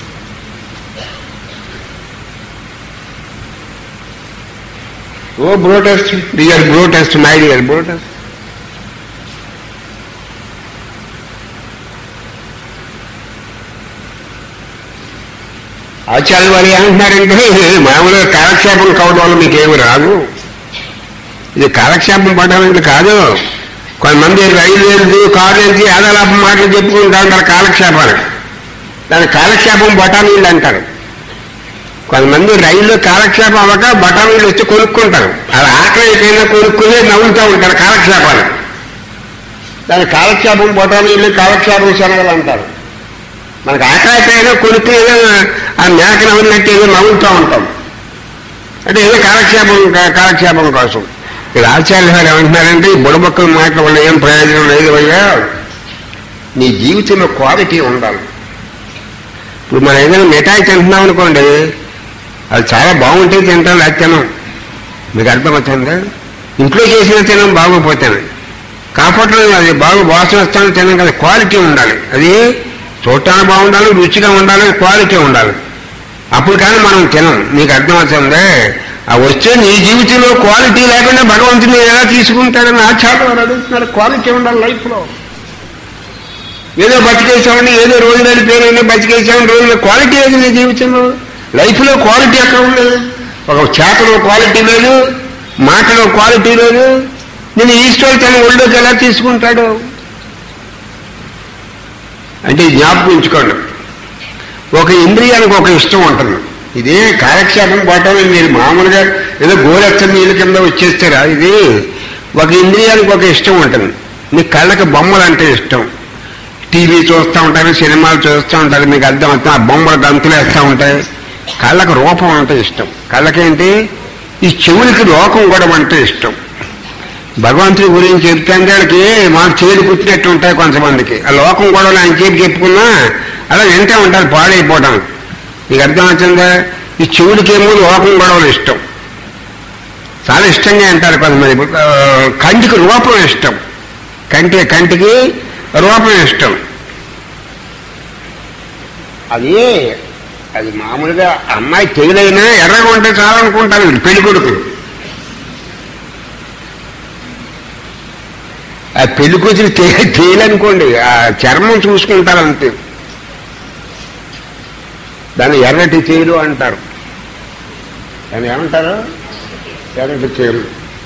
O Brutus dear Brutus my dear Brutus ఆచార్య వారు ఏమంటున్నారంటే మామూలుగా కాలక్షేపం కావడం వల్ల మీకు ఏమి రాదు ఇది కాలక్షేపం పడడానికి కాదు కొంతమంది రైలు వెళ్తూ కారు వెళ్తూ ఆదాలాపం మాటలు చెప్పుకుంటా ఉంటారు కాలక్షేపాలు దాని కాలక్షేపం బఠానీళ్ళు అంటారు కొంతమంది రైల్లో కాలక్షేపం అవ్వక బఠానీళ్ళు వచ్చి కొనుక్కుంటారు అది ఆకలి అయిపోయినా కొనుక్కుని నవ్వుతూ ఉంటారు కాలక్షేపాలు దాని కాలక్షేపం బఠానీళ్ళు కాలక్షేపం శనగలు అంటారు మనకు ఆకలి అయిపోయినా కొనుక్కుని ఏదో ఆ మేక నవ్వున్నట్టు ఏదో నవ్వుతూ ఉంటాం అంటే ఏదో కాలక్షేపం కాలక్షేపం కోసం ఇక్కడ ఆచార్య గారు ఏమంటున్నారంటే ఈ బుడబొక్కల మాటల వల్ల ఏం ప్రయోజనం లేదు అయ్యా నీ జీవితంలో క్వాలిటీ ఉండాలి ఇప్పుడు మనం ఏదైనా మిఠాయి తింటున్నాం అనుకోండి అది చాలా బాగుంటే తింటాం అది తినం మీకు అర్థమవుతుందా ఇంట్లో చేసిన తినం బాగోపోతాను కాకపోతే అది బాగా వాసన వస్తాను తినం కదా క్వాలిటీ ఉండాలి అది చూడటానికి బాగుండాలి రుచిగా ఉండాలి క్వాలిటీ ఉండాలి అప్పుడు కానీ మనం తినం మీకు అర్థమవుతుందే ఆ వచ్చే నీ జీవితంలో క్వాలిటీ లేకుండా భగవంతుని ఎలా తీసుకుంటాడని ఆచార్య వారు అడుగుతున్నారు క్వాలిటీ ఉండాలి లైఫ్లో ఏదో బతికేసామని ఏదో రోజులని పేరైనా బతికేసామని రోజుల క్వాలిటీ లేదు నీ జీవితంలో లైఫ్లో క్వాలిటీ ఎక్కడ ఉండదు ఒక చేతలో క్వాలిటీ లేదు మాటలో క్వాలిటీ లేదు నేను ఈశ్వరు తన ఒళ్ళోకి ఎలా తీసుకుంటాడు అంటే జ్ఞాపకం ఉంచుకోండి ఒక ఇంద్రియానికి ఒక ఇష్టం ఉంటుంది ఇదే కాలక్షేపం పోవటం మీరు మామూలుగా ఏదో గోరెచ్చ నీళ్ళ కింద వచ్చేస్తారా ఇది ఒక ఇంద్రియానికి ఒక ఇష్టం ఉంటుంది మీ కళ్ళకి బొమ్మలు అంటే ఇష్టం టీవీ చూస్తూ ఉంటారు సినిమాలు చూస్తూ ఉంటారు మీకు అర్థం అవుతుంది ఆ బొమ్మలు గంతులు వేస్తూ ఉంటాయి కళ్ళకి రూపం అంటే ఇష్టం కళ్ళకేంటి ఈ చెవులకి లోకం కూడా అంటే ఇష్టం భగవంతుడి గురించి చెప్తాంటే వాళ్ళకి మాకు చేరు కుట్టినట్టు ఉంటాయి కొంతమందికి ఆ లోకం కూడా ఆయన చేతి చెప్పుకున్నా అలా వింటూ ఉంటారు పాడైపోవడం మీకు అర్థమవుతుందా ఈ చెవులకేమో లోకం గొడవలు ఇష్టం చాలా ఇష్టంగా అంటారు కొంతమంది ఆ, కంటికి రూపం ఇష్టం కంటి కంటికి రూపం ఇష్టం అది అది మామూలుగా అమ్మాయి తెగులైనా ఎర్రగా ఉంటే చాలనుకుంటారు వీళ్ళు పెళ్లి కొడుకు ఆ పెళ్లి కూతురు తేలనుకోండి ఆ చర్మం చూసుకుంటారు అంతే దాన్ని ఎర్రటి తేలు అంటారు దాన్ని ఏమంటారు ఎర్రటి తేలు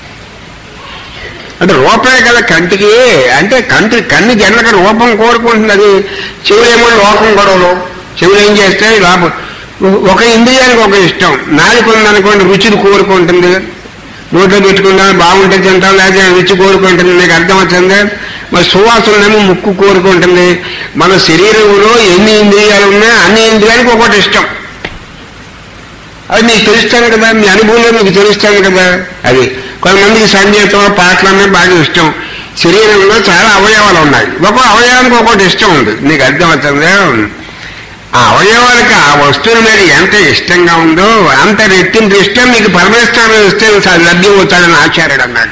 అంటే రూపమే కదా కంటికి అంటే కంటి కన్ను జనక రూపం కోరుకుంటుంది అది చెవులేమో లోకం గొడవలు చెవులు ఏం చేస్తే లోపం ఒక ఇంద్రియానికి ఒక ఇష్టం నాలుగు ఉందనుకోండి రుచిని కోరుకుంటుంది నోట్లో పెట్టుకున్నా బాగుంటే తింటాం లేదా రుచి కోరుకుంటుంది నీకు అర్థమవుతుంది మరి సువాసనలేమో ముక్కు కోరుకుంటుంది మన శరీరంలో ఎన్ని ఇంద్రియాలు ఉన్నా అన్ని ఇంద్రియాలకు ఒకటి ఇష్టం అది మీకు తెలుస్తాను కదా మీ అనుభవంలో మీకు తెలుస్తాను కదా అది కొంతమందికి సంగీతం పాటలన్నీ బాగా ఇష్టం శరీరంలో చాలా అవయవాలు ఉన్నాయి ఒక అవయవానికి ఒకటి ఇష్టం ఉంది నీకు అర్థమవుతుంది ఆ అవయవాలకి ఆ వస్తువుల మీద ఎంత ఇష్టంగా ఉందో అంత రెట్టింపు ఇష్టం మీకు పరమేశ్వరం ఇస్తే లభ్యం అవుతాడని ఆచార్యుడు అన్నాడు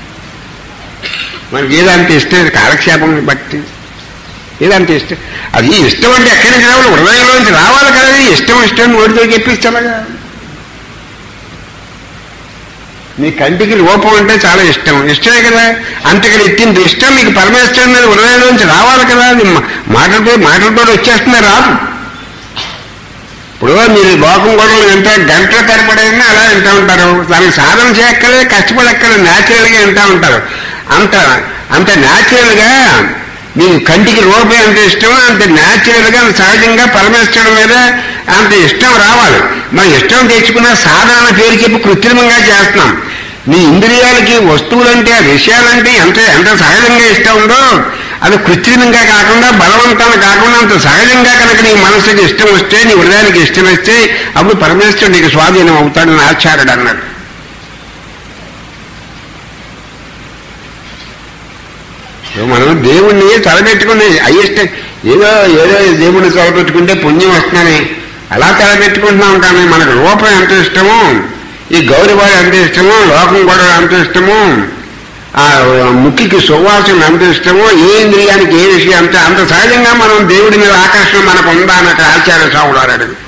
మనకి ఏదంత ఇష్టం కాలక్షేపం బట్టి ఏదంత ఇష్టం అది ఇష్టం అంటే ఎక్కడి నుంచి రావాలి హృదయంలోంచి రావాలి కదా ఇష్టం ఇష్టం నోటితో చెప్పిస్తాగా నీ కంటికి లోపం అంటే చాలా ఇష్టం ఇష్టమే కదా అంతకని ఎత్తింది ఇష్టం మీకు పరమేశ్వరం మీద హృదయంలోంచి రావాలి కదా అది మాటలతో మాటలతో వచ్చేస్తుంది రాదు ఇప్పుడు మీరు లోకం గొడవలు వింటే గంటల తరబడైనా అలా వింటూ ఉంటారు దానికి సాధన చేయక్కలే కష్టపడక్కలే న్యాచురల్గా వింటూ ఉంటారు అంత అంత న్యాచురల్గా మీకు కంటికి రూపం ఎంత ఇష్టమో అంత న్యాచురల్గా సహజంగా పరమేశ్వరం మీద అంత ఇష్టం రావాలి మన ఇష్టం తెచ్చుకున్న సాధారణ పేరు చెప్పి కృత్రిమంగా చేస్తున్నాం నీ ఇంద్రియాలకి వస్తువులంటే ఆ విషయాలంటే ఎంత ఎంత సహజంగా ఇష్టం ఉందో అది కృత్రిమంగా కాకుండా బలవంతంగా కాకుండా అంత సహజంగా కనుక నీ మనసుకి ఇష్టం వస్తే నీ హృదయానికి ఇష్టం వస్తే అప్పుడు పరమేశ్వరుడు నీకు స్వాధీనం అవుతాడని ఆచార్యుడు అన్నాడు మనం దేవుణ్ణి తలబెట్టుకుని అయిష్ట ఏదో ఏదో దేవుడిని తలబెట్టుకుంటే పుణ్యం వస్తుందని అలా తలబెట్టుకుంటున్నాం కానీ మనకు రూపం ఎంత ఇష్టమో ఈ గౌరవాలు ఎంత ఇష్టమో లోకం కూడా ఎంత ఇష్టమో ఆ ముక్కికి సువాసన ఎంత ఇష్టమో ఏ ఇంద్రియానికి ఏ విషయం అంత అంత సహజంగా మనం దేవుడి మీద ఆకర్షణ మనకు ఉందా అన్నట్టు ఆచార్య స్వాముడు అన్నాడు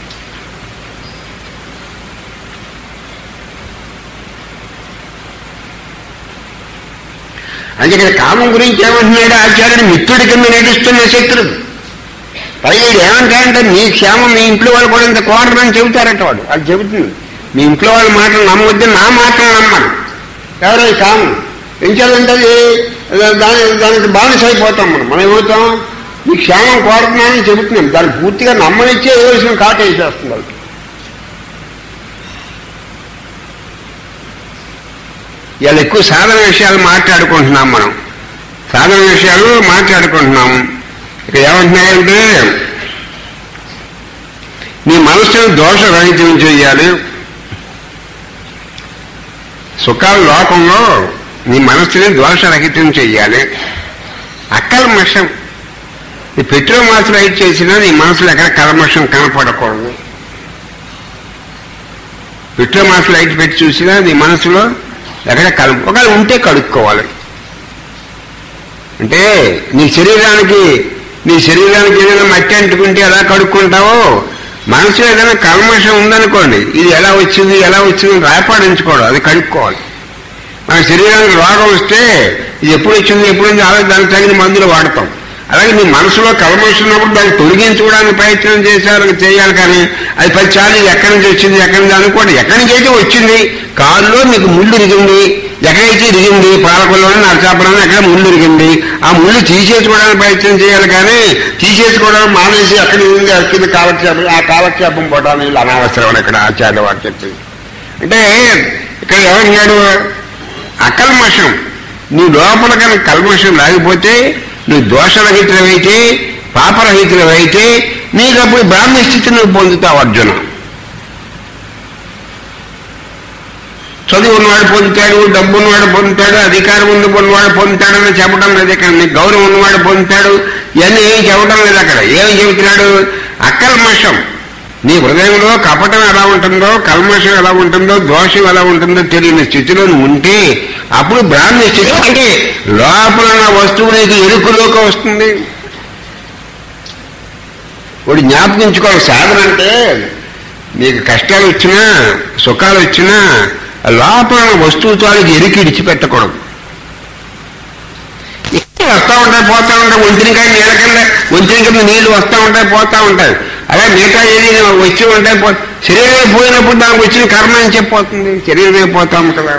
అందుకని కామం గురించి ఏమంటున్నాడు ఆచార్యుడు మిత్రుడి కింద నటిస్తున్న శత్రుడు పైగా ఏమంటాడంటే మీ క్షేమం మీ ఇంట్లో వాళ్ళు కూడా ఇంత కోరమని చెబుతారట వాడు అది చెబుతుంది మీ ఇంట్లో వాళ్ళ మాటలు నమ్మొద్దు నా మాటలు నమ్మను ఎవరో ఈ కామం ఏం చేయాలంటే దాని దానికి బానిస అయిపోతాం మనం మనం ఏమవుతాం మీ క్షేమం కోరుతున్నామని చెబుతున్నాం దాన్ని పూర్తిగా నమ్మనిచ్చే ఏ విషయం కాటేసేస్తుంది వాళ్ళకి ఇవాళ ఎక్కువ సాధన విషయాలు మాట్లాడుకుంటున్నాం మనం సాధన విషయాలు మాట్లాడుకుంటున్నాము ఇక ఏమంటున్నాయంటే నీ మనసును దోషరహితం చేయాలి సుఖాల లోకంలో నీ మనస్సుని దోషరహితం చెయ్యాలి అకల్మషం నీ పెట్రోల్ మాత్రం రైట్ చేసినా నీ మనసులో ఎక్కడ కల్మషం కనపడకూడదు పెట్రోల్ మాత్రం లైట్ పెట్టి చూసినా నీ మనసులో ఎక్కడ కలు ఒకవేళ ఉంటే కడుక్కోవాలి అంటే నీ శరీరానికి నీ శరీరానికి ఏదైనా మట్టి అంటుకుంటే ఎలా కడుక్కుంటావో మనసులో ఏదైనా కల్మషం ఉందనుకోండి ఇది ఎలా వచ్చింది ఎలా వచ్చింది రాయపాడించుకోవడం అది కడుక్కోవాలి మన శరీరానికి రోగం వస్తే ఇది ఎప్పుడు వచ్చింది ఎప్పుడు వచ్చింది అలాగే దానికి తగిన మందులు వాడతాం అలాగే నీ మనసులో కల్మషం ఉన్నప్పుడు దాన్ని తొలగించుకోవడానికి ప్రయత్నం చేశారు చేయాలి కానీ అది పదిసార్లు ఇది ఎక్కడి నుంచి వచ్చింది ఎక్కడి నుంచి అనుకోండి ఎక్కడి నుంచి అయితే వచ్చింది కాల్లో మీకు ముళ్ళు ఇరిగింది ఎక్కడైతే ఇరిగింది పాలకొల్లోనే నరచాపురంలో ఎక్కడ ముళ్ళు ఇరిగింది ఆ ముళ్ళు తీసేసుకోవడానికి ప్రయత్నం చేయాలి కానీ తీసేసుకోవడం మానేసి ఎక్కడ ఇరిగింది అక్కడ కాలక్షేపం ఆ కాలక్షేపం పోవడానికి వీళ్ళు అనవసరం ఇక్కడ ఆచార్య వారు చెప్పింది అంటే ఇక్కడ ఏమన్నాడు అకల్మషం నీ లోపల కనుక కల్మషం లేకపోతే నువ్వు దోషరహితులమైతే పాపరహితులమైతే నీకు అప్పుడు బ్రాహ్మణ స్థితి నువ్వు పొందుతావు అర్జున చదువు ఉన్నవాడు పొందుతాడు డబ్బు ఉన్నవాడు పొందుతాడు అధికారం ఉంది ఉన్నవాడు పొందుతాడని చెప్పడం లేదు ఇక్కడ నీకు గౌరవం ఉన్నవాడు పొందుతాడు ఇవన్నీ ఏం చెప్పడం లేదు అక్కడ ఏం చెబుతున్నాడు అకల్మషం నీ హృదయంలో కపటం ఎలా ఉంటుందో కల్మషం ఎలా ఉంటుందో దోషం ఎలా ఉంటుందో తెలియని స్థితిలో నువ్వు ఉంటే అప్పుడు బ్రాహ్మణ స్థితి అంటే లోపల ఉన్న వస్తువు నీకు ఎరుకులోకి వస్తుంది వాడు జ్ఞాపకించుకోవాలి సాధన అంటే మీకు కష్టాలు వచ్చినా సుఖాలు వచ్చినా లోపల ఉన్న వస్తువుతో వాళ్ళకి ఎరికి ఇడిచిపెట్టకూడదు ఇక్కడ వస్తూ ఉంటాయి పోతా ఉంటాయి ఒంటినికాయ నీళ్ళ కింద ఒంటిని కింద నీళ్లు వస్తూ ఉంటాయి పోతా ఉంటాయి అలా మిగతా ఏది వచ్చి ఉంటాయి పో శరీరమే పోయినప్పుడు దానికి వచ్చిన కర్మ అని చెప్పిపోతుంది శరీరమే పోతాం కదా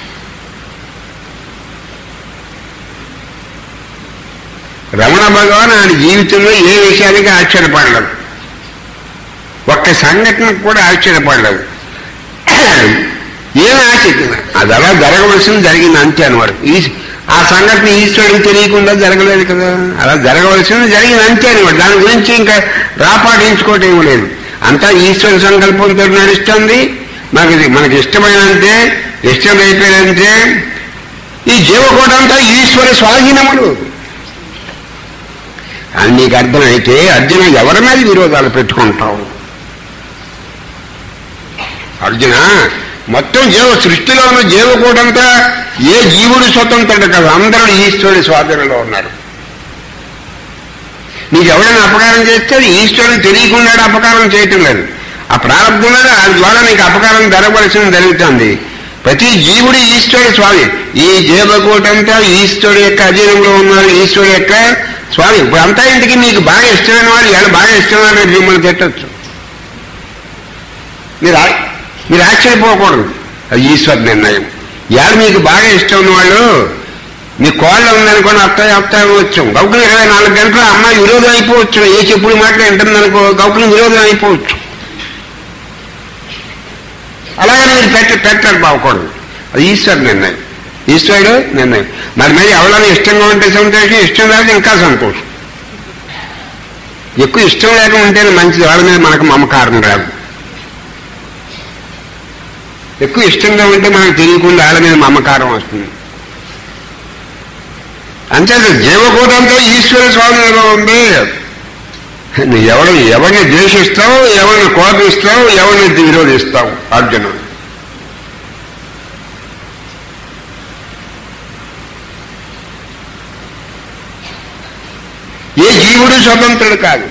రమణ భగవాన్ ఆయన జీవితంలో ఏ విషయానికి ఆశ్చర్యపడలేదు ఒక్క సంఘటనకు కూడా ఆశ్చర్యపడలేదు ఏం ఆశ్చర్యం అది అలా జరగవలసింది జరిగింది అంతే అనవాడు ఈ ఆ సంఘటన ఈశ్వరుడికి తెలియకుండా జరగలేదు కదా అలా జరగవలసింది జరిగింది అంతే అనవాడు దాని గురించి ఇంకా రాపాటించుకోవటం ఏమి లేదు అంతా ఈశ్వర సంకల్పంతో నడుస్తుంది మనకి మనకి ఇష్టమైనంతే ఇష్టం అయిపోయినంతే ఈ జీవకోటంతా ఈశ్వర స్వాధీనములు అని నీకు అర్థమైతే అర్జున ఎవరి మీద విరోధాలు పెట్టుకుంటావు అర్జున మొత్తం జీవ సృష్టిలో ఉన్న జీవకూడంతా ఏ జీవుడు స్వతంత్రుడు కదా అందరూ ఈశ్వరుడి స్వాధీనంలో ఉన్నారు నీకు ఎవరైనా అపకారం చేస్తే అది ఈశ్వరుని తెలియకుండా అపకారం చేయటం లేదు ఆ ప్రారంభంలో దాని ద్వారా నీకు అపకారం జరగవలసింది జరుగుతుంది ప్రతి జీవుడు ఈశ్వరుడు స్వామి ఈ జీవకూటంతా ఈశ్వరుడు యొక్క అధీనంలో ఉన్నారు ఈశ్వరుడు యొక్క స్వామి ఇప్పుడు అంతా ఇంటికి మీకు బాగా ఇష్టమైన వాళ్ళు ఎలా బాగా ఇష్టమైన వాళ్ళు మిమ్మల్ని తిట్టచ్చు మీరు ఆ- మీరు ఆశ్చర్యపోకూడదు అది ఈశ్వర నిర్ణయం ఇవాళ మీకు బాగా ఇష్టం ఉన్న వాళ్ళు మీ కోళ్ళ ఉందనుకోండి అత్తాయి అత్తాయి వచ్చు గౌకులు ఇరవై నాలుగు గంటలు ఆ అమ్మాయి విరోధం అయిపోవచ్చు ఏ చెప్పుడు మాటలు వింటుందనుకో గౌకులు విరోధం అయిపోవచ్చు అలాగే మీరు పెట్ట పెట్టాలి బాగకూడదు అది ఈశ్వర నిర్ణయం ఈశ్వరుడు నిర్ణయం మరి మీద ఎవరైనా ఇష్టంగా ఉంటే సంతోషం ఇష్టం లేకపోతే ఇంకా సంతోషం ఎక్కువ ఇష్టం లేక ఉంటేనే మంచిది వాళ్ళ మీద మనకు మమకారం రాదు ఎక్కువ ఇష్టంగా ఉంటే మనకు తెలియకుండా వాళ్ళ మీద మమకారం వస్తుంది అంతే జీవకూటంతో ఈశ్వర స్వామిలో ఉంది నువ్వు ఎవరు ఎవరిని ద్వేషిస్తావు ఎవరిని కోపిస్తావు ఎవరిని విరోధిస్తావు అర్జునుడు ఏ జీవుడు స్వతంత్రుడు కాదు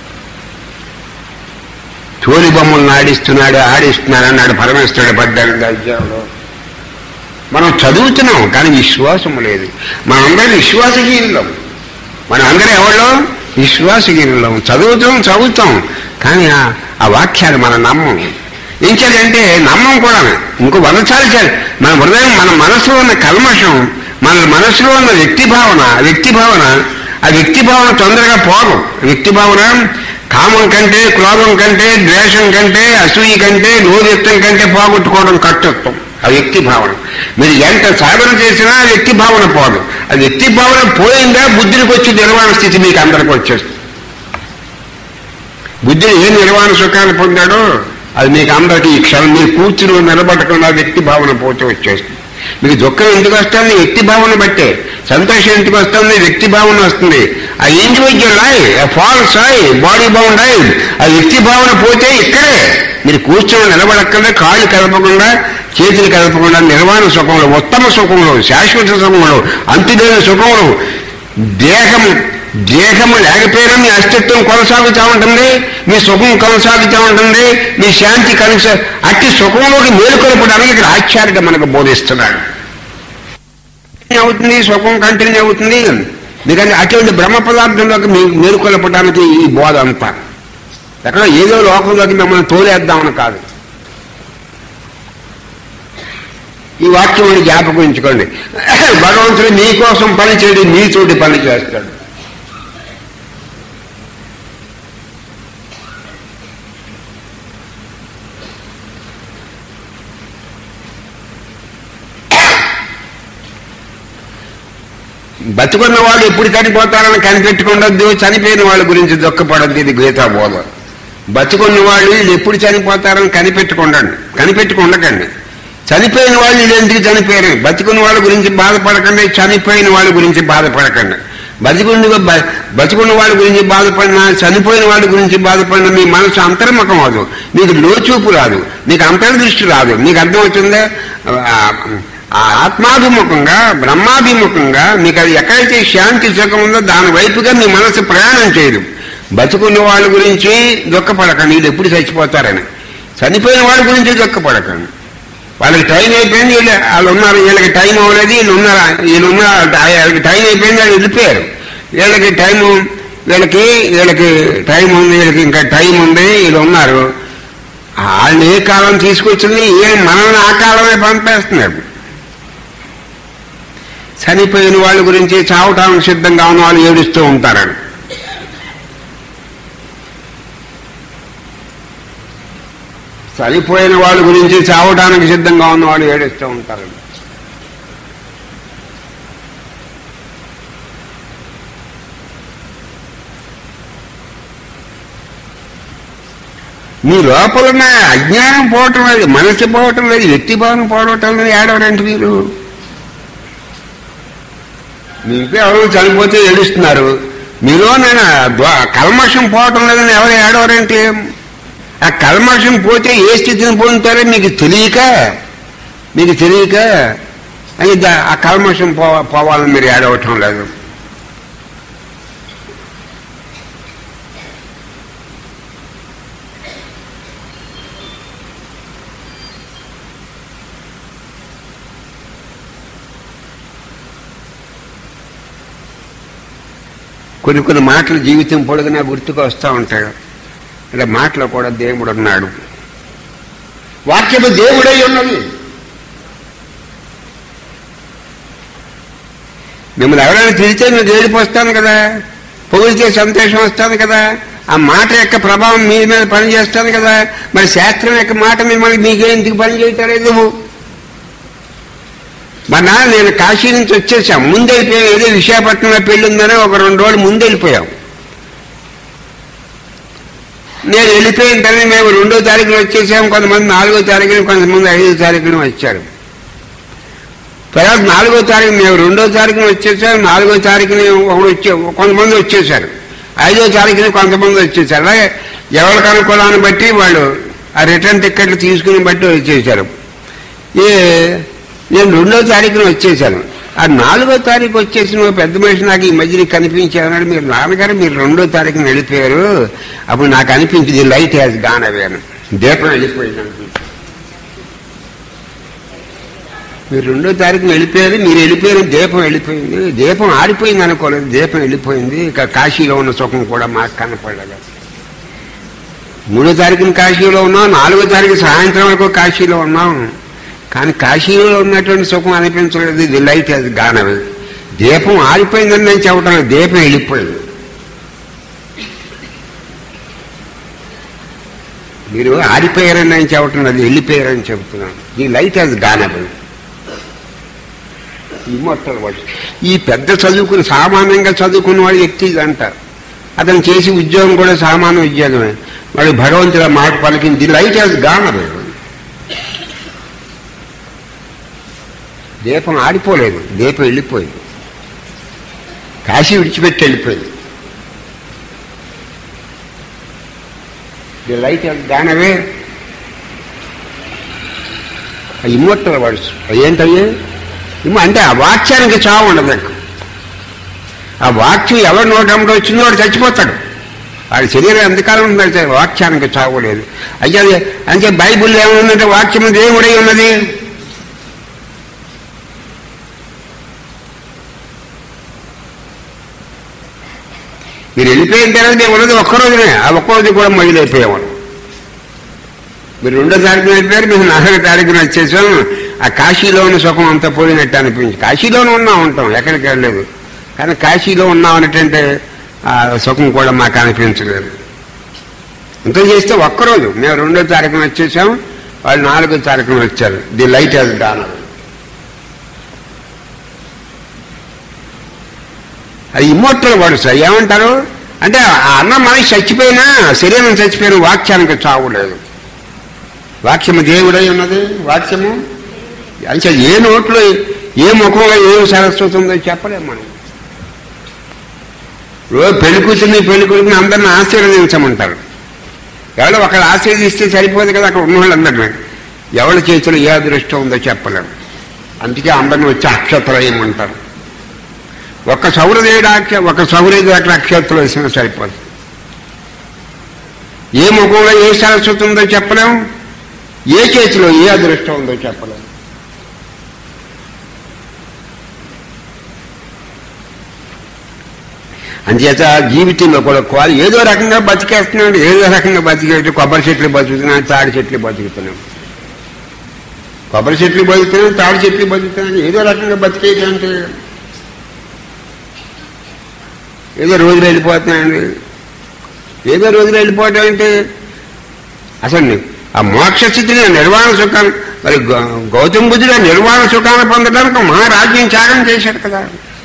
చోలి బొమ్మలను ఆడిస్తున్నాడు ఆడిస్తున్నాడు అన్నాడు పరమేశ్వరుడు పడ్డాడు అధ్యాయంలో మనం చదువుతున్నాం కానీ విశ్వాసం లేదు మనందరం విశ్వాసహీనులం మనం అందరం ఎవరో విశ్వాసహీనులం చదువుతాం చదువుతాం కానీ ఆ- ఆ వాక్యాలు మనం నమ్మం ఏం చేయాలంటే నమ్మం కూడా ఇంకో వనచాలి చేయాలి మన హృదయం మన మనసులో ఉన్న కల్మషం మన మనసులో ఉన్న వ్యక్తి భావన వ్యక్తి భావన ఆ వ్యక్తి భావన తొందరగా పోదు వ్యక్తి భావన కామం కంటే క్రోధం కంటే ద్వేషం కంటే అసూయి కంటే నోరెత్తం కంటే పోగొట్టుకోవడం కట్టుత్వం ఆ వ్యక్తి భావన మీరు ఎంత సాధన చేసినా ఆ వ్యక్తి భావన పోదు ఆ వ్యక్తి భావన పోయిందా బుద్ధికి వచ్చి నిర్వాణ స్థితి మీకు అందరికి వచ్చేస్తుంది బుద్ధుడు ఏ నిర్వాణ సుఖాన్ని పొందాడో అది మీకు అందరికీ ఈ క్షణం మీరు కూర్చుని నిలబడకుండా వ్యక్తి భావన పోతే వచ్చేస్తుంది మీకు దుఃఖం ఎందుకు వస్తుంది వ్యక్తి భావన బట్టే సంతోషం ఎందుకు వస్తుంది వ్యక్తి భావన వస్తుంది ఆ individual I false I body bound I ఆ వ్యక్తి భావన పోతే ఇక్కడే మీరు కూర్చొని నిలబడకుండా కాళ్ళు కదపకుండా చేతులు కదపకుండా నిర్వాణ సుఖంలో ఉత్తమ సుఖంలో శాశ్వత సుఖంలో అంతులేని సుఖంలో దేహం దేహము లేకపోయినా మీ అస్తిత్వం కొనసాగుతూ ఉంటుంది మీ సుఖం కొనసాగుతూ ఉంటుంది మీ శాంతి కనసా అట్టి సుఖంలోకి మేలుకొల్పడానికి ఇక్కడ ఆచార్యుడు మనకు బోధిస్తున్నాడు అవుతుంది సుఖం కంటిన్యూ అవుతుంది ఎందుకంటే అటువంటి బ్రహ్మ పదార్థంలోకి మీ మేలుకొల్పడానికి ఈ బోధ అంతా ఎక్కడో ఏదో లోకంలోకి మిమ్మల్ని తోలేద్దామని కాదు ఈ వాక్యం జ్ఞాపకం ఉంచుకోండి భగవంతుడు మీకోసం పని చేయడు మీతోటి పని చేస్తాడు బతుకున్న వాళ్ళు ఎప్పుడు చనిపోతారని కనిపెట్టుకుండొద్దు చనిపోయిన వాళ్ళ గురించి దుఃఖపడద్దు ఇది గీతా బోధ బతుకున్న వాళ్ళు వీళ్ళు ఎప్పుడు చనిపోతారని కనిపెట్టుకుండండి కనిపెట్టుకుండకండి చనిపోయిన వాళ్ళు వీళ్ళు ఎందుకు చనిపోయారు బతుకున్న వాళ్ళ గురించి బాధపడకండి చనిపోయిన వాళ్ళ గురించి బాధపడకండి బతికుండి బ- బతుకున్న వాళ్ళ గురించి బాధపడినా చనిపోయిన వాళ్ళ గురించి బాధపడినా మీ మనసు అంతర్ముఖం అవ్వదు మీకు లోచూపు రాదు మీకు అంతర్దృష్టి రాదు మీకు అర్థమవుతుందా ఆ, ఆ ఆత్మాభిముఖంగా బ్రహ్మాభిముఖంగా మీకు అది ఎక్కడైతే శాంతి సుఖం ఉందో దాని వైపుగా మీ మనసు ప్రయాణం చేయదు బతుకున్న వాళ్ళ గురించి దుఃఖపడకండి వీళ్ళు ఎప్పుడు చచ్చిపోతారని చనిపోయిన వాళ్ళ గురించి దుఃఖపడకండి వాళ్ళకి టైం అయిపోయింది వీళ్ళు వాళ్ళు ఉన్నారు వీళ్ళకి టైం అవ్వలేదు వీళ్ళు ఉన్నారు వీళ్ళు ఉన్నారు వాళ్ళకి టైం అయిపోయింది వాళ్ళు వెళ్ళిపోయారు వీళ్ళకి టైం వీళ్ళకి వీళ్ళకి టైం ఉంది వీళ్ళకి ఇంకా టైం ఉంది వీళ్ళు ఉన్నారు వాళ్ళని ఏ కాలం తీసుకొచ్చింది ఏ మనల్ని ఆ కాలమే పంపేస్తున్నారు చనిపోయిన వాళ్ళ గురించి చావటానికి సిద్ధంగా ఉన్న వాళ్ళు ఏడుస్తూ ఉంటారని చనిపోయిన వాళ్ళ గురించి చావటానికి సిద్ధంగా ఉన్న వాళ్ళు ఏడుస్తూ ఉంటారని మీ లోపల ఉన్న అజ్ఞానం పోవటం లేదు మనసు పోవటం లేదు వ్యక్తి భావన పోవటం లేదు ఏడవరంటే మీరు మీ ఇంట్లో ఎవరు చనిపోతే ఏడుస్తున్నారు మీలో నేను కల్మషం పోవటం లేదని ఎవరు ఏడవరంటే ఆ కల్మషం పోతే ఏ స్థితిని పొందుతారో మీకు తెలియక మీకు తెలియక అని దా- ఆ కల్మషం పో పోవాలని మీరు ఏడవటం లేదు కొన్ని కొన్ని మాటలు జీవితం పొడుగునా గుర్తుకు వస్తూ ఉంటాయి అంటే మాటలో కూడా దేవుడు ఉన్నాడు వాక్యము దేవుడై ఉన్నది మిమ్మల్ని ఎవరైనా తిరిగితే మీకు ఏడుపు వస్తాను కదా పొగిడితే సంతోషం వస్తాను కదా ఆ మాట యొక్క ప్రభావం మీ మీద పనిచేస్తాను కదా మరి శాస్త్రం యొక్క మాట మిమ్మల్ని మీకేందుకు పని చేయటలేదు మా నాన్న నేను కాశీ నుంచి వచ్చేసాం ముందు వెళ్ళిపోయాం ఏదో విశాఖపట్నంలో పెళ్లి ఉందని ఒక రెండు రోజులు ముందు వెళ్ళిపోయాం నేను వెళ్ళిపోయిన తర్వాత మేము రెండో తారీఖున వచ్చేసాం కొంతమంది నాలుగో తారీఖున కొంతమంది ఐదో తారీఖున వచ్చారు తర్వాత నాలుగో తారీఖు మేము రెండో తారీఖున వచ్చేసాం నాలుగో తారీఖున ఒకడు వచ్చే కొంతమంది వచ్చేసారు ఐదో తారీఖున కొంతమంది వచ్చేసారు అలాగే ఎవరికి అనుకూలాన్ని బట్టి వాళ్ళు ఆ రిటర్న్ టికెట్లు తీసుకుని బట్టి వచ్చేసారు ఏ నేను రెండో తారీఖున వచ్చేసాను ఆ నాలుగో తారీఖు వచ్చేసిన ఓ పెద్ద మనిషి నాకు ఈ మధ్యన కనిపించారన్నాడు మీరు నాన్నగారు మీరు రెండో తారీఖున వెళ్ళిపోయారు అప్పుడు నాకు అనిపించింది లైట్ హ్యాస్ గాన్ అవే అని దీపం వెళ్ళిపోయింది అనిపించింది మీరు రెండో తారీఖున వెళ్ళిపోయారు మీరు వెళ్ళిపోయారు దీపం వెళ్ళిపోయింది దీపం ఆరిపోయింది అనుకోలేదు దీపం వెళ్ళిపోయింది ఇక కాశీలో ఉన్న సుఖం కూడా మాకు కనపడలేదు మూడో తారీఖున కాశీలో ఉన్నాం నాలుగో తారీఖు సాయంత్రం వరకు కాశీలో ఉన్నాం కానీ కాశీలో ఉన్నటువంటి సుఖం అనిపించలేదు ఇది లైట్ అది గానవి దీపం ఆరిపోయిందని నేను చెప్పటం లేదు, దీపం వెళ్ళిపోయింది మీరు ఆరిపోయారని నేను చెప్పటం లేదు వెళ్ళిపోయారని చెబుతున్నాను ఈ లైట్ అది గానవి ఇమ్మొట్టలు వాడు ఈ పెద్ద చదువుకుని సామాన్యంగా చదువుకున్న వాడు వ్యక్తి అంటారు అతను చేసి ఉద్యోగం కూడా సామాన్య ఉద్యోగమే వాడు భగవంతుల మాట పలికింది లైట్ యాజ్ గానవే దీపం ఆడిపోలేదు దీపం వెళ్ళిపోయింది కాశీ విడిచిపెట్టి వెళ్ళిపోయింది the light has gone away immortal words ఏంటయ్యే ఇమ్మ అంటే ఆ వాక్యానికి చావు ఉండదు ఎక్కువ. ఆ వాక్యం ఎవరి నోటంలో వచ్చిందో వాడు చచ్చిపోతాడు వాడి శరీరం ఎంతకాలం ఉందంటే వాక్యానికి చావు లేదు అయితే అది అంటే బైబుల్ ఏముందంటే వాక్యము దేవుడై ఉన్నది మీరు వెళ్ళిపోయిన తర్వాత మేము ఉన్నది ఒక్కరోజునే ఆ ఒక్కరోజు కూడా మొదలైపోయాము మీరు రెండో తారీఖున అయిపోయారు మేము నాలుగో తారీఖున వచ్చేసాం ఆ కాశీలో ఉన్న సుఖం అంతా పోయినట్టు అనిపించి కాశీలోనే ఉన్నాం ఉంటాం ఎక్కడికి వెళ్ళలేదు కానీ కాశీలో ఉన్నాం అనేటువంటి ఆ సుఖం కూడా మాకు అనిపించలేదు ఇంత చేస్తే ఒక్కరోజు మేము రెండో తారీఖున వచ్చేసాం వాళ్ళు నాలుగో తారీఖున వచ్చారు ది లైట్ హెస్ డాన్ అది ఇమ్మోర్టల్ వర్డ్స్ ఏమంటారు అంటే ఆ అన్న మనిషి చచ్చిపోయినా శరీరం చచ్చిపోయిన వాక్యానికి చావు లేదు వాక్యము దేవుడై ఉన్నది వాక్యము అంటే ఏ నోట్లో ఏ ముఖంలో ఏం సరస్వతి ఉందో చెప్పలేము మనం రోజు పెళ్లి కూతుర్ని పెళ్లి కొడుకుని అందరిని ఆశీర్వదించమంటారు ఎవరో ఒకళ్ళు ఆశీర్వదిస్తే సరిపోదు కదా అక్కడ ఉన్న వాళ్ళందరినీ ఎవరి చేతిలో ఏ అదృష్టం ఉందో చెప్పలేము అందుకే అందరిని వచ్చి ఏ ముఖంలో ఏ సరస్వతి ఉందో చెప్పలేం ఏ చేతిలో ఏ అదృష్టం ఉందో చెప్పలేం అంచేత జీవితంలో కూడా క్వాలి ఏదో రకంగా బతికేస్తున్నాడు ఏదో రకంగా బతికేట్టు కొబ్బరి చెట్లు బతుకుతున్నాడు తాడి చెట్లు బతుకుతున్నాం కొబ్బరి చెట్లు బతుకుతున్నాడు తాడి చెట్లు బతుకుతున్నాడు ఏదో రకంగా బతికేది అంటే ఏదో రోజులు వెళ్ళిపోతున్నాయండి ఏదో రోజులు వెళ్ళిపోవటం అంటే అసలు ఆ మోక్ష స్థితిని నిర్వాణ సుఖాన్ని మరి గౌ- గౌతమ బుద్ధుడు ఆ నిర్వాణ సుఖాన్ని పొందడానికి మహారాజ్యం త్యాగం చేశాడు కదా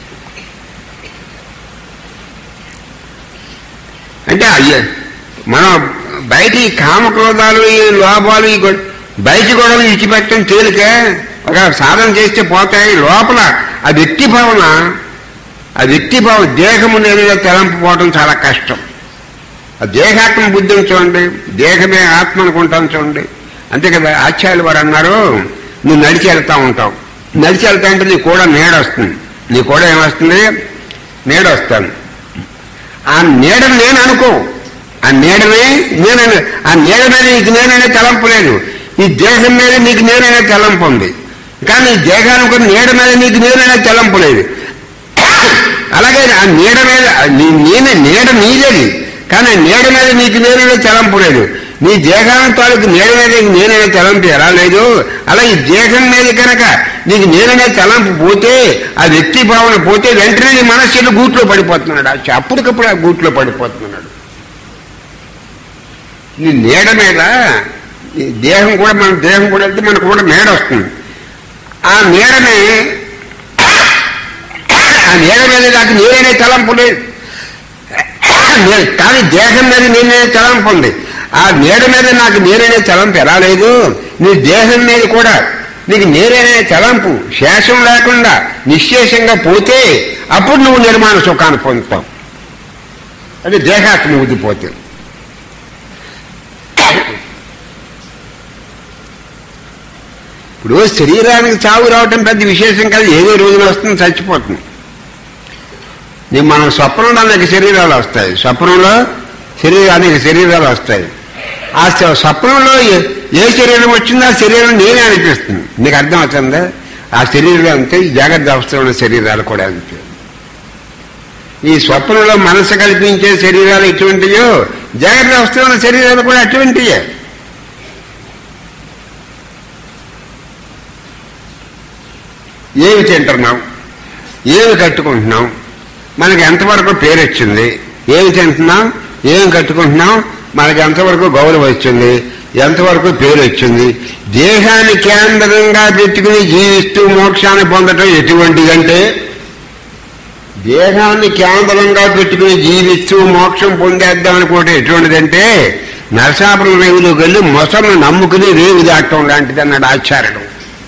అంటే అయ్యే మనం బయట ఈ కామక్రోధాలు ఈ లోపాలు ఈ గొ- బయట కూడా విడిచిపెట్టడం తేలిక ఒక సాధన చేస్తే పోతాయి లోపల ఆ వ్యక్తి భావన ఆ వ్యక్తి భావన దేహము నేరుగా తలంపుకోవడం చాలా కష్టం ఆ దేహాత్మ బుద్ధిని చూడండి దేహమే ఆత్మ అనుకుంటాం చూడండి అంతే కదా ఆచార్యులు వారు అన్నారు నువ్వు నడిచి వెళ్తా ఉంటావు నడిచి వెళ్తా అంటే నీ కూడా నీడ వస్తుంది నీ కూడా ఏమొస్తుంది నీడ వస్తాను ఆ నీడను నేను అనుకో ఆ నీడనే నేననే ఆ నీడ మీద నీకు నేననే తలంపు లేదు ఈ దేహం మీద నీకు నేననే తలంపు ఉంది కానీ ఈ దేహానికి నీడ మీద నీకు నేననే తలంపు లేదు అలాగే ఆ నీడ మీద నీ నేనే నీడ నీదేది కానీ ఆ నీడ మీద నీకు నేననే తలంపు లేదు నీ దేహాన్ని తాలూకు నీడ మీద నీకు నేననే తలంపు ఎలా లేదు అలా ఈ దేహం మీద కనుక నీకు నేననే తలంపు పోతే ఆ వ్యక్తి భావన పోతే వెంటనే నీ మనస్సు గూట్లో పడిపోతున్నాడు ఆ అప్పటికప్పుడు ఆ గూట్లో పడిపోతున్నాడు నీ నీడ మీద ఈ దేహం కూడా మన దేహం కూడా వెళ్తే మనకు కూడా నీడ వస్తుంది ఆ నీడని ఆ నీడ మీద నాకు నేనే తలంపు లేదు నే- కానీ దేహం మీద నేనే తలంపు ఉంది ఆ నీడ మీద నాకు నేననే తలంపు ఎలా లేదు నీ దేహం మీద కూడా నీకు నేననే తలంపు శేషం లేకుండా నిశ్శేషంగా పోతే అప్పుడు నువ్వు నిర్మాణ సుఖాన్ని పొందుతావు అది దేహాత్మ ఊదిపోతే ఇప్పుడు శరీరానికి చావు రావటం పెద్ద విశేషం కాదు ఏదో రోజున వస్తుంది చచ్చిపోతుంది నీ మనం స్వప్నంలో అనేక శరీరాలు వస్తాయి స్వప్నంలో శరీర అనేక శరీరాలు వస్తాయి ఆ స్వ- స్వప్నంలో ఏ- ఏ శరీరం వచ్చిందో ఆ శరీరం నేనే అనిపిస్తుంది నీకు అర్థం అవుతుందా ఆ శరీరం అంతే ఈ జాగ్రత్త అవస్థలో ఉన్న శరీరాలు కూడా అంతే ఈ స్వప్నంలో మనసు కల్పించే శరీరాలు ఎటువంటియో జాగ్రత్త అవస్థలో ఉన్న శరీరాలు కూడా అటువంటియే ఏమి తింటున్నాం ఏమి కట్టుకుంటున్నాం మనకి ఎంతవరకు పేరు వచ్చింది ఏమి తింటున్నాం ఏమి కట్టుకుంటున్నాం మనకి ఎంతవరకు గౌరవం వచ్చింది ఎంతవరకు పేరు వచ్చింది దేహాన్ని కేంద్రంగా పెట్టుకుని జీవిస్తూ మోక్షాన్ని పొందటం ఎటువంటిదంటే దేహాన్ని కేంద్రంగా పెట్టుకుని జీవిస్తూ మోక్షం పొందేద్దాం అనుకోవటం ఎటువంటిదంటే నరసాపురం రేవులోకి వెళ్ళి మొసలను నమ్ముకుని రేవు దాటం లాంటిది అన్నాడు ఆచార్యుడు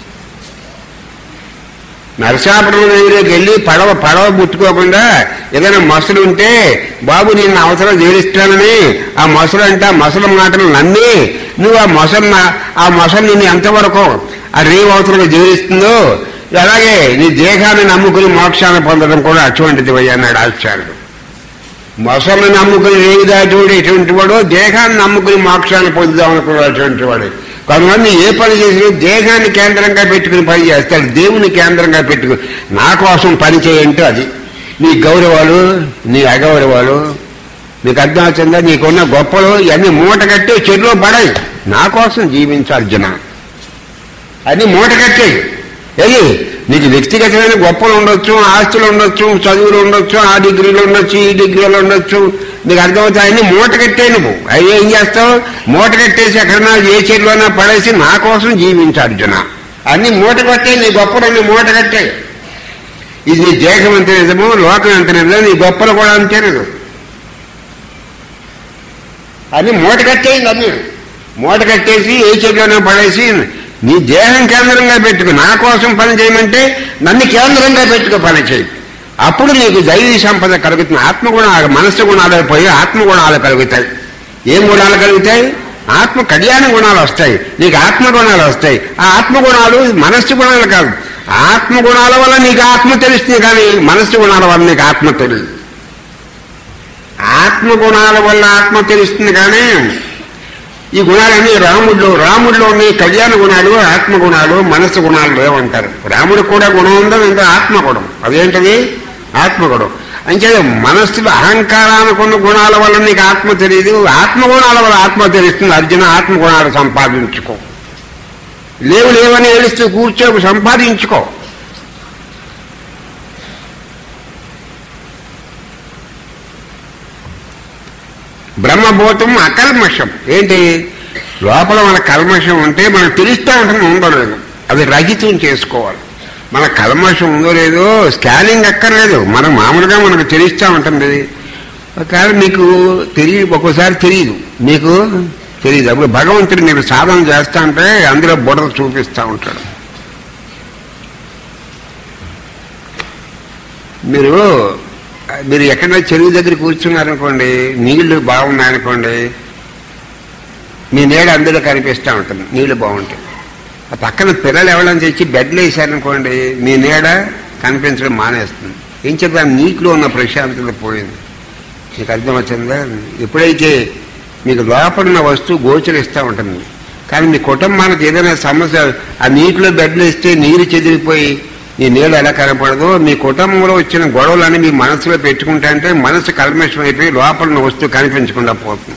నరసాపురం దగ్గరికి వెళ్ళి పడవ పడవ ముట్టుకోకుండా ఏదైనా మొసలు ఉంటే బాబు నిన్ను అవసరం తీరుస్తానని ఆ మొసలు అంటే ఆ మొసల మాటలు నమ్మి నువ్వు ఆ మొసలు ఆ మొసలు నిన్ను ఎంతవరకు ఆ రేవు అవసరం జీవిస్తుందో అలాగే నీ దేహాన్ని నమ్ముకుని మోక్షాన్ని పొందడం కూడా అటువంటిది అయ్యా అన్నాడు ఆచార్యుడు మొసలను నమ్ముకుని రేవి దాటివాడు ఎటువంటి వాడు దేహాన్ని నమ్ముకుని మోక్షాన్ని పొందుదాం అనుకున్నాడు అటువంటి వాడు కొంతమంది ఏ పని చేసినా దేహాన్ని కేంద్రంగా పెట్టుకుని పని చేస్తాడు దేవుని కేంద్రంగా పెట్టుకుని నా కోసం పని చేయంటే అది నీ గౌరవాలు నీ అగౌరవాలు నీకు అర్థం అవుతుందా నీకున్న గొప్పలు ఇవన్నీ మూట కట్టి చెరులో పడాయి నా కోసం జీవించు అర్జున అది మూట కట్టే ఏది నీకు వ్యక్తిగతమైన గొప్పలు ఉండొచ్చు ఆస్తులు ఉండొచ్చు చదువులు ఉండొచ్చు ఆ డిగ్రీలు ఉండొచ్చు ఈ డిగ్రీలు ఉండొచ్చు నీకు అర్థమవుతాయి అన్ని మూట కట్టే నువ్వు అవి ఏం చేస్తావు మూట కట్టేసి ఎక్కడన్నా ఏ చెట్లోనా పడేసి నా కోసం జీవించు అర్జున అన్ని మూట కట్టే నీ గొప్పలన్నీ మూట కట్టే ఇది నీ దేహం అంత నిజము లోకం అంత నిజం నీ గొప్పలు కూడా అంతే నిజం అన్ని మూట కట్టేయండి అన్ని మూట కట్టేసి ఏ చెట్లోనే పడేసి నీ దేహం కేంద్రంగా పెట్టుకో నా కోసం పని చేయమంటే నన్ను కేంద్రంగా పెట్టుకో పని చేయి అప్పుడు నీకు దైవీ సంపద కలుగుతుంది ఆత్మగుణాలు మనస్సు గుణాలు పోయి ఆత్మగుణాలు కలుగుతాయి ఏం గుణాలు కలుగుతాయి ఆత్మ కళ్యాణ గుణాలు వస్తాయి నీకు ఆత్మ గుణాలు వస్తాయి ఆ ఆత్మ గుణాలు మనస్సు గుణాలు కాదు ఆత్మ గుణాల వల్ల నీకు ఆత్మ తెలుస్తుంది కానీ మనస్సు గుణాల వల్ల నీకు ఆత్మ తెలియదు ఆత్మ గుణాల వల్ల ఆత్మ తెలుస్తుంది కానీ ఈ గుణాలన్నీ రాముడిలో రాముడిలో ఉన్నాయి కళ్యాణ గుణాలు ఆత్మ గుణాలు మనస్సు గుణాలు లేవంటారు రాముడికి కూడా గుణం ఉందో ఇంకా ఆత్మగుణం అదేంటది ఆత్మగుణం అంటే మనస్సులో అహంకారానికి గుణాల వల్ల నీకు ఆత్మ తెలియదు ఆత్మగుణాల వల్ల ఆత్మ తెలుస్తుంది అర్జున ఆత్మగుణాలు సంపాదించుకో లేవు లేవని ఏడుస్తూ కూర్చో సంపాదించుకో బ్రహ్మభూతం అకల్మషం ఏంటి లోపల మన కల్మషం ఉంటే మనం తెలుస్తూ ఉంటుంది ఉందో లేదు అది రహితం చేసుకోవాలి మన కల్మషం ఉందో లేదో స్కానింగ్ అక్కర్లేదు మనం మామూలుగా మనకు తెలుస్తూ ఉంటుంది ఒకవేళ మీకు తెలియ ఒక్కోసారి తెలియదు మీకు తెలియదు అప్పుడు భగవంతుడు మీరు సాధన చేస్తా అంటే అందులో బుడత చూపిస్తూ ఉంటాడు మీరు మీరు ఎక్కడైనా చెరువు దగ్గర కూర్చున్నారనుకోండి నీళ్లు బాగున్నాయనుకోండి మీ నీడ అందులో కనిపిస్తూ ఉంటుంది నీళ్లు బాగుంటాయి ఆ పక్కన పిల్లలు ఎవరైనా తెచ్చి బెడ్లు వేసారనుకోండి మీ నీడ కనిపించడం మానేస్తుంది ఏం చెప్పా నీటిలో ఉన్న ప్రశాంతత పోయింది మీకు అర్థమవుతుందా ఎప్పుడైతే మీకు లోపడున్న వస్తువు గోచరిస్తూ ఉంటుంది కానీ మీ కుటుంబానికి ఏదైనా సమస్య ఆ నీటిలో బెడ్లు ఇస్తే నీరు చెదిరిపోయి నీ నీళ్ళు ఎలా కనపడదో మీ కుటుంబంలో వచ్చిన గొడవలని మీ మనసులో పెట్టుకుంటా అంటే మనసు కల్మషం అయిపోయి లోపల ఉన్న వస్తువు కనిపించకుండా పోతుంది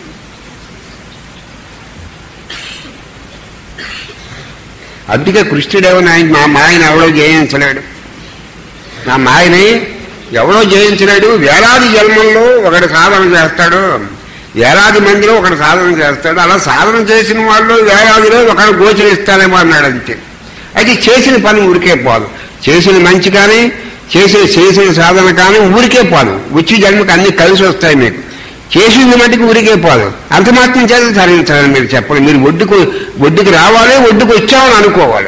అందుకే కృష్ణుడేమో ఆయన మా మాయని ఎవడో జయించలేడు నా మాయని ఎవడో జయించలేడు వేలాది జన్మల్లో ఒకటి సాధన చేస్తాడు వేలాది మందిలో ఒకటి సాధన చేస్తాడు అలా సాధన చేసిన వాళ్ళు వేలాదిలో ఒకడు గోచరిస్తాడేమో అన్నాడు అంతే అయితే చేసిన పని ఊరికే పోదు చేసిన మంచి కానీ చేసిన చేసిన సాధన కానీ ఊరికే పోదు వచ్చి జన్మకి అన్ని కలిసి వస్తాయి మీకు చేసింది మటుకు ఊరికే పోదు అంత మాత్రం చేత తరలించాలని మీరు చెప్పండి మీరు ఒడ్డుకు ఒడ్డుకు రావాలి ఒడ్డుకు వచ్చామని అనుకోవాలి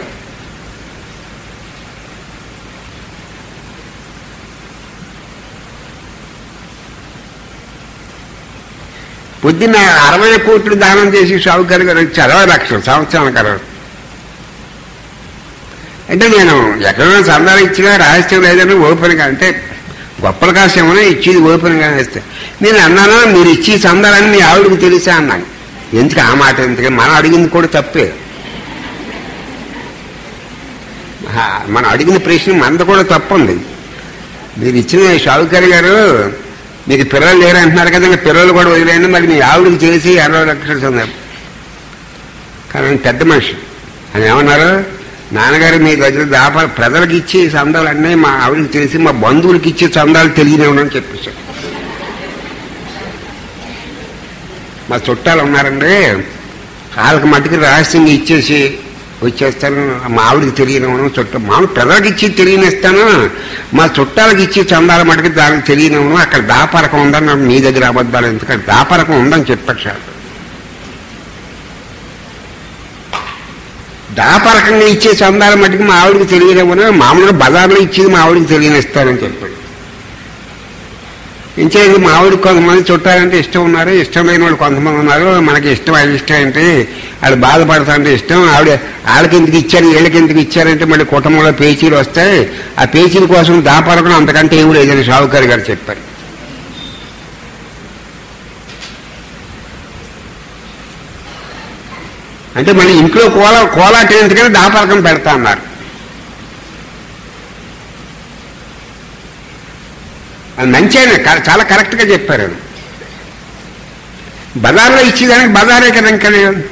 పొద్దున్న అరవై కోట్లు దానం చేసి షావుకారు గారు వచ్చి అరవై లక్షలు సంవత్సరానికి అరవై అంటే నేను ఎక్కడైనా సందాలు ఇచ్చినా రహస్యం లేదని ఓపెన్గా అంటే గొప్పల కాసేమో ఇచ్చేది ఓపెన్గా ఇస్తే నేను అన్నానా మీరు ఇచ్చి సందాలని మీ ఆవిడకి తెలుసా అన్నాను ఎందుకు ఆ మాట ఎందుకు మనం అడిగింది కూడా తప్పే ఆ, మనం అడిగిన ప్రశ్న మనది కూడా తప్పుంది మీరు ఇచ్చిన షావుకారి గారు మీకు పిల్లలు లేరు అంటున్నారు కదా ఇంకా పిల్లలు కూడా వదిలేయండి మరి మీ ఆవిడకి చేసి అరవై లక్షలు సందాలు కానీ ఆయన పెద్ద మనిషి అని ఏమన్నారు నాన్నగారు మీ దగ్గర దాప ప్రజలకు ఇచ్చి చందాలన్నీ మా ఆవిడకి తెలిసి మా బంధువులకి ఇచ్చే చందాలు తెలియనివ్వని చెప్పేశారు మా చుట్టాలు ఉన్నారండి వాళ్ళకి మట్టుకు రహస్యంగా ఇచ్చేసి వచ్చేస్తాను మా ఆవిడకి తెలియనివ్వను చుట్ట మామూలు ప్రజలకు ఇచ్చి తెలియనిస్తాను మా చుట్టాలకు ఇచ్చి చందాల మటుకు దానికి తెలియనివ్వను అక్కడ దాపరకం ఉందని నాకు మీ దగ్గర అబద్ధాలు ఎందుకంటే దాపరకం ఉందని చెప్పారు సార్ దాపరకంగా ఇచ్చే చందాల మటుకు మా ఆవిడకి తెలియనివ్వను మామూలుగా బజార్లో ఇచ్చేది మా ఆవిడకి తెలియనిస్తానని చెప్పాడు ఇంకేది మా ఆవిడకి కొంతమంది చుట్టాలంటే ఇష్టం ఉన్నారు ఇష్టం లేని వాళ్ళు కొంతమంది ఉన్నారు మనకి ఇష్టం అది ఇష్టం అంటే వాళ్ళు బాధపడతాంటే ఇష్టం ఆవిడ వాళ్ళకి ఎందుకు ఇచ్చారు వీళ్ళకి ఎందుకు ఇచ్చారంటే మళ్ళీ కుటుంబంలో పేచీలు వస్తాయి ఆ పేచీల కోసం దాపరకం అంతకంటే ఏమి లేదని షావుకారి గారు చెప్పారు అంటే మళ్ళీ ఇంట్లో కోలా కోలాట ఎందుకని దాపరకం పెడతా అన్నారు అది మంచి ఆయన క- చాలా కరెక్ట్ గా చెప్పారు అది. బజార్లో ఇచ్చేదానికి బజారే కదా ఇంకా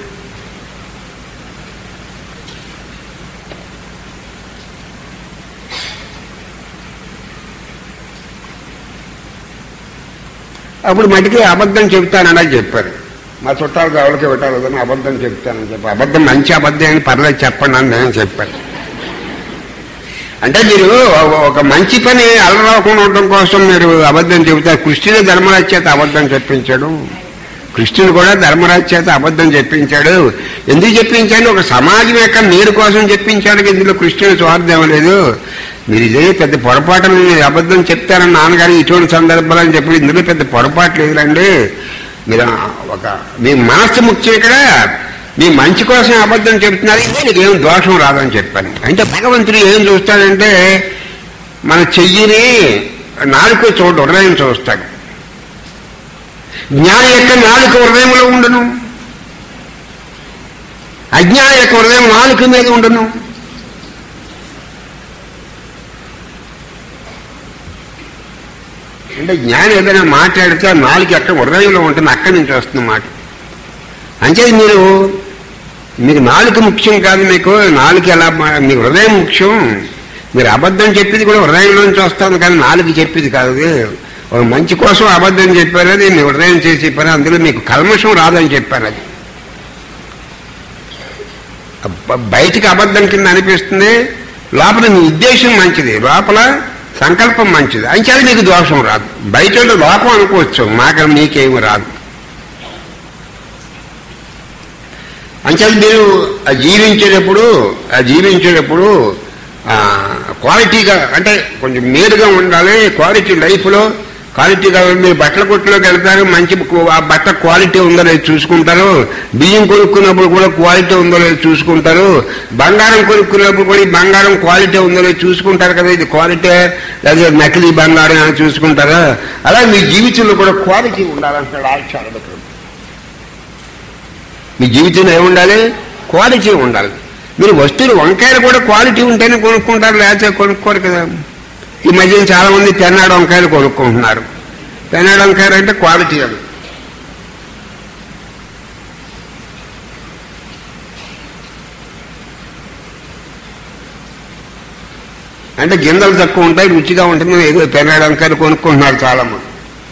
అప్పుడు మటుకి అబద్ధం చెప్తానని చెప్పారు మా చుట్టాలకు ఎవరికి పెట్టాలని అబద్ధం చెప్తానని చెప్పి అబద్ధం మంచి అబద్ధం అని పర్లేదు చెప్పండి అని నేను చెప్పాను అంటే మీరు ఒక మంచి పని అలరాకుండా ఉండడం కోసం మీరు అబద్ధం చెబుతారు కృష్ణుడు ధర్మరాజ్ చేత అబద్ధం చెప్పించాడు కృష్ణుడు కూడా ధర్మరాజ్ చేత అబద్ధం చెప్పించాడు ఎందుకు చెప్పించాడు ఒక సమాజం యొక్క మీరు కోసం చెప్పించాడు ఇందులో కృష్ణుడు స్వార్థం లేదు మీరు ఇదే పెద్ద పొరపాటు మీరు అబద్ధం చెప్తారని నాన్నగారు ఇటువంటి సందర్భాలు అని చెప్పి ఇందులో పెద్ద పొరపాటు లేదులండి మీరు ఒక మీ మనస్సు ముఖ్యం ఇక్కడ మీ మంచి కోసం అబద్ధం చెప్తున్నారు ఇది నీకు ఏం దోషం రాదని చెప్పాను అంటే భగవంతుడు ఏం చూస్తాడంటే మన చెయ్యిని నాలుగు చోట హృదయం చూస్తాడు జ్ఞాని యొక్క నాలుక హృదయంలో ఉండును అజ్ఞానం యొక్క హృదయం నాలుక మీద ఉండను అంటే జ్ఞానం ఏదైనా మాట్లాడితే ఆ నాలుగు ఎక్కడ హృదయంలో ఉంటుంది అక్కడి నుంచి వస్తుంది మాట అంచేది మీరు మీకు నాలుక ముఖ్యం కాదు మీకు నాలుక ఎలా మా- మీ హృదయం ముఖ్యం మీరు అబద్ధం చెప్పింది కూడా హృదయంలోంచి వస్తుంది కానీ నాలుగు చెప్పింది కాదు అది. ఒక మంచి కోసం అబద్ధం చెప్పారు అది మీ హృదయం చేసి చెప్పారు అందులో మీకు కల్మషం రాదని చెప్పారు అది బ- బయటికి అబద్ధం కింద అనిపిస్తుంది లోపల మీ ఉద్దేశం మంచిది లోపల సంకల్పం మంచిది అంచేది మీకు దోషం రాదు బయట ఉంటే లోపం అనుకోవచ్చు మాకు మీకేమి రాదు అంచేది మీరు ఆ జీవించేటప్పుడు ఆ జీవించేటప్పుడు ఆ, క్వాలిటీగా అంటే కొంచెం మేలుగా ఉండాలి క్వాలిటీ లైఫ్లో క్వాలిటీగా మీరు బట్టల కొట్టులోకి వెళ్తారు మంచి కు- ఆ బట్ట క్వాలిటీ ఉందో లేదో చూసుకుంటారు బియ్యం కొనుక్కున్నప్పుడు కూడా క్వాలిటీ ఉందో లేదో చూసుకుంటారు బంగారం కొనుక్కున్నప్పుడు కూడా ఈ బంగారం క్వాలిటీ ఉందో లేదో చూసుకుంటారు కదా ఇది క్వాలిటీ లేదా నకిలీ బంగారం అని చూసుకుంటారు అలా మీ జీవితంలో కూడా క్వాలిటీ ఉండాలంటాడు ఆచార్యుడు మీ జీవితంలో ఏముండాలి క్వాలిటీ ఉండాలి మీరు వస్తువులు వంకాయలు కూడా క్వాలిటీ ఉంటేనే కొనుక్కుంటారు లేకపోతే కొనుక్కోరు కదా ఈ మధ్యన చాలా మంది తెన్నాడు వంకాయలు కొనుక్కుంటున్నారు తెన్నాడు వంకాయలు అంటే క్వాలిటీ అది అంటే గింజలు తక్కువ ఉంటాయి రుచిగా ఉంటుంది ఏదో తెన్నాడు వంకాయలు కొనుక్కుంటున్నారు చాలా మంది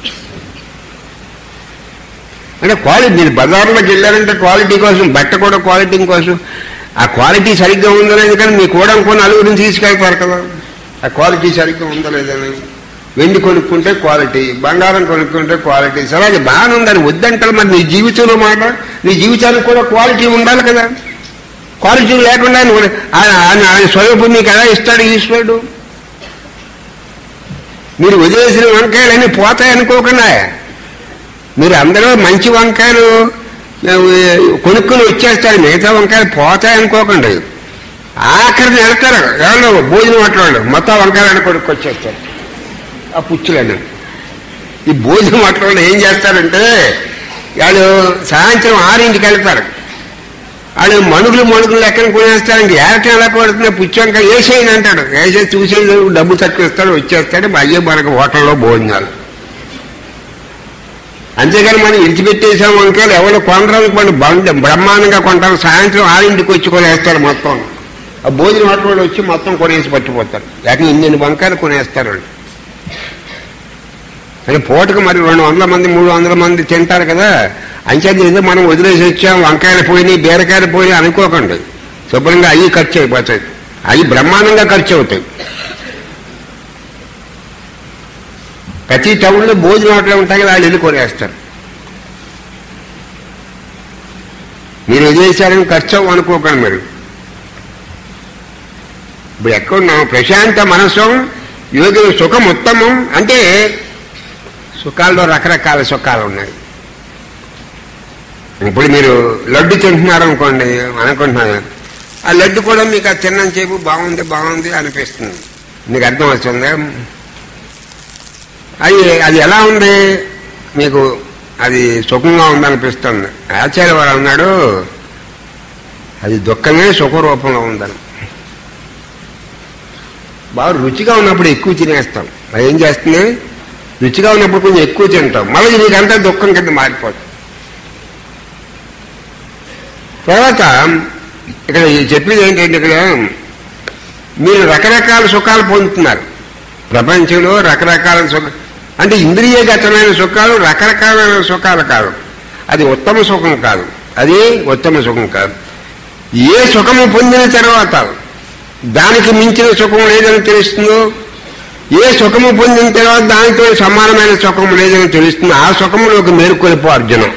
అంటే క్వాలిటీ మీరు బజార్లోకి వెళ్ళారంటే క్వాలిటీ కోసం బట్ట కూడా క్వాలిటీ కోసం ఆ క్వాలిటీ సరిగ్గా ఉందో లేదు కానీ మీ కూడా ఇంకో నలుగురిని తీసుకెళ్తారు కదా ఆ క్వాలిటీ సరిగ్గా ఉందో లేదని వెండి కొనుక్కుంటే క్వాలిటీ బంగారం కొనుక్కుంటే క్వాలిటీ సరే అది బాగానే ఉందని వద్దంటారు మరి నీ జీవితంలో మాట నీ జీవితానికి కూడా క్వాలిటీ ఉండాలి కదా క్వాలిటీ లేకుండా నువ్వు ఆయన ఆయన ఆయన స్వరూపం నీకు ఎలా ఇస్తాడు ఈశ్వరుడు మీరు వదిలేసిన వంకాయలన్నీ పోతాయి అనుకోకుండా మీరు అందరూ మంచి వంకాయలు ఆ, కొనుక్కుని వచ్చేస్తారు మిగతా వంకాయలు పోతాయి అనుకోకండి ఆఖరిని వెళ్తారు ఎవరు భోజనం అట్లాడు మొత్తం వంకాయలను కొనుక్కొచ్చేస్తారు ఆ పుచ్చులను ఈ భోజనం అట్లాడు ఏం చేస్తారంటే వాళ్ళు సాయంత్రం ఆరింటికి వెళ్తారు వాళ్ళు మణుగులు మణుగులు ఎక్కడ కొనేస్తారు ఇంక ఏరటం ఎలా కొడుతున్నా పుచ్చు వంకాయ వేసేయని అంటాడు వేసే చూసేది డబ్బు తక్కువ ఇస్తాడు వచ్చేస్తాడు అయ్యే మనకు హోటల్లో భోజనాలు అంతేగాని మనం విడిచిపెట్టేసాం వంకాయలు ఎవరు కొనడానికి మనం బండ బ్రహ్మాండంగా కొంటారు సాయంత్రం ఆరింటికి వచ్చి కొనేస్తారు మొత్తం ఆ భోజనం హోటల్ వచ్చి మొత్తం కొనేసి పట్టిపోతారు లేక ఇన్ని వంకాయలు కొనేస్తారు వాళ్ళు కానీ పూటకు మరి రెండు వందల మంది మూడు వందల మంది తింటారు కదా అంచేది ఏదో మనం వదిలేసి వచ్చాం వంకాయలు పోయినాయి బీరకాయలు పోయినాయి అనుకోకండి శుభ్రంగా అవి ఖర్చు అయిపోతాయి అవి బ్రహ్మాండంగా ఖర్చు అవుతాయి ప్రతి టౌన్లో భోజనం హోటల్ ఉంటాయి కదా వాళ్ళు వెళ్ళి కొనేస్తారు మీరు వదిలేశారని ఖర్చు అవ్వ అనుకోకండి మీరు ఇప్పుడు ఎక్కడున్నాం ప్రశాంత మనసు యోగి సుఖం ఉత్తమం అంటే సుఖాల్లో రకరకాల సుఖాలు ఉన్నాయి ఇప్పుడు మీరు లడ్డు తింటున్నారు అనుకోండి అనుకుంటున్నారు ఆ లడ్డు కూడా మీకు ఆ తిన్నం చేపు బాగుంది బాగుంది అనిపిస్తుంది మీకు అర్థం వస్తుందా అది అది ఎలా ఉంది మీకు అది సుఖంగా ఉందనిపిస్తుంది ఆచార్య వాడు అన్నాడు అది దుఃఖమే సుఖ రూపంలో ఉందని బాగా రుచిగా ఉన్నప్పుడు ఎక్కువ తినేస్తాం అది ఏం చేస్తుంది రుచిగా ఉన్నప్పుడు కొంచెం ఎక్కువ తింటాం మళ్ళీ నీకంతా దుఃఖం కింద మారిపోతుంది తర్వాత ఇక్కడ చెప్పేది ఏంటంటే ఇక్కడ మీరు రకరకాల సుఖాలు పొందుతున్నారు ప్రపంచంలో రకరకాల సుఖ అంటే ఇంద్రియగతమైన సుఖాలు రకరకాలైన సుఖాలు కాదు అది ఉత్తమ సుఖం కాదు అది ఉత్తమ సుఖం కాదు ఏ సుఖము పొందిన తర్వాత దానికి మించిన సుఖం లేదని తెలుస్తుందో ఏ సుఖము పొందిన తర్వాత దానితో సమానమైన సుఖం లేదని తెలుస్తుంది ఆ సుఖములోకి మేలుకొలిపో అర్జునం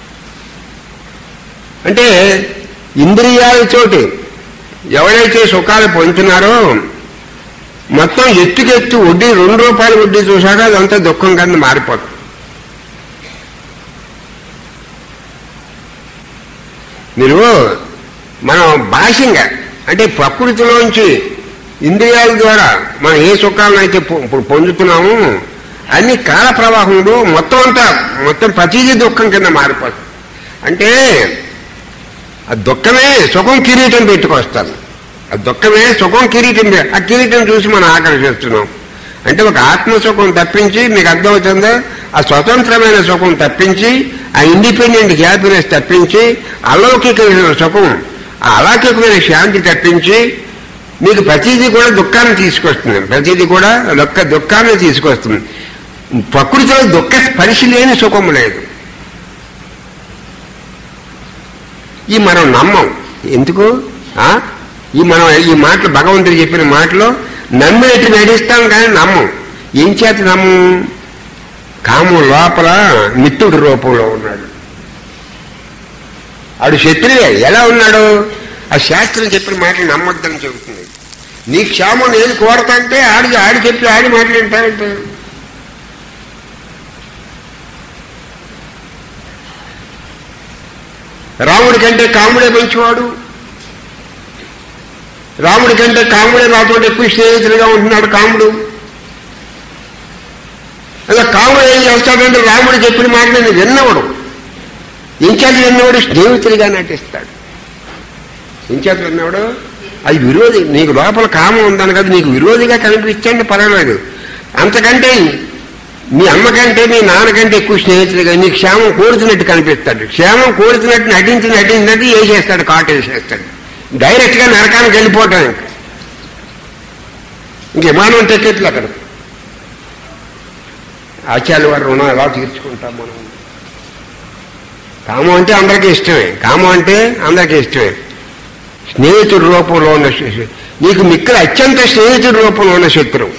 అంటే ఇంద్రియాలతోటి ఎవరైతే సుఖాలు పొందుతున్నారో మొత్తం ఎత్తుకెత్తు వడ్డీ రెండు రూపాయల వడ్డీ చూశాక అదంతా దుఃఖం కింద మారిపోతుంది మీరు మనం భాష్యంగా అంటే ప్రకృతిలోంచి ఇంద్రియాల ద్వారా మనం ఏ సుఖాలను అయితే పొ- ఇప్పుడు పొందుతున్నామో అన్ని కాల ప్రవాహంలో మొత్తం అంతా మొత్తం ప్రతిదీ దుఃఖం కింద మారిపోతుంది అంటే ఆ దుఃఖమే సుఖం కిరీటం పెట్టుకొస్తాను ఆ దుఃఖమే సుఖం కిరీటం పె- ఆ కిరీటం చూసి మనం ఆకర్షిస్తున్నాం అంటే ఒక ఆత్మ సుఖం తప్పించి మీకు అర్థమవుతుందా ఆ స్వతంత్రమైన సుఖం తప్పించి ఆ ఇండిపెండెంట్ హ్యాపీనెస్ తప్పించి అలౌకికమైన సుఖం ఆ అలౌకికమైన శాంతి తప్పించి మీకు ప్రతిదీ కూడా దుఃఖాన్ని తీసుకొస్తుంది ప్రతిదీ కూడా దుఃఖ దుఃఖాన్ని తీసుకొస్తుంది ప్రకృతిలో దుఃఖ స్పర్శ లేని సుఖం లేదు ఈ మనం నమ్మం ఎందుకు ఆ? ఈ మనం ఈ మాటలు భగవంతుడు చెప్పిన మాటలో నమ్మేటి నడిస్తాం కానీ నమ్మం ఏం చేత నమ్మం కాము లోపల మిత్రుడి రూపంలో ఉన్నాడు ఆడు శత్రువే ఎలా ఉన్నాడు ఆ శాస్త్రం చెప్పిన మాటలు నమ్మొద్దని చెబుతుంది నీ క్షేమం నేను కోరతంటే ఆడి ఆడి చెప్పి ఆడి మాటలు వింటారంటే రాముడి కంటే కాముడే మంచివాడు రాముడి కంటే కాముడే నాతో ఎక్కువ స్నేహితులుగా ఉంటున్నాడు కాముడు అలా కాముడు ఏం చేస్తాడంటే రాముడు చెప్పిన మాట నేను విన్నవాడు ఇంచాలి విన్నవాడు స్నేహితుడిగా నటిస్తాడు ఇంచాలి విన్నవాడు అది విరోధి నీకు లోపల కామం ఉందని కదా నీకు విరోధిగా కనిపించండి పర్వాలేదు అంతకంటే మీ అమ్మకంటే మీ నాన్నకంటే ఎక్కువ స్నేహితుడిగా నీ క్షేమం కోరుతున్నట్టు కనిపిస్తాడు క్షేమం కోరుతున్నట్టు నటించి నటించినట్టు వేసేస్తాడు కాటు వేసేస్తాడు డైరెక్ట్ గా నరకానికి వెళ్ళిపోవటం ఇంక ఇంక విమానం టికెట్లు అక్కడ ఆచార్య వారి రుణం ఎలా తీర్చుకుంటాం మనం కామం అంటే అందరికీ ఇష్టమే కామం అంటే అందరికీ ఇష్టమే స్నేహితుడి రూపంలో ఉన్న శ- నీకు మిక్కలు అత్యంత స్నేహితుడి రూపంలో ఉన్న శత్రువు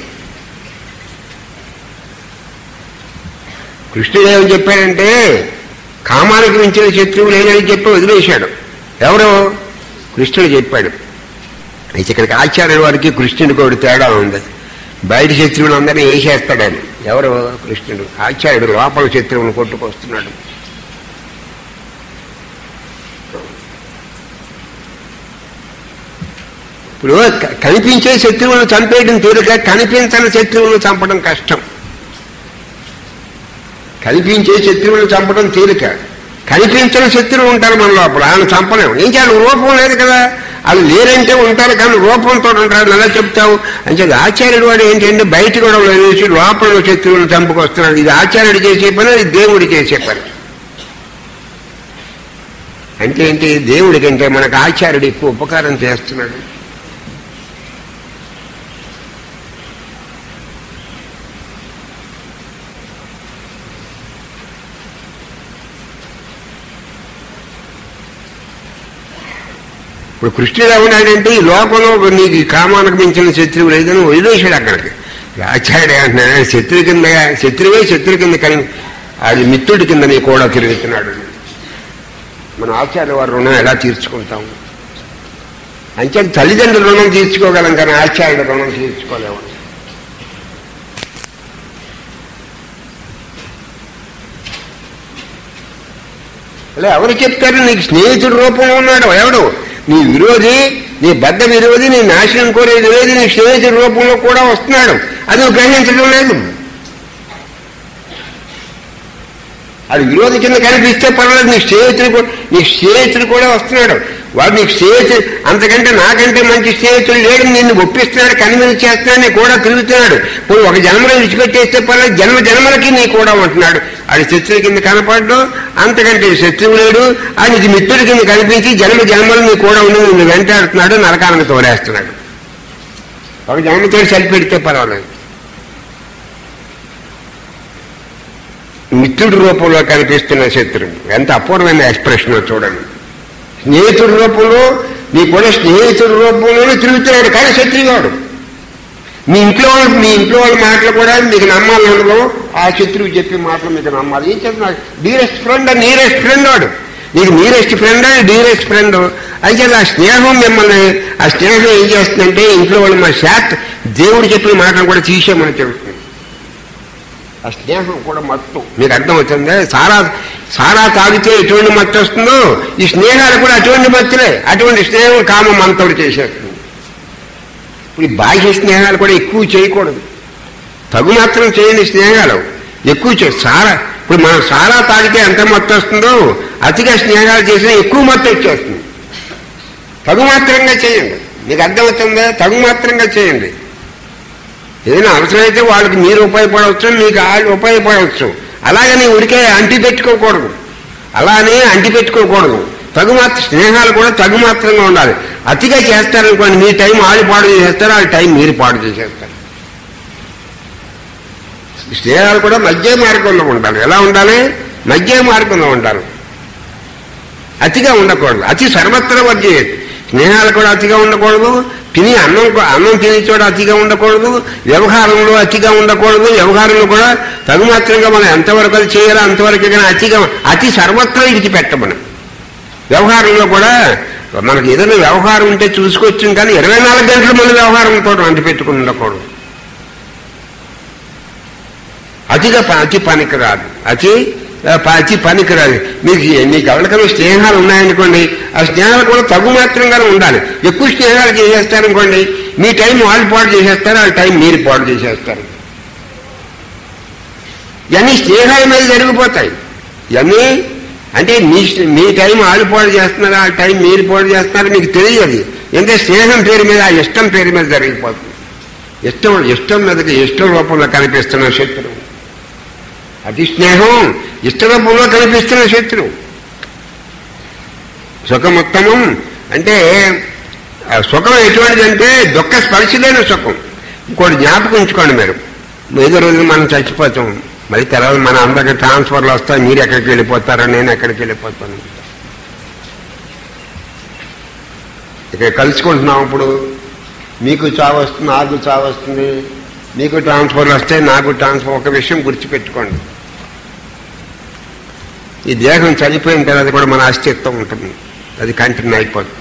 కృష్ణుడు ఏమని చెప్పాడంటే కామానికి మించిన శత్రువు లేనని చెప్పి వదిలేశాడు ఎవరు కృష్ణుడు చెప్పాడు అయితే ఇక్కడికి ఆచార్యుల వారికి కృష్ణుడికి ఒకటి తేడా ఉంది బయట శత్రువులు అందరినీ వేసేస్తాడని ఎవరు కృష్ణుడు ఆచార్యుడు లోపల శత్రువులను కొట్టుకొస్తున్నాడు ఇప్పుడు క- కనిపించే శత్రువులను చంపేయడం తేలిక కనిపించని శత్రువులను చంపడం కష్టం కనిపించే శత్రువులను చంపడం తేలిక కనిపించని శత్రువులు ఉంటారు మన లోపల ఆయన చంపలేము ఏం చేయాలి రూపం లేదు కదా వాళ్ళు లేరంటే ఉంటారు కానీ రూపంతో ఉంటారు ఎలా చెప్తావు అంటే ఆచార్యుడు వాడు ఏంటంటే బయట కూడా వేసి లోపల ఉన్న శత్రువులను చంపుకొస్తున్నాడు ఇది ఆచార్యుడు చేసే పని ఇది దేవుడు చేసే పని అంటే ఏంటి దేవుడి కంటే మనకు ఆచార్యుడు ఎక్కువ ఉపకారం చేస్తున్నాడు ఇప్పుడు కృష్ణుడు ఏమన్నాడంటే ఈ లోకంలో నీకు ఈ కామానికి మించిన శత్రువు లేదని వదిలేశాడు అక్కడికి ఆచార్య అంటున్నాడు శత్రువు కింద శత్రువే శత్రువు కింద కలిగి ఆడి మిత్రుడి కింద నీ కూడా తిరుగుతున్నాడు మన ఆచార్య వారి రుణం ఎలా తీర్చుకుంటాం అంటే తల్లిదండ్రుల రుణం తీర్చుకోగలం కానీ ఆచార్యుల రుణం తీర్చుకోలేము అలా ఎవరు చెప్తారు నీకు స్నేహితుడి రూపంలో ఉన్నాడు ఎవడు నీ విరోధి నీ బద్ద విరోధి నీ నాశనం కోరే విరోధి నీ స్నేహితుడి రూపంలో కూడా వస్తున్నాడు అది నువ్వు గ్రహించడం లేదు అది విరోధి కింద కనిపిస్తే పర్వాలేదు నీ స్నేహితుడు కూ- నీ స్నేహితుడు కూడా వస్తున్నాడు వాడు నీకు స్నేహితుడు అంతకంటే నాకంటే మంచి స్నేహితుడు లేడు నిన్ను ఒప్పిస్తున్నాడు కన్విన్స్ చేస్తున్నాడు నీ కూడా తిరుగుతున్నాడు ఇప్పుడు ఒక జన్మలో విడిచిపెట్టేస్తే పర్లేదు జన్మ జన్మలకి నీ కూడా ఉంటున్నాడు ఆడి శత్రువు కింద కనపడ్డు అంతకంటే శత్రువు లేడు ఆయనకి మిత్రుడి కింద కనిపించి జన్మ జన్మలు నీ కూడా ఉండి నిన్ను వెంటాడుతున్నాడు నరకానికి తోడేస్తున్నాడు ఒక జన్మతో సరిపెడితే పర్వాలేదు మిత్రుడి రూపంలో కనిపిస్తున్న శత్రువు ఎంత అపూర్వమైన ఎక్స్ప్రెషన్ చూడండి స్నేహితుడి రూపంలో నీ కూడా స్నేహితుడి రూపంలోనే తిరుగుతున్నాడు కానీ శత్రువాడు మీ ఇంట్లో వాళ్ళు మీ ఇంట్లో వాళ్ళ మాటలు కూడా మీకు నమ్మాలి ఉండదు ఆ శత్రువు చెప్పే మాటలు మీకు నమ్మాలి ఏం చెప్తున్నా డీరెస్ట్ ఫ్రెండ్ నీరెస్ట్ ఫ్రెండ్ వాడు నీకు నీరెస్ట్ ఫ్రెండ్ డీరెస్ట్ ఫ్రెండ్ అయితే ఆ స్నేహం మిమ్మల్ని ఆ స్నేహం ఏం చేస్తుందంటే ఇంట్లో వాళ్ళు మా శాస్త్ర దేవుడు చెప్పిన మాటలు కూడా తీసేయమని చెబుతుంది ఆ స్నేహం కూడా మత్తు మీకు అర్థమవుతుంది సారా సారా తాగితే ఎటువంటి మత్తు వస్తుందో ఈ స్నేహాలు కూడా అటువంటి మత్తులే అటువంటి స్నేహం కామ మంతోడు చేసేస్తుంది ఇప్పుడు ఈ బాహ్య స్నేహాలు కూడా ఎక్కువ చేయకూడదు తగు మాత్రం చేయని స్నేహాలు ఎక్కువ చే సారా ఇప్పుడు మనం సారా తాగితే ఎంత మత్తు వస్తుందో అతిగా స్నేహాలు చేసినా ఎక్కువ మత్తు వచ్చేస్తుంది తగు మాత్రంగా చేయండి మీకు అర్థమవుతుందా తగు మాత్రంగా చేయండి ఏదైనా అవసరమైతే వాళ్ళకి మీరు ఉపయోగపడవచ్చు మీకు వాళ్ళు ఉపయోగపడవచ్చు అలాగని ఉడికే అంటి పెట్టుకోకూడదు అలానే అంటి పెట్టుకోకూడదు తగు మాత్ర స్నేహాలు కూడా తగు మాత్రంగా ఉండాలి అతిగా చేస్తారనుకోండి మీ టైం వాళ్ళు పాడు చేసేస్తారు వాళ్ళ టైం మీరు పాడు చేసేస్తారు స్నేహాలు కూడా మధ్య మార్గంలో ఉండాలి ఎలా ఉండాలి మధ్య మార్గంలో ఉండాలి అతిగా ఉండకూడదు అతి సర్వత్ర వర్జే స్నేహాలు కూడా అతిగా ఉండకూడదు తిని అన్నం కూ- అన్నం తినే చోట అతిగా ఉండకూడదు వ్యవహారంలో అతిగా ఉండకూడదు వ్యవహారంలో కూడా తగుమాత్రంగా మనం ఎంతవరకు అది చేయాలో అంతవరకు కానీ అతిగా అతి సర్వత్రా ఇడిచిపెట్టమని వ్యవహారంలో కూడా మనకి ఏదైనా వ్యవహారం ఉంటే చూసుకోవచ్చు కానీ ఇరవై నాలుగు గంటలు మన వ్యవహారంతో అంటి పెట్టుకుని ఉండకూడదు అతిగా ప- అతి పనికి రాదు అతి ఆ, ప- అతి పనికి రాదు మీకు మీకు ఎవరికైనా స్నేహాలు ఉన్నాయనుకోండి ఆ స్నేహాలు కూడా తగు మాత్రంగానే ఉండాలి ఎక్కువ స్నేహాలు చేసేస్తారనుకోండి మీ టైం వాళ్ళు పాడు చేసేస్తారు వాళ్ళ టైం మీరు పాడు చేసేస్తారు ఇవన్నీ స్నేహాల మీద జరిగిపోతాయి ఇవన్నీ అంటే మీ మీ టైం వాళ్ళు పాడు చేస్తున్నారు ఆ టైం మీరు పాడు చేస్తున్నారు మీకు తెలియదు ఎంత స్నేహం పేరు మీద ఆ ఇష్టం పేరు మీద జరిగిపోతుంది ఇష్టం ఇష్టం మీదకి ఇష్టం రూపంలో కనిపిస్తున్న శత్రువు అతి స్నేహం ఇష్ట రూపంలో కనిపిస్తున్న శత్రువు సుఖముత్తమం అంటే ఆ సుఖం ఎటువంటిదంటే దుఃఖ స్పర్శ లేని సుఖం ఇంకోటి జ్ఞాపకం ఉంచుకోండి మీరు ఏదో రోజు మనం చచ్చిపోతాం మరి తర్వాత మన అందరికి ట్రాన్స్ఫర్లు వస్తాయి మీరు ఎక్కడికి వెళ్ళిపోతారో నేను ఎక్కడికి వెళ్ళిపోతాను ఇక్కడ కలుసుకుంటున్నాం ఇప్పుడు మీకు చావు వస్తుంది నాకు చావు వస్తుంది మీకు ట్రాన్స్ఫర్లు వస్తాయి నాకు ట్రాన్స్ఫర్ ఒక విషయం గుర్తుపెట్టుకోండి ఈ దేహం చనిపోయిన తర్వాత కూడా మన అస్తిత్వం ఉంటుంది అది కంటిన్యూ అయిపోతుంది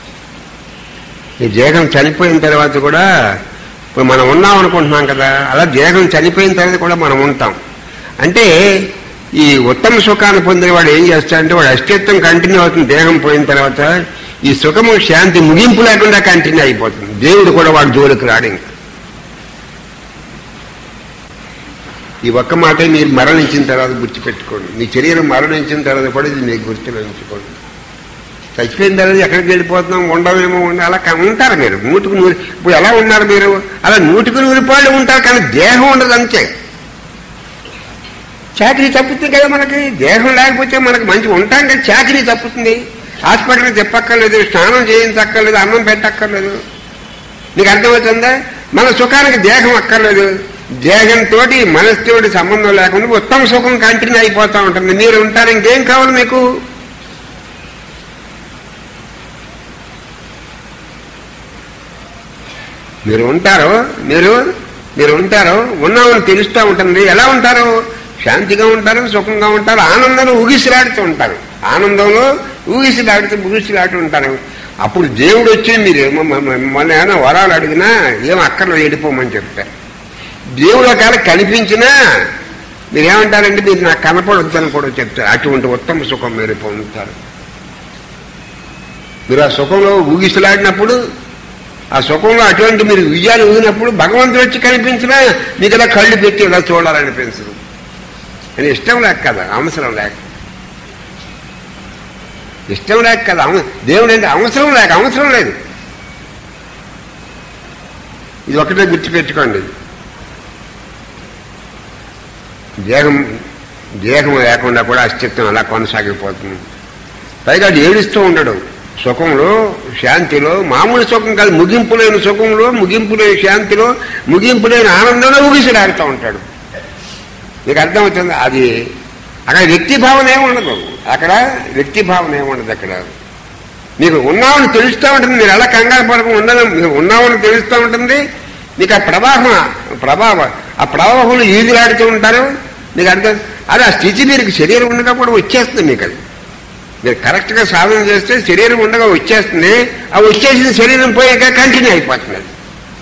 ఈ దేహం చనిపోయిన తర్వాత కూడా ఇప్పుడు మనం ఉన్నాం అనుకుంటున్నాం కదా అలా దేహం చనిపోయిన తర్వాత కూడా మనం ఉంటాం అంటే ఈ ఉత్తమ సుఖాన్ని పొందిన వాడు ఏం చేస్తాడంటే వాడు అస్తిత్వం కంటిన్యూ అవుతుంది దేహం పోయిన తర్వాత ఈ సుఖము శాంతి ముగింపు లేకుండా కంటిన్యూ అయిపోతుంది దేవుడు కూడా వాడు జోలికి రాడు ఇంకా ఈ ఒక్క మాటే మీరు మరణించిన తర్వాత గుర్తుపెట్టుకోండి మీ శరీరం మరణించిన తర్వాత కూడా ఇది మీకు గుర్తులో ఉంచుకోండి చచ్చిపోయిన తర్వాత ఎక్కడికి వెళ్ళిపోతున్నాం ఉండవేమో ఉండి అలా కా- ఉంటారు మీరు నూటికి నూరు ఇప్పుడు ఎలా ఉన్నారు మీరు అలా నూటికి నూరు పాళ్ళు ఉంటారు కానీ దేహం ఉండదు అంతే చాకరీ తప్పుతుంది కదా మనకి దేహం లేకపోతే మనకి మంచి ఉంటాం కదా చాకరీ తప్పుతుంది హాస్పిటల్కి చెప్పక్కర్లేదు స్నానం చేయించక్కర్లేదు అన్నం పెట్టక్కర్లేదు నీకు అర్థమవుతుందా మన సుఖానికి దేహం అక్కర్లేదు దేహంతో మనసుతోటి సంబంధం లేకుండా ఉత్తమ సుఖం కంటిన్యూ అయిపోతూ ఉంటుంది మీరు ఉంటారు ఇంకేం కావాలి మీకు మీరు ఉంటారు మీరు మీరు ఉంటారు ఉన్నామని తెలుస్తూ ఉంటుంది ఎలా ఉంటారు శాంతిగా ఉంటారు సుఖంగా ఉంటారు ఆనందంలో ఊగిసిలాడుతూ ఉంటారు ఆనందంలో ఊగిసిలాడుతూ ఊగిసిలాడుతూ ఉంటారు అప్పుడు దేవుడు వచ్చి మీరు ఏమో మ- మ- మొన్న ఏమైనా వరాలు అడిగినా ఏం అక్కర్లో వెళ్ళిపోమని చెప్తారు దేవుడు ఒకవేళ కనిపించినా మీరు ఏమంటారంటే మీరు నాకు కనపడొద్దని కూడా చెప్తారు అటువంటి ఉత్తమ సుఖం మీరు పొందుతారు మీరు ఆ సుఖంలో ఊగిసలాడినప్పుడు ఆ సుఖంలో అటువంటి మీరు విజయాలు ఊగినప్పుడు భగవంతుడు వచ్చి కనిపించినా మీకు ఇలా కళ్ళు పెట్టి ఇలా చూడాలనిపించదు అని ఇష్టం లేక కదా అవసరం లేక ఇష్టం లేక కదా అవ- దేవుడు అంటే అవసరం లేక అవసరం లేదు ఇది ఒకటే గుర్తుపెట్టుకోండి దేహం దేహం లేకుండా కూడా అస్తిత్వం అలా కొనసాగిపోతుంది పైగా అది ఏడుస్తూ ఉండడు సుఖంలో శాంతిలో మామూలు సుఖం కాదు ముగింపు లేని సుఖంలో ముగింపు లేని శాంతిలో ముగింపు లేని ఆనందంలో ఊగిసిలాడుతూ ఉంటాడు మీకు అర్థమవుతుంది అది అక్కడ వ్యక్తి భావన ఏముండదు అక్కడ వ్యక్తి భావన ఏముండదు అక్కడ మీకు ఉన్నామని తెలుస్తూ ఉంటుంది మీరు ఎలా కంగారు పడక ఉండదు మీరు ఉన్నామని తెలుస్తూ ఉంటుంది మీకు ఆ ప్రవాహం ప్రభావం ఆ ప్రవాహంలో ఈదులాడుతూ ఉంటారు మీకు అర్థం అది ఆ స్థితి మీకు శరీరం ఉండగా కూడా వచ్చేస్తుంది మీకు అది మీరు కరెక్ట్గా సాధన చేస్తే శరీరం ఉండగా వచ్చేస్తుంది ఆ వచ్చేసిన శరీరం పోయాక కంటిన్యూ అయిపోతుంది అది.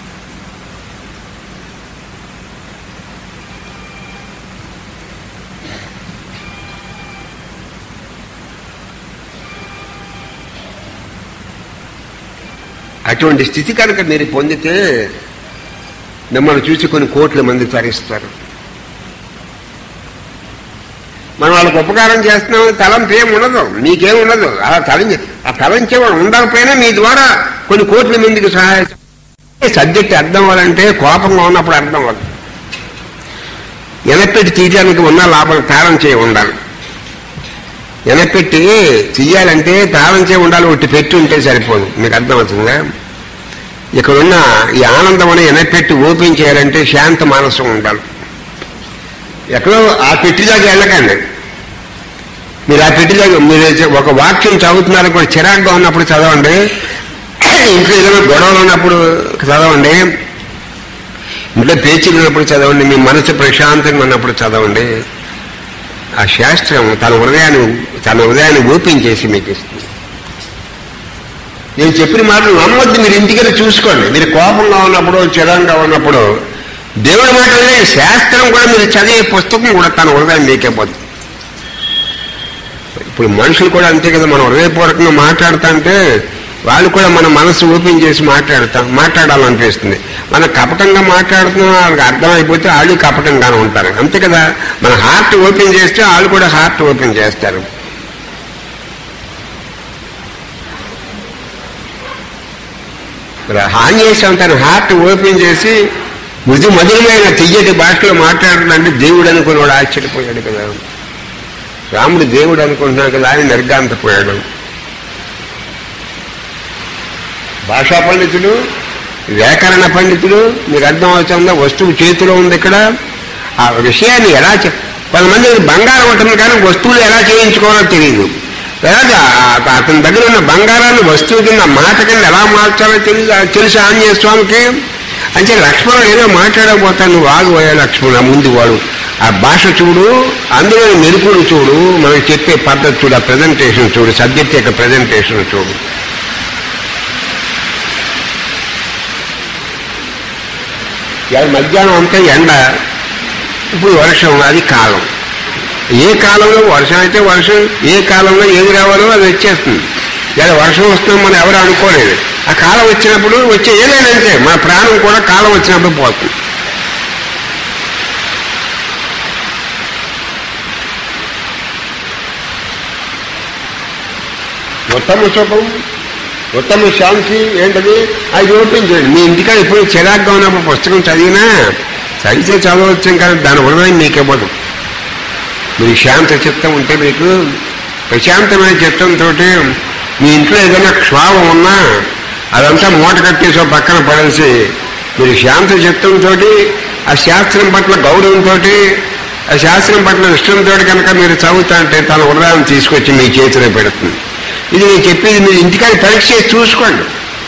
అటువంటి స్థితి కనుక మీరు పొందితే మిమ్మల్ని చూసి కొన్ని కోట్ల మంది తరిస్తారు మనం వాళ్ళకి ఉపకారం చేస్తున్నాం తలంపు ఏం ఉండదు మీకేం ఉండదు అలా తలంచి ఆ తలంచేవాడు ఉండకపోయినా మీ ద్వారా కొన్ని కోట్ల మందికి సహాయం సబ్జెక్ట్ అర్థం అవ్వాలంటే కోపంగా ఉన్నప్పుడు అర్థం అవ్వదు వెనపెట్టి తీయడానికి ఉన్న లాభం తాళం చేయి ఉండాలి వెనపెట్టి తీయాలంటే తాళం చేయి ఉండాలి ఒకటి పెట్టి ఉంటే సరిపోదు మీకు అర్థమవుతుందా ఇక్కడున్న ఈ ఆనందం అనే వెనపెట్టి ఓపెన్ చేయాలంటే శాంత మానసం ఉండాలి ఎక్కడో ఆ పెట్టిదాకా వెళ్ళకండి మీరు ఆ పెట్టిదాకా మీరు ఒక వాక్యం చదువుతున్నారు కూడా చిరాగ్గా ఉన్నప్పుడు చదవండి ఇంట్లో ఏదైనా గొడవలు ఉన్నప్పుడు చదవండి ఇంట్లో పేచీలు ఉన్నప్పుడు చదవండి మీ మనసు ప్రశాంతంగా ఉన్నప్పుడు చదవండి ఆ శాస్త్రం తన హృదయాన్ని తన హృదయాన్ని ఓపెన్ చేసి మీకు ఇస్తుంది నేను చెప్పిన మాటలు నమ్మొద్దు మీరు ఇంటికి చూసుకోండి మీరు కోపంగా ఉన్నప్పుడు చిరంగా ఉన్నప్పుడు దేవుడి మాటలే శాస్త్రం కూడా మీరు చదివే పుస్తకం కూడా తన హృదయం మీకే పోతుంది ఇప్పుడు మనుషులు కూడా అంతే కదా మనం హృదయపూర్వకంగా మాట్లాడుతుంటే వాళ్ళు కూడా మన మనసు ఓపెన్ చేసి మాట్లాడతాం మాట్లాడాలనిపిస్తుంది మనం కపటంగా మాట్లాడుతున్నా వాళ్ళకి అర్థమైపోతే వాళ్ళు కపటంగానే ఉంటారు అంతే కదా మన హార్ట్ ఓపెన్ చేస్తే వాళ్ళు కూడా హార్ట్ ఓపెన్ చేస్తారు హాని చేసి ఉంటాను హార్ట్ ఓపెన్ చేసి మృదు మధురమైన తియ్యటి భాషలో మాట్లాడాలంటే దేవుడు అనుకున్నాడు ఆశ్చర్యపోయాడు కదా రాముడు దేవుడు అనుకుంటున్నాడు కదా ఆయన నిర్గాంతపోయాడు భాషా పండితుడు వ్యాకరణ పండితుడు మీకు అర్థం అవుతుందా వస్తువు చేతిలో ఉంది ఇక్కడ ఆ విషయాన్ని ఎలా చె- కొంతమంది బంగారం ఉంటుంది కానీ వస్తువులు ఎలా చేయించుకోవాలో తెలియదు లేదా ఆ- అతని దగ్గర ఉన్న బంగారాన్ని వస్తువు కింద మాట కింద ఎలా మార్చాలో తెలియదు తెలుసు ఆంజనేయ స్వామికి అంటే లక్ష్మణుడు ఏదో మాట్లాడకపోతాను నువ్వు ఆగిపోయా లక్ష్మణ ముందు వాడు ఆ భాష చూడు అందులో మెరుపులు చూడు మనకి చెప్పే పద్ధతి చూడు ఆ ప్రజెంటేషన్ చూడు సబ్జెక్ట్ యొక్క ప్రజెంటేషన్ చూడు ఇవాళ మధ్యాహ్నం అంతా ఎండ ఇప్పుడు వర్షం అది కాలం ఏ కాలంలో వర్షం అయితే వర్షం ఏ కాలంలో ఏది రావాలో అది వచ్చేస్తుంది ఇలా వర్షం వస్తుందని మనం ఎవరు అనుకోలేదు ఆ కాలం వచ్చినప్పుడు వచ్చే ఏదైనా అంతే మన ప్రాణం కూడా కాలం వచ్చినప్పుడు పోతుంది ఉత్తమ సుఖం ఉత్తమ శాంతి ఏంటది అది ఓపెన్ చేయండి మీ ఇంటికాడ ఇప్పుడు చిరాగ్గా ఉన్నప్పుడు పుస్తకం చదివినా చదివితే చదవచ్చు కానీ దాని హృదయం మీకు ఇవ్వదు మీరు శాంత చిత్తం ఉంటే మీకు ప్రశాంతమైన చిత్తంతో మీ ఇంట్లో ఏదైనా క్షోభం ఉన్నా అదంతా మూట కట్టేసి ఓ పక్కన పడేసి మీరు శాంత చిత్తంతో ఆ శాస్త్రం పట్ల గౌరవంతో ఆ శాస్త్రం పట్ల ఇష్టంతో కనుక మీరు చదువుతా అంటే తన హృదయం తీసుకొచ్చి మీ చేతిలో పెడుతుంది ఇది నేను చెప్పేది మీరు ఇంటికాడ పరీక్ష చేసి చూసుకోండి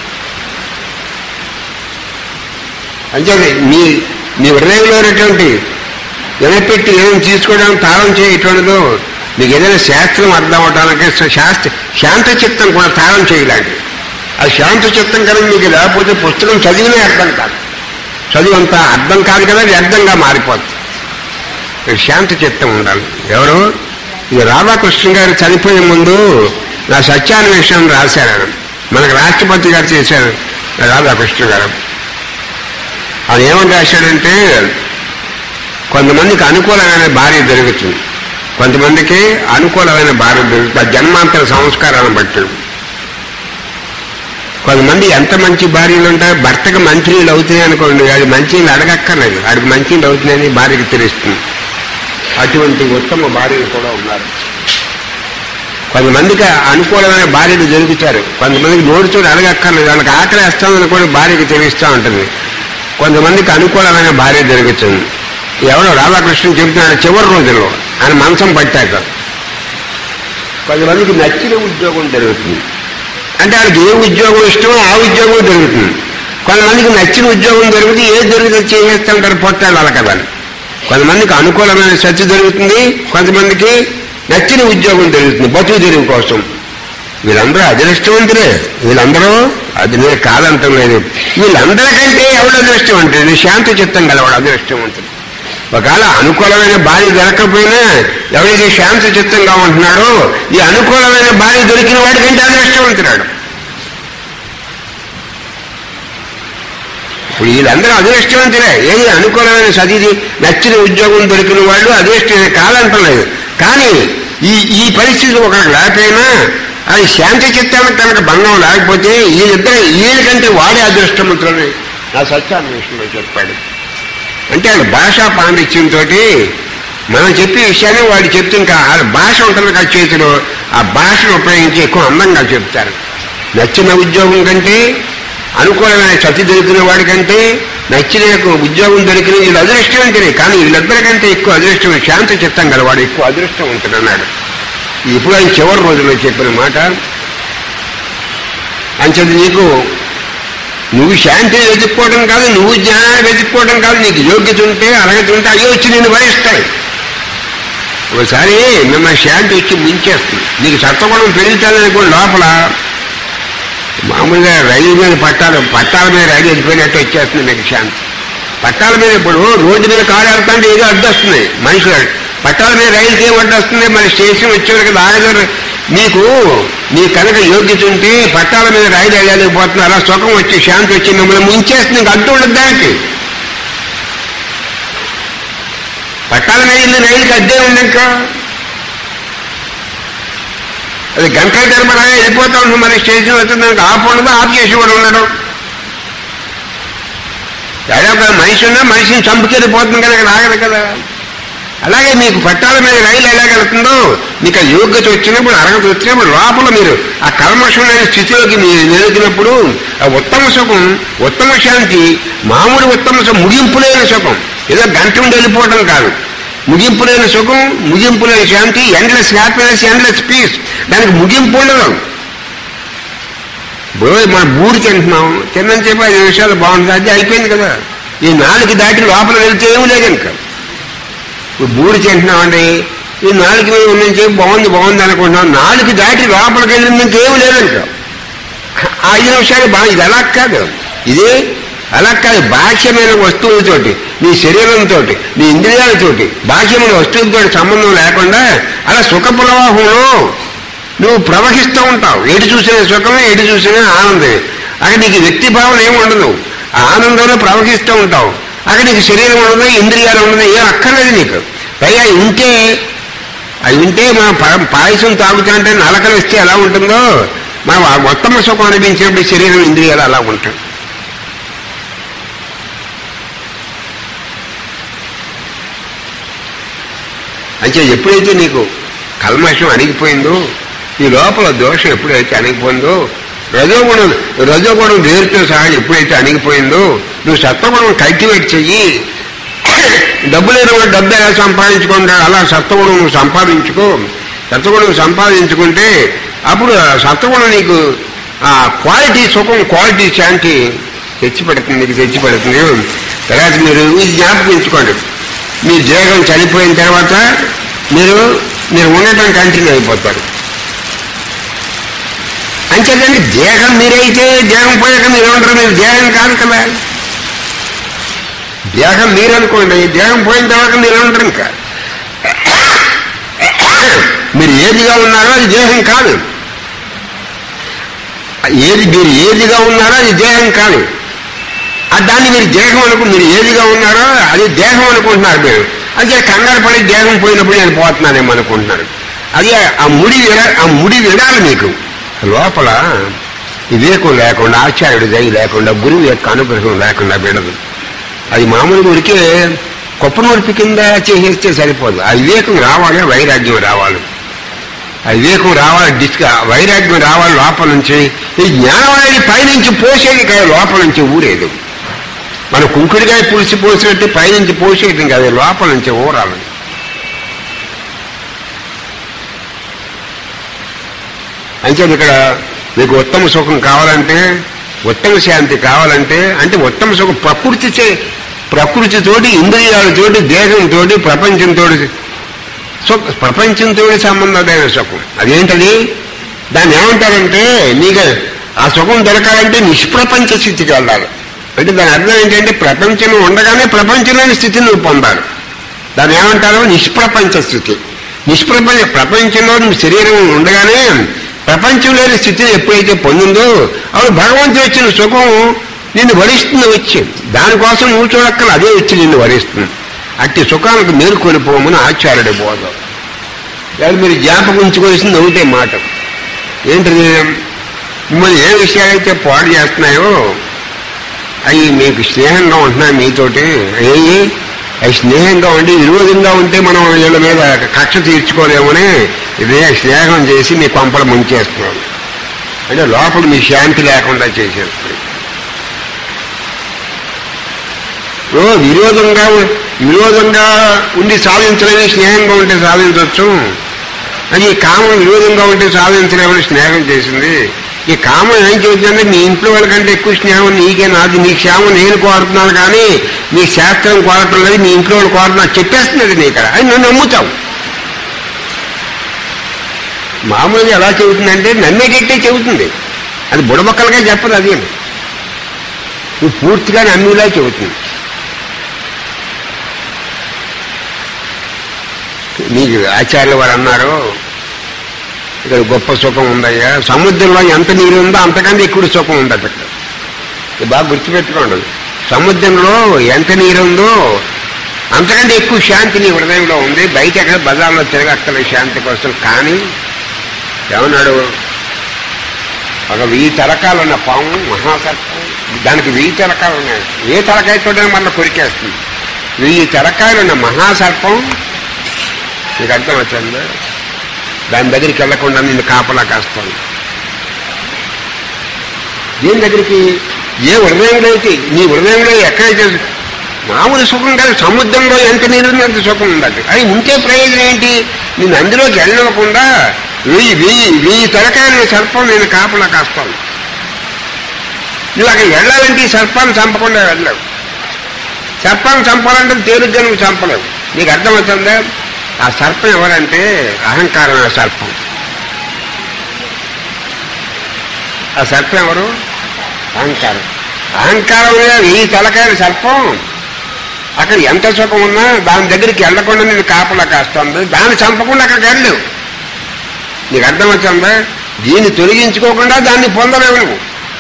అంటే మీ మీ హృదయంలో ఉన్నటువంటి వెనపెట్టి ఏదైనా తీసుకోవడానికి తాళం చేయటువంటిదో మీకు ఏదైనా శాస్త్రం అర్థం అవడానికి శాస్త్ర శాంత చిత్తం కూడా తాళం చేయలాంటి ఆ శాంత చిత్తం కనుక మీకు లేకపోతే పుస్తకం చదివినే అర్థం కాదు చదువు అంతా అర్థం కాదు కదా వ్యర్థంగా మారిపోతుంది ఈ శాంత చిత్తం ఉండాలి ఎవరు ఈ రాధాకృష్ణ గారు చనిపోయే ముందు నా సత్యాన్వేషణ రాశారు ఆయన. మనకు రాష్ట్రపతి గారు చేశారు రాధాకృష్ణ గారు ఆయన ఏమని రాశాడంటే కొంతమందికి అనుకూలమైన భార్య దొరుకుతుంది కొంతమందికి అనుకూలమైన భార్య దొరుకుతుంది ఆ జన్మాంతర సంస్కారాలను బట్టి కొంతమంది ఎంత మంచి భార్యలు ఉంటారో భర్తకు మంచినీళ్ళు అవుతున్నాయి అనుకోండి అది మంచినీళ్ళు అడగక్కర్లేదు వాడికి మంచినీళ్ళు అవుతున్నాయని భార్యకి తెలుస్తుంది అటువంటి ఉత్తమ భార్యలు కూడా ఉన్నారు కొంతమందికి అనుకూలమైన భార్యలు దొరుకుతారు కొంతమందికి నోరు చూడు అడగక్కర్లేదు వాళ్ళకి ఆకలి వేస్తామని కూడా భార్యకి తెలుస్తూ ఉంటుంది కొంతమందికి అనుకూలమైన భార్య దొరుకుతుంది ఎవరో రాధాకృష్ణ చెబుతున్నాడు చివరి రోజుల్లో ఆయన మంచం పట్టాక కొంతమందికి నచ్చిన ఉద్యోగం దొరుకుతుంది అంటే వాళ్ళకి ఏ ఉద్యోగం ఇష్టమో ఆ ఉద్యోగం దొరుకుతుంది కొంతమందికి నచ్చిన ఉద్యోగం దొరికితే ఏది దొరికితే చేసేస్తూ ఉంటారు పొట్టాడు వాళ్ళ కదా కొంతమందికి అనుకూలమైన సత్య దొరుకుతుంది కొంతమందికి నచ్చిన ఉద్యోగం దొరుకుతుంది బతుకు తెరువు కోసం వీళ్ళందరూ అదృష్టవంతులే వీళ్ళందరూ అది నేను కాదంటం లేదు వీళ్ళందరికంటే ఎవడు అదృష్టవంతుడు శాంత చిత్తం గలవాడు అదృష్టవంతుడు ఒకవేళ అనుకూలమైన భార్య దొరకకపోయినా ఎవరైతే శాంత చిత్తంగా ఉంటున్నాడో ఈ అనుకూలమైన భార్య దొరికిన వాడికంటే అదృష్టవంతుడాడు ఇప్పుడు వీళ్ళందరూ అదృష్టవంతులే ఏది అనుకూలమైన చదివి నచ్చిన ఉద్యోగం దొరికిన వాళ్ళు అదృష్టమే కాదంటలేదు కానీ ఈ ఈ పరిస్థితి ఒకరికి లేకపోయినా అది శాంతి చిత్తానికి కనుక భంగం లేకపోతే ఈయనిద్దరు ఈయనకంటే వాడే అదృష్టవంతులని ఆ సత్యాన్వేషణలో చెప్పాడు అంటే ఆయన భాషా పాండిత్యంతో మనం చెప్పే విషయాన్ని వాడు చెప్తే ఇంకా ఆ భాష ఉంటుంది కదా చేతిలో ఆ భాషను ఉపయోగించి ఎక్కువ అందంగా చెప్తారు నచ్చిన ఉద్యోగం కంటే అనుకూలమైన చతి దొరికిన వాడికంటే నచ్చిన యొక్క ఉద్యోగం దొరికిన వీళ్ళు అదృష్టవంతులే కానీ వీళ్ళిద్దరికంటే ఎక్కువ అదృష్టం శాంత చిత్తం గల వాడు ఎక్కువ అదృష్టవంతుడు అన్నాడు ఇప్పుడు ఆయన చివరి రోజుల్లో చెప్పిన మాట అంచేది నీకు నువ్వు శాంతిని వెతుక్కోవడం కాదు నువ్వు జ్ఞానాన్ని వెతుక్కోవడం కాదు నీకు యోగ్యత ఉంటే అర్హత ఉంటే అవి వచ్చి నేను భరిస్తాయి ఒకసారి మిమ్మల్ని శాంతి వచ్చి ముంచేస్తుంది నీకు సత్వగుణం పెరుగుతుందనుకోండి లోపల మామూలుగా రైలు మీద పట్టాలు పట్టాల మీద రైలు వెళ్ళిపోయినట్టు వచ్చేస్తుంది మీకు శాంతి పట్టాల మీద ఇప్పుడు రోడ్డు మీద కారు వెళ్తుంటే ఏదో అడ్డొస్తుంది మనుషులు పట్టాల మీద రైలుకి ఏం అడ్డొస్తుంది మరి స్టేషన్ వచ్చేవరకు ఆగదు మీకు మీ కనుక యోగ్యత ఉంటే పట్టాల మీద రైలు వెళ్ళలేకపోతున్నారు అలా సుఖం వచ్చి శాంతి వచ్చి మిమ్మల్ని ముంచేస్తుంది ఇంక అడ్డు ఉండదు దానికి పట్టాల మీద వెళ్ళి రైలుకి అడ్డే ఉంది ఇంకా అది గంటల గడపలాగా వెళ్ళిపోతా ఉంది మరి స్టేషన్ వచ్చింది దానికి ఆఫ్ ఉండదు ఆఫ్ చేసి కూడా ఉండడం అదే ఒక మనిషి ఉన్నా మనిషిని చంపుకెళ్ళిపోతుంది కనుక రాగదు కదా అలాగే మీకు పట్టాల మీద రైలు ఎలాగెళ్తుందో మీకు ఆ యోగ్యత వచ్చినప్పుడు అర్హత వచ్చినప్పుడు లోపల మీరు ఆ కల్మషమైన స్థితిలోకి మీరు నిలిచినప్పుడు ఆ ఉత్తమ సుఖం ఉత్తమ శాంతి మామూలు ఉత్తమ సుఖం ముగింపులేని సుఖం ఏదో గంట ఉండి వెళ్ళిపోవడం కాదు ముగింపులేని సుఖం ముగింపులేని శాంతి ఎండ్లెస్ హ్యాపీనెస్ ఎండ్లెస్ పీస్ దానికి ముగింపు ఉండదు ఇప్పుడు మనం బూడి తింటున్నాం తిన్నం చెప్పి ఐదు నిమిషాలు బాగుంటుంది అది అయిపోయింది కదా ఈ నాలుగు దాటి లోపల వెళ్తే ఏమి లేదు ఇంకా ఇప్పుడు బూడి తింటున్నామండి ఈ నాలుగు మీద ఉన్న చెప్పి బాగుంది బాగుంది అనుకుంటున్నాం నాలుగు దాటి లోపలికి వెళ్ళింది ఇంకేమి లేదు ఇంకా ఆ ఐదు నిమిషాలు బాగా ఇది అలా కాదు ఇది అలా కాదు బాహ్యమైన వస్తువులతోటి నీ శరీరంతో నీ ఇంద్రియాలతోటి బాహ్యమైన వస్తువులతో సంబంధం లేకుండా అలా సుఖ ప్రవాహంలో నువ్వు ప్రవహిస్తూ ఉంటావు ఎటు చూసిన సుఖమే ఎటు చూసిన ఆనందమే అక్కడ నీకు వ్యక్తి భావన ఏమి ఉండదు ఆ ఆనందంలో ప్రవహిస్తూ ఉంటావు అక్కడ నీకు శరీరం ఉండదు ఇంద్రియాలు ఉండదు ఏం అక్కర్లేదు నీకు పైగా ఉంటే అవి ఉంటే మనం ప- పాయసం తాగుతా అంటే నలకలు ఇస్తే ఎలా ఉంటుందో మనం ఆ ఉత్తమ సుఖం అనిపించినప్పుడు శరీరం ఇంద్రియాలు అలా ఉంటాయి అంటే ఎప్పుడైతే నీకు కల్మషం అణిగిపోయిందో ఈ లోపల దోషం ఎప్పుడైతే అణిగిపోయిందో రజోగుణం రజోగుణం వేరుతో సహా ఎప్పుడైతే అణిగిపోయిందో నువ్వు సత్వగుణం కల్టివేట్ చెయ్యి డబ్బు లేని వాడు డబ్బు ఎలా సంపాదించుకుంటాడు అలా సత్వగుణం నువ్వు సంపాదించుకో సత్వగుణం సంపాదించుకుంటే అప్పుడు ఆ సత్వగుణం నీకు ఆ క్వాలిటీ సుఖం క్వాలిటీ శాంతి తెచ్చిపెడుతుంది నీకు తెచ్చిపెడుతుంది తర్వాత మీరు ఇది జ్ఞాపకించుకోండి మీ దేహం చనిపోయిన తర్వాత మీరు మీరు ఉండటం కంటిన్యూ అయిపోతారు అంతేకాని దేహం మీరైతే దేహం పోయాక మీరు ఉండరు మీరు దేహం కాదు కదా దేహం మీరు అనుకోండి దేహం పోయిన తర్వాత మీరు ఉండరు ఇంకా మీరు ఏదిగా ఉన్నారో అది దేహం కాదు ఏది మీరు ఏదిగా ఉన్నారో అది దేహం కాదు ఆ దాన్ని మీరు దేహం అనుకు మీరు ఏదిగా ఉన్నారో అది దేహం అనుకుంటున్నారు మీరు అంటే కంగారు పడి దేహం పోయినప్పుడు నేను పోతున్నానేమో అనుకుంటున్నారు అది ఆ ముడి విడ- ఆ ముడి విడాలి మీకు లోపల వివేకం లేకుండా ఆచార్యుడి దయ లేకుండా గురువు యొక్క అనుగ్రహం లేకుండా విడదు అది మామూలుగా ఉరికే కొప్ప నొప్పి కింద చేసేస్తే సరిపోదు ఆ వివేకం రావాలి వైరాగ్యం రావాలి ఆ వివేకం రావాలి డిస్క వైరాగ్యం రావాలి లోపల నుంచి ఈ జ్ఞానం అనేది పైనుంచి పోసేది కాదు లోపల నుంచి ఊరేది మన కుంకుడికాయ పులిసి పోసినట్టు పైనుంచి పోసేయటం కాదు లోపల నుంచి ఊరాలి అంటే ఇక్కడ మీకు ఉత్తమ సుఖం కావాలంటే ఉత్తమ శాంతి కావాలంటే అంటే ఉత్తమ సుఖం ప్రకృతి చే ప్రకృతితోటి ఇంద్రియాలతోటి దేహంతోటి ప్రపంచంతో సుఖ ప్రపంచంతో సంబంధమైన సుఖం అదేంటది దాన్ని ఏమంటారంటే నీకు ఆ సుఖం దొరకాలంటే నిష్ప్రపంచ స్థితికి వెళ్ళాలి అంటే దాని అర్థం ఏంటంటే ప్రపంచం ఉండగానే ప్రపంచంలోని స్థితిని నువ్వు పొందాలి దాన్ని ఏమంటారు నిష్ప్రపంచ స్థితి నిష్ప్రపంచ ప్రపంచంలో నువ్వు శరీరం ఉండగానే ప్రపంచం లేని స్థితిని ఎప్పుడైతే పొందిందో అప్పుడు భగవంతుడు వచ్చిన సుఖం నిన్ను వరిస్తుంది వచ్చి దానికోసం నువ్వు చూడక్కల అదే వచ్చి నిన్ను వరిస్తుంది అట్టి సుఖానికి మేలుకొనిపోమని ఆచార్యుడి బోధ అది మీరు జ్ఞాపకం ఉంచుకోవాల్సింది ఒకటే మాట ఏంటిది మిమ్మల్ని ఏ విషయాలైతే పాడు చేస్తున్నాయో అవి మీకు స్నేహంగా ఉంటున్నాయి మీతోటి అయ్యి అవి స్నేహంగా ఉండి విరోధంగా ఉంటే మనం వీళ్ళ మీద కక్ష తీర్చుకోలేమని ఇదే స్నేహం చేసి మీ కొంపలు ముంచేస్తున్నాం అంటే లోపల మీ శాంతి లేకుండా చేసేస్తుంది ఓ విరోధంగా ఉ- విరోధంగా ఉండి సాధించలేని స్నేహంగా ఉంటే సాధించవచ్చు అది ఈ కామం విరోధంగా ఉంటే సాధించలేమని స్నేహం చేసింది ఈ కామం ఏం చేసిందంటే మీ ఇంట్లో వాళ్ళకంటే ఎక్కువ స్నేహం నీకే నాది నీ క్షేమం నేను కోరుతున్నాను కానీ నీ శాస్త్రం కోరటం లేదు నీ ఇంట్లో వాళ్ళు కోరుతున్నా చెప్పేస్తున్నది నీకు అది నువ్వు నమ్ముతావు మామూలుగా ఎలా చెబుతుందంటే నమ్మేటట్టే చెబుతుంది అది బుడబక్కలుగా చెప్పదు అది నువ్వు పూర్తిగా నమ్మేలా చెబుతుంది నీకు ఆచార్యుల వారు అన్నారు ఇక్కడ గొప్ప సుఖం ఉందయ్యా సముద్రంలో ఎంత నీరు ఉందో అంతకంటే ఎక్కువ సుఖం ఉంది అక్కడ ఇది బాగా గుర్తుపెట్టుకోండి సముద్రంలో ఎంత నీరు ఉందో అంతకంటే ఎక్కువ శాంతి నీ హృదయంలో ఉంది బయట ఎక్కడ బజార్లో తిరగక్కల శాంతి కోసం కానీ ఏమన్నాడు ఒక వెయ్యి తలకాలు ఉన్న పాము మహాసర్పం దానికి వెయ్యి తలకాలు ఉన్నాయి ఏ తలకాయ చూడడానికి మళ్ళీ కొరికేస్తుంది వెయ్యి తలకాయలు ఉన్న మహాసర్పం నీకు అర్థం వచ్చిందా దాని దగ్గరికి వెళ్లకుండా నిన్ను కాపలా కాస్తాను దీని దగ్గరికి ఏ హృదయంలో అయితే నీ హృదయంలో ఎక్కడైతే మామూలు సుఖం కాదు సముద్రంలో ఎంత నీరు ఉంది అంత సుఖం ఉండదు అది ఉంటే ప్రయోజనం ఏంటి నేను అందులోకి వెళ్ళకుండా వెయ్యి వెయ్యి వెయ్యి తలకాయల సర్పం నేను కాపలా కాస్తాను నువ్వు అక్కడ వెళ్ళాలంటే ఈ సర్పాన్ని చంపకుండా వెళ్ళలేవు సర్పాన్ని చంపాలంటే తేలిగ్గా నువ్వు చంపలేవు నీకు అర్థమవుతుందా ఆ సర్పం ఎవరంటే అహంకారం ఆ సర్పం ఆ సర్పం ఎవరు అహంకారం అహంకారం అనేది ఈ తలకాయల సర్పం అక్కడ ఎంత సుఖం ఉన్నా దాని దగ్గరికి వెళ్లకుండా నేను కాపలా కాస్తుంది దాన్ని చంపకుండా అక్కడికి వెళ్ళలేవు నీకు అర్థమవుతుందా దీన్ని తొలగించుకోకుండా దాన్ని పొందలేవు నువ్వు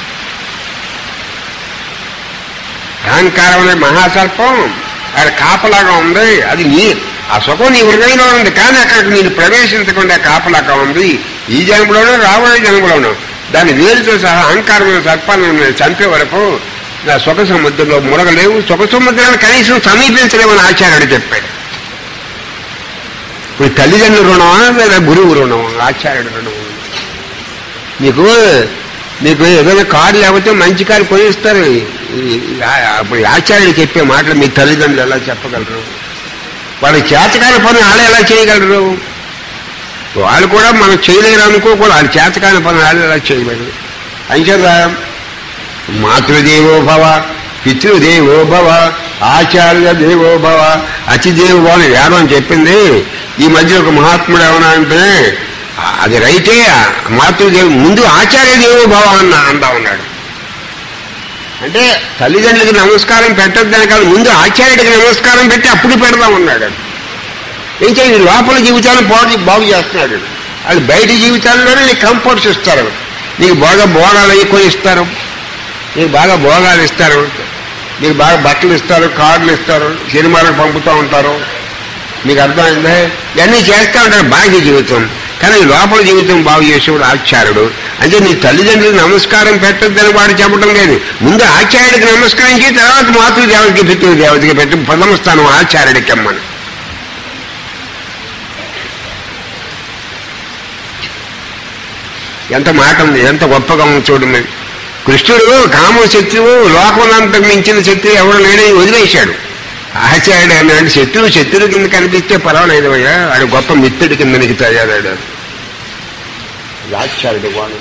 అహంకారం అనే మహాసర్పం అది కాపలాగా ఉంది అది నీ ఆ సుఖం నీ హృదయంలో ఉంది కానీ అక్కడికి నేను ప్రవేశించకుండా కాపలాగా ఉంది ఈ జన్మలోనూ రాబోయే జన్మలోనూ దాని వేరుతో సహా అహంకారమైన సర్పాలను చంపే వరకు నా సుఖ సముద్రంలో మునగలేవు సుఖ సముద్రాన్ని కనీసం సమీపించలేమని ఆచార్యుడు చెప్పాడు ఇప్పుడు తల్లిదండ్రుల రుణమా లేదా గురువు రుణమా ఆచార్యుడు రుణమా నీకు నీకు ఏదైనా కారు లేకపోతే మంచి కారు కొనిస్తారు ఈ- ఆ- అప్పుడు ఆచార్యుడు చెప్పే మాటలు మీ తల్లిదండ్రులు ఎలా చెప్పగలరు వాళ్ళ చేతకాని పని వాళ్ళు ఎలా చేయగలరు వాళ్ళు కూడా మనం చేయలేరు అనుకోకూడదు వాళ్ళ చేతకాని పని వాళ్ళు ఎలా చేయలేరు అంచేత మాతృదేవో భవ పితృదేవో భవ ఆచార్య దేవో భవ అతిదేవో భవ అని వేదం చెప్పింది ఈ మధ్య ఒక మహాత్ముడు ఏమన్నా అంటే ఆ, అది రైతే మాతృదేవి ముందు ఆచార్య దేవో భవ అన్న అందా ఉన్నాడు అంటే తల్లిదండ్రులకి నమస్కారం పెట్టొద్దని కాదు ముందు ఆచార్యుడికి నమస్కారం పెట్టి అప్పుడు పెడదాం ఉన్నాడు ఏం చేయాలి లోపల జీవితాన్ని బాగు బాగు చేస్తున్నాడు అది బయట జీవితాల్లోనే నీకు కంఫర్ట్స్ ఇస్తారు నీకు బాగా భోగాలు అవి కొని ఇస్తారు నీకు బాగా భోగాలు ఇస్తారు నీకు బాగా బట్టలు ఇస్తారు కార్డులు ఇస్తారు సినిమాలకు పంపుతూ ఉంటారు మీకు అర్థమైందే ఇవన్నీ చేస్తూ ఉంటారు బాహ్య జీవితం కానీ లోపల జీవితం బాగు చేసేవాడు ఆచార్యుడు అంటే నీ తల్లిదండ్రులకు నమస్కారం పెట్టొద్దని వాడు చెప్పడం లేదు ముందు ఆచార్యుడికి నమస్కరించి తర్వాత మాతృదేవతకి పితృదేవతకి పెట్టి ప్రథమ స్థానం ఆచార్యుడికి అమ్మని ఎంత మాట ఉంది ఎంత గొప్పగా ఉంది చూడండి కృష్ణుడు కామ శత్రువు లోకమంతకు మించిన శత్రువు ఎవరు లేడని వదిలేశాడు ఆచార్యుడు అన్నాడు శత్రువు శత్రువు కింద కనిపిస్తే పర్వాలేదు అయ్యా ఆడు గొప్ప మిత్రుడి కింద నీకు తయారాడు ఆచార్యుడు వాడు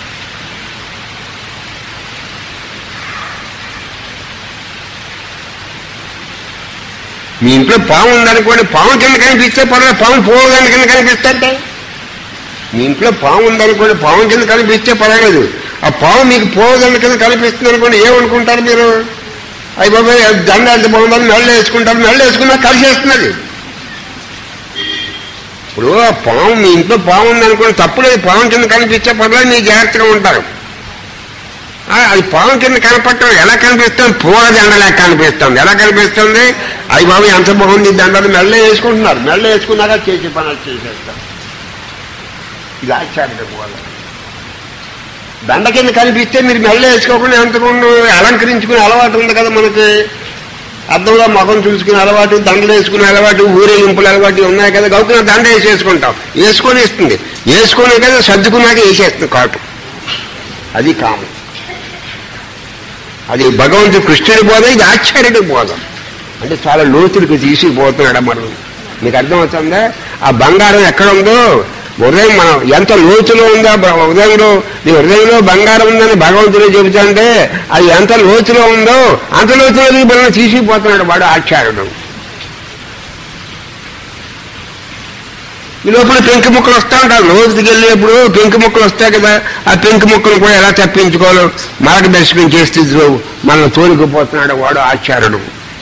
మీ ఇంట్లో పాము ఉందనుకోండి పాము కింద కనిపిస్తే పర్వాలేదు పాము పోవడానికి కింద కనిపిస్తుంటే మీ ఇంట్లో పాము ఉందనుకోండి పాము కింద కనిపిస్తే పర్వాలేదు ఆ పాము మీకు పోవదండ కింద కనిపిస్తుంది అనుకోండి ఏమనుకుంటారు మీరు అయ్యి బాబాయ్ దండ ఎంత బాగుందని నెళ్ళు వేసుకుంటారు నెళ్ళు వేసుకున్నా కలిసేస్తున్నది ఇప్పుడు ఆ పాము మీ ఇంట్లో పాము ఉందనుకోండి తప్పులేదు పాము కింద కనిపిస్తే పర్వాలేదు మీరు జాగ్రత్తగా ఉంటారు ఆ, అది పాము కింద కనపడటం ఎలా కనిపిస్తుంది పూల దండలా కనిపిస్తుంది ఎలా కనిపిస్తుంది అయ్యి బాబు ఎంత బాగుంది ఈ దండలు మెల్ల వేసుకుంటున్నారు మెల్ల వేసుకున్నాక చేసే పని అది చేసేస్తారు ఇది ఆచార్యుడు బోధ దండ కింద కనిపిస్తే మీరు మెల్ల వేసుకోకుండా ఎంతకుండా అలంకరించుకునే అలవాటు ఉంది కదా మనకి అద్దంలో ముఖం చూసుకునే అలవాటు దండలు వేసుకునే అలవాటు ఊరేగింపుల అలవాటు ఉన్నాయి కదా గౌకున్న దండ వేసేసుకుంటాం వేసుకొని ఇస్తుంది వేసుకునే కదా సర్దుకున్నాక వేసేస్తుంది కాటు అది కామం అది భగవంతుడు కృష్ణుడి బోధ ఇది ఆచార్యుడి బోధ అంటే చాలా లోతులకు తీసుకుపోతున్నాడు మరి మీకు అర్థమవుతుందా ఆ బంగారం ఎక్కడ ఉందో హృదయం మనం ఎంత లోతులో ఉందో బ- హృదయంలో నీ హృదయంలో బంగారం ఉందని భగవంతుడు చెబుతుంటే అది ఎంత లోతులో ఉందో అంత లోతులోకి మనం తీసుకుపోతున్నాడు వాడు ఆచార్యుడు ఈ లోపల పెంకు ముక్కలు వస్తా ఉంటారు రోజుకి వెళ్ళేప్పుడు పెంకు ముక్కలు వస్తాయి కదా ఆ పెంకు ముక్కలు కూడా ఎలా తప్పించుకోవాలో మార్గదర్శకం చేస్తే మనం తోలుకుపోతున్నాడు వాడు ఆచార్యుడు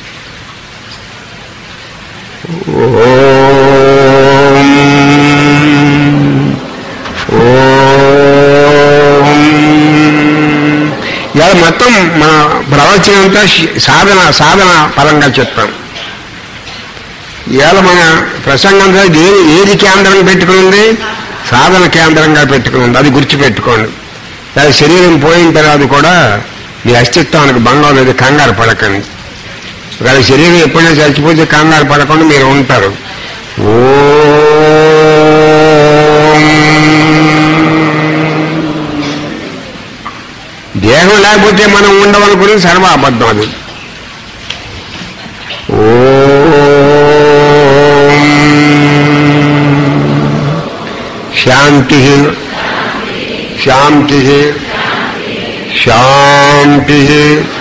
ఇలా మొత్తం మన ప్రవచనం అంతా శి- సాధన సాధన పరంగా చెప్తాం ఇవాళ మన ప్రసంగంలో ఏది ఏది కేంద్రం పెట్టుకుని ఉంది సాధన కేంద్రంగా పెట్టుకుని ఉంది అది గుర్తుపెట్టుకోండి అది శరీరం పోయిన తర్వాత కూడా మీ అస్తిత్వానికి భంగం లేదు కంగారు పడకండి ఒకవేళ శరీరం ఎప్పుడైనా చచ్చిపోతే కంగారు పడకుండా మీరు ఉంటారు దేహం లేకపోతే మనం ఉండవనుకుని సర్వ అబద్ధం అది శాంతి శాంతి శాంతి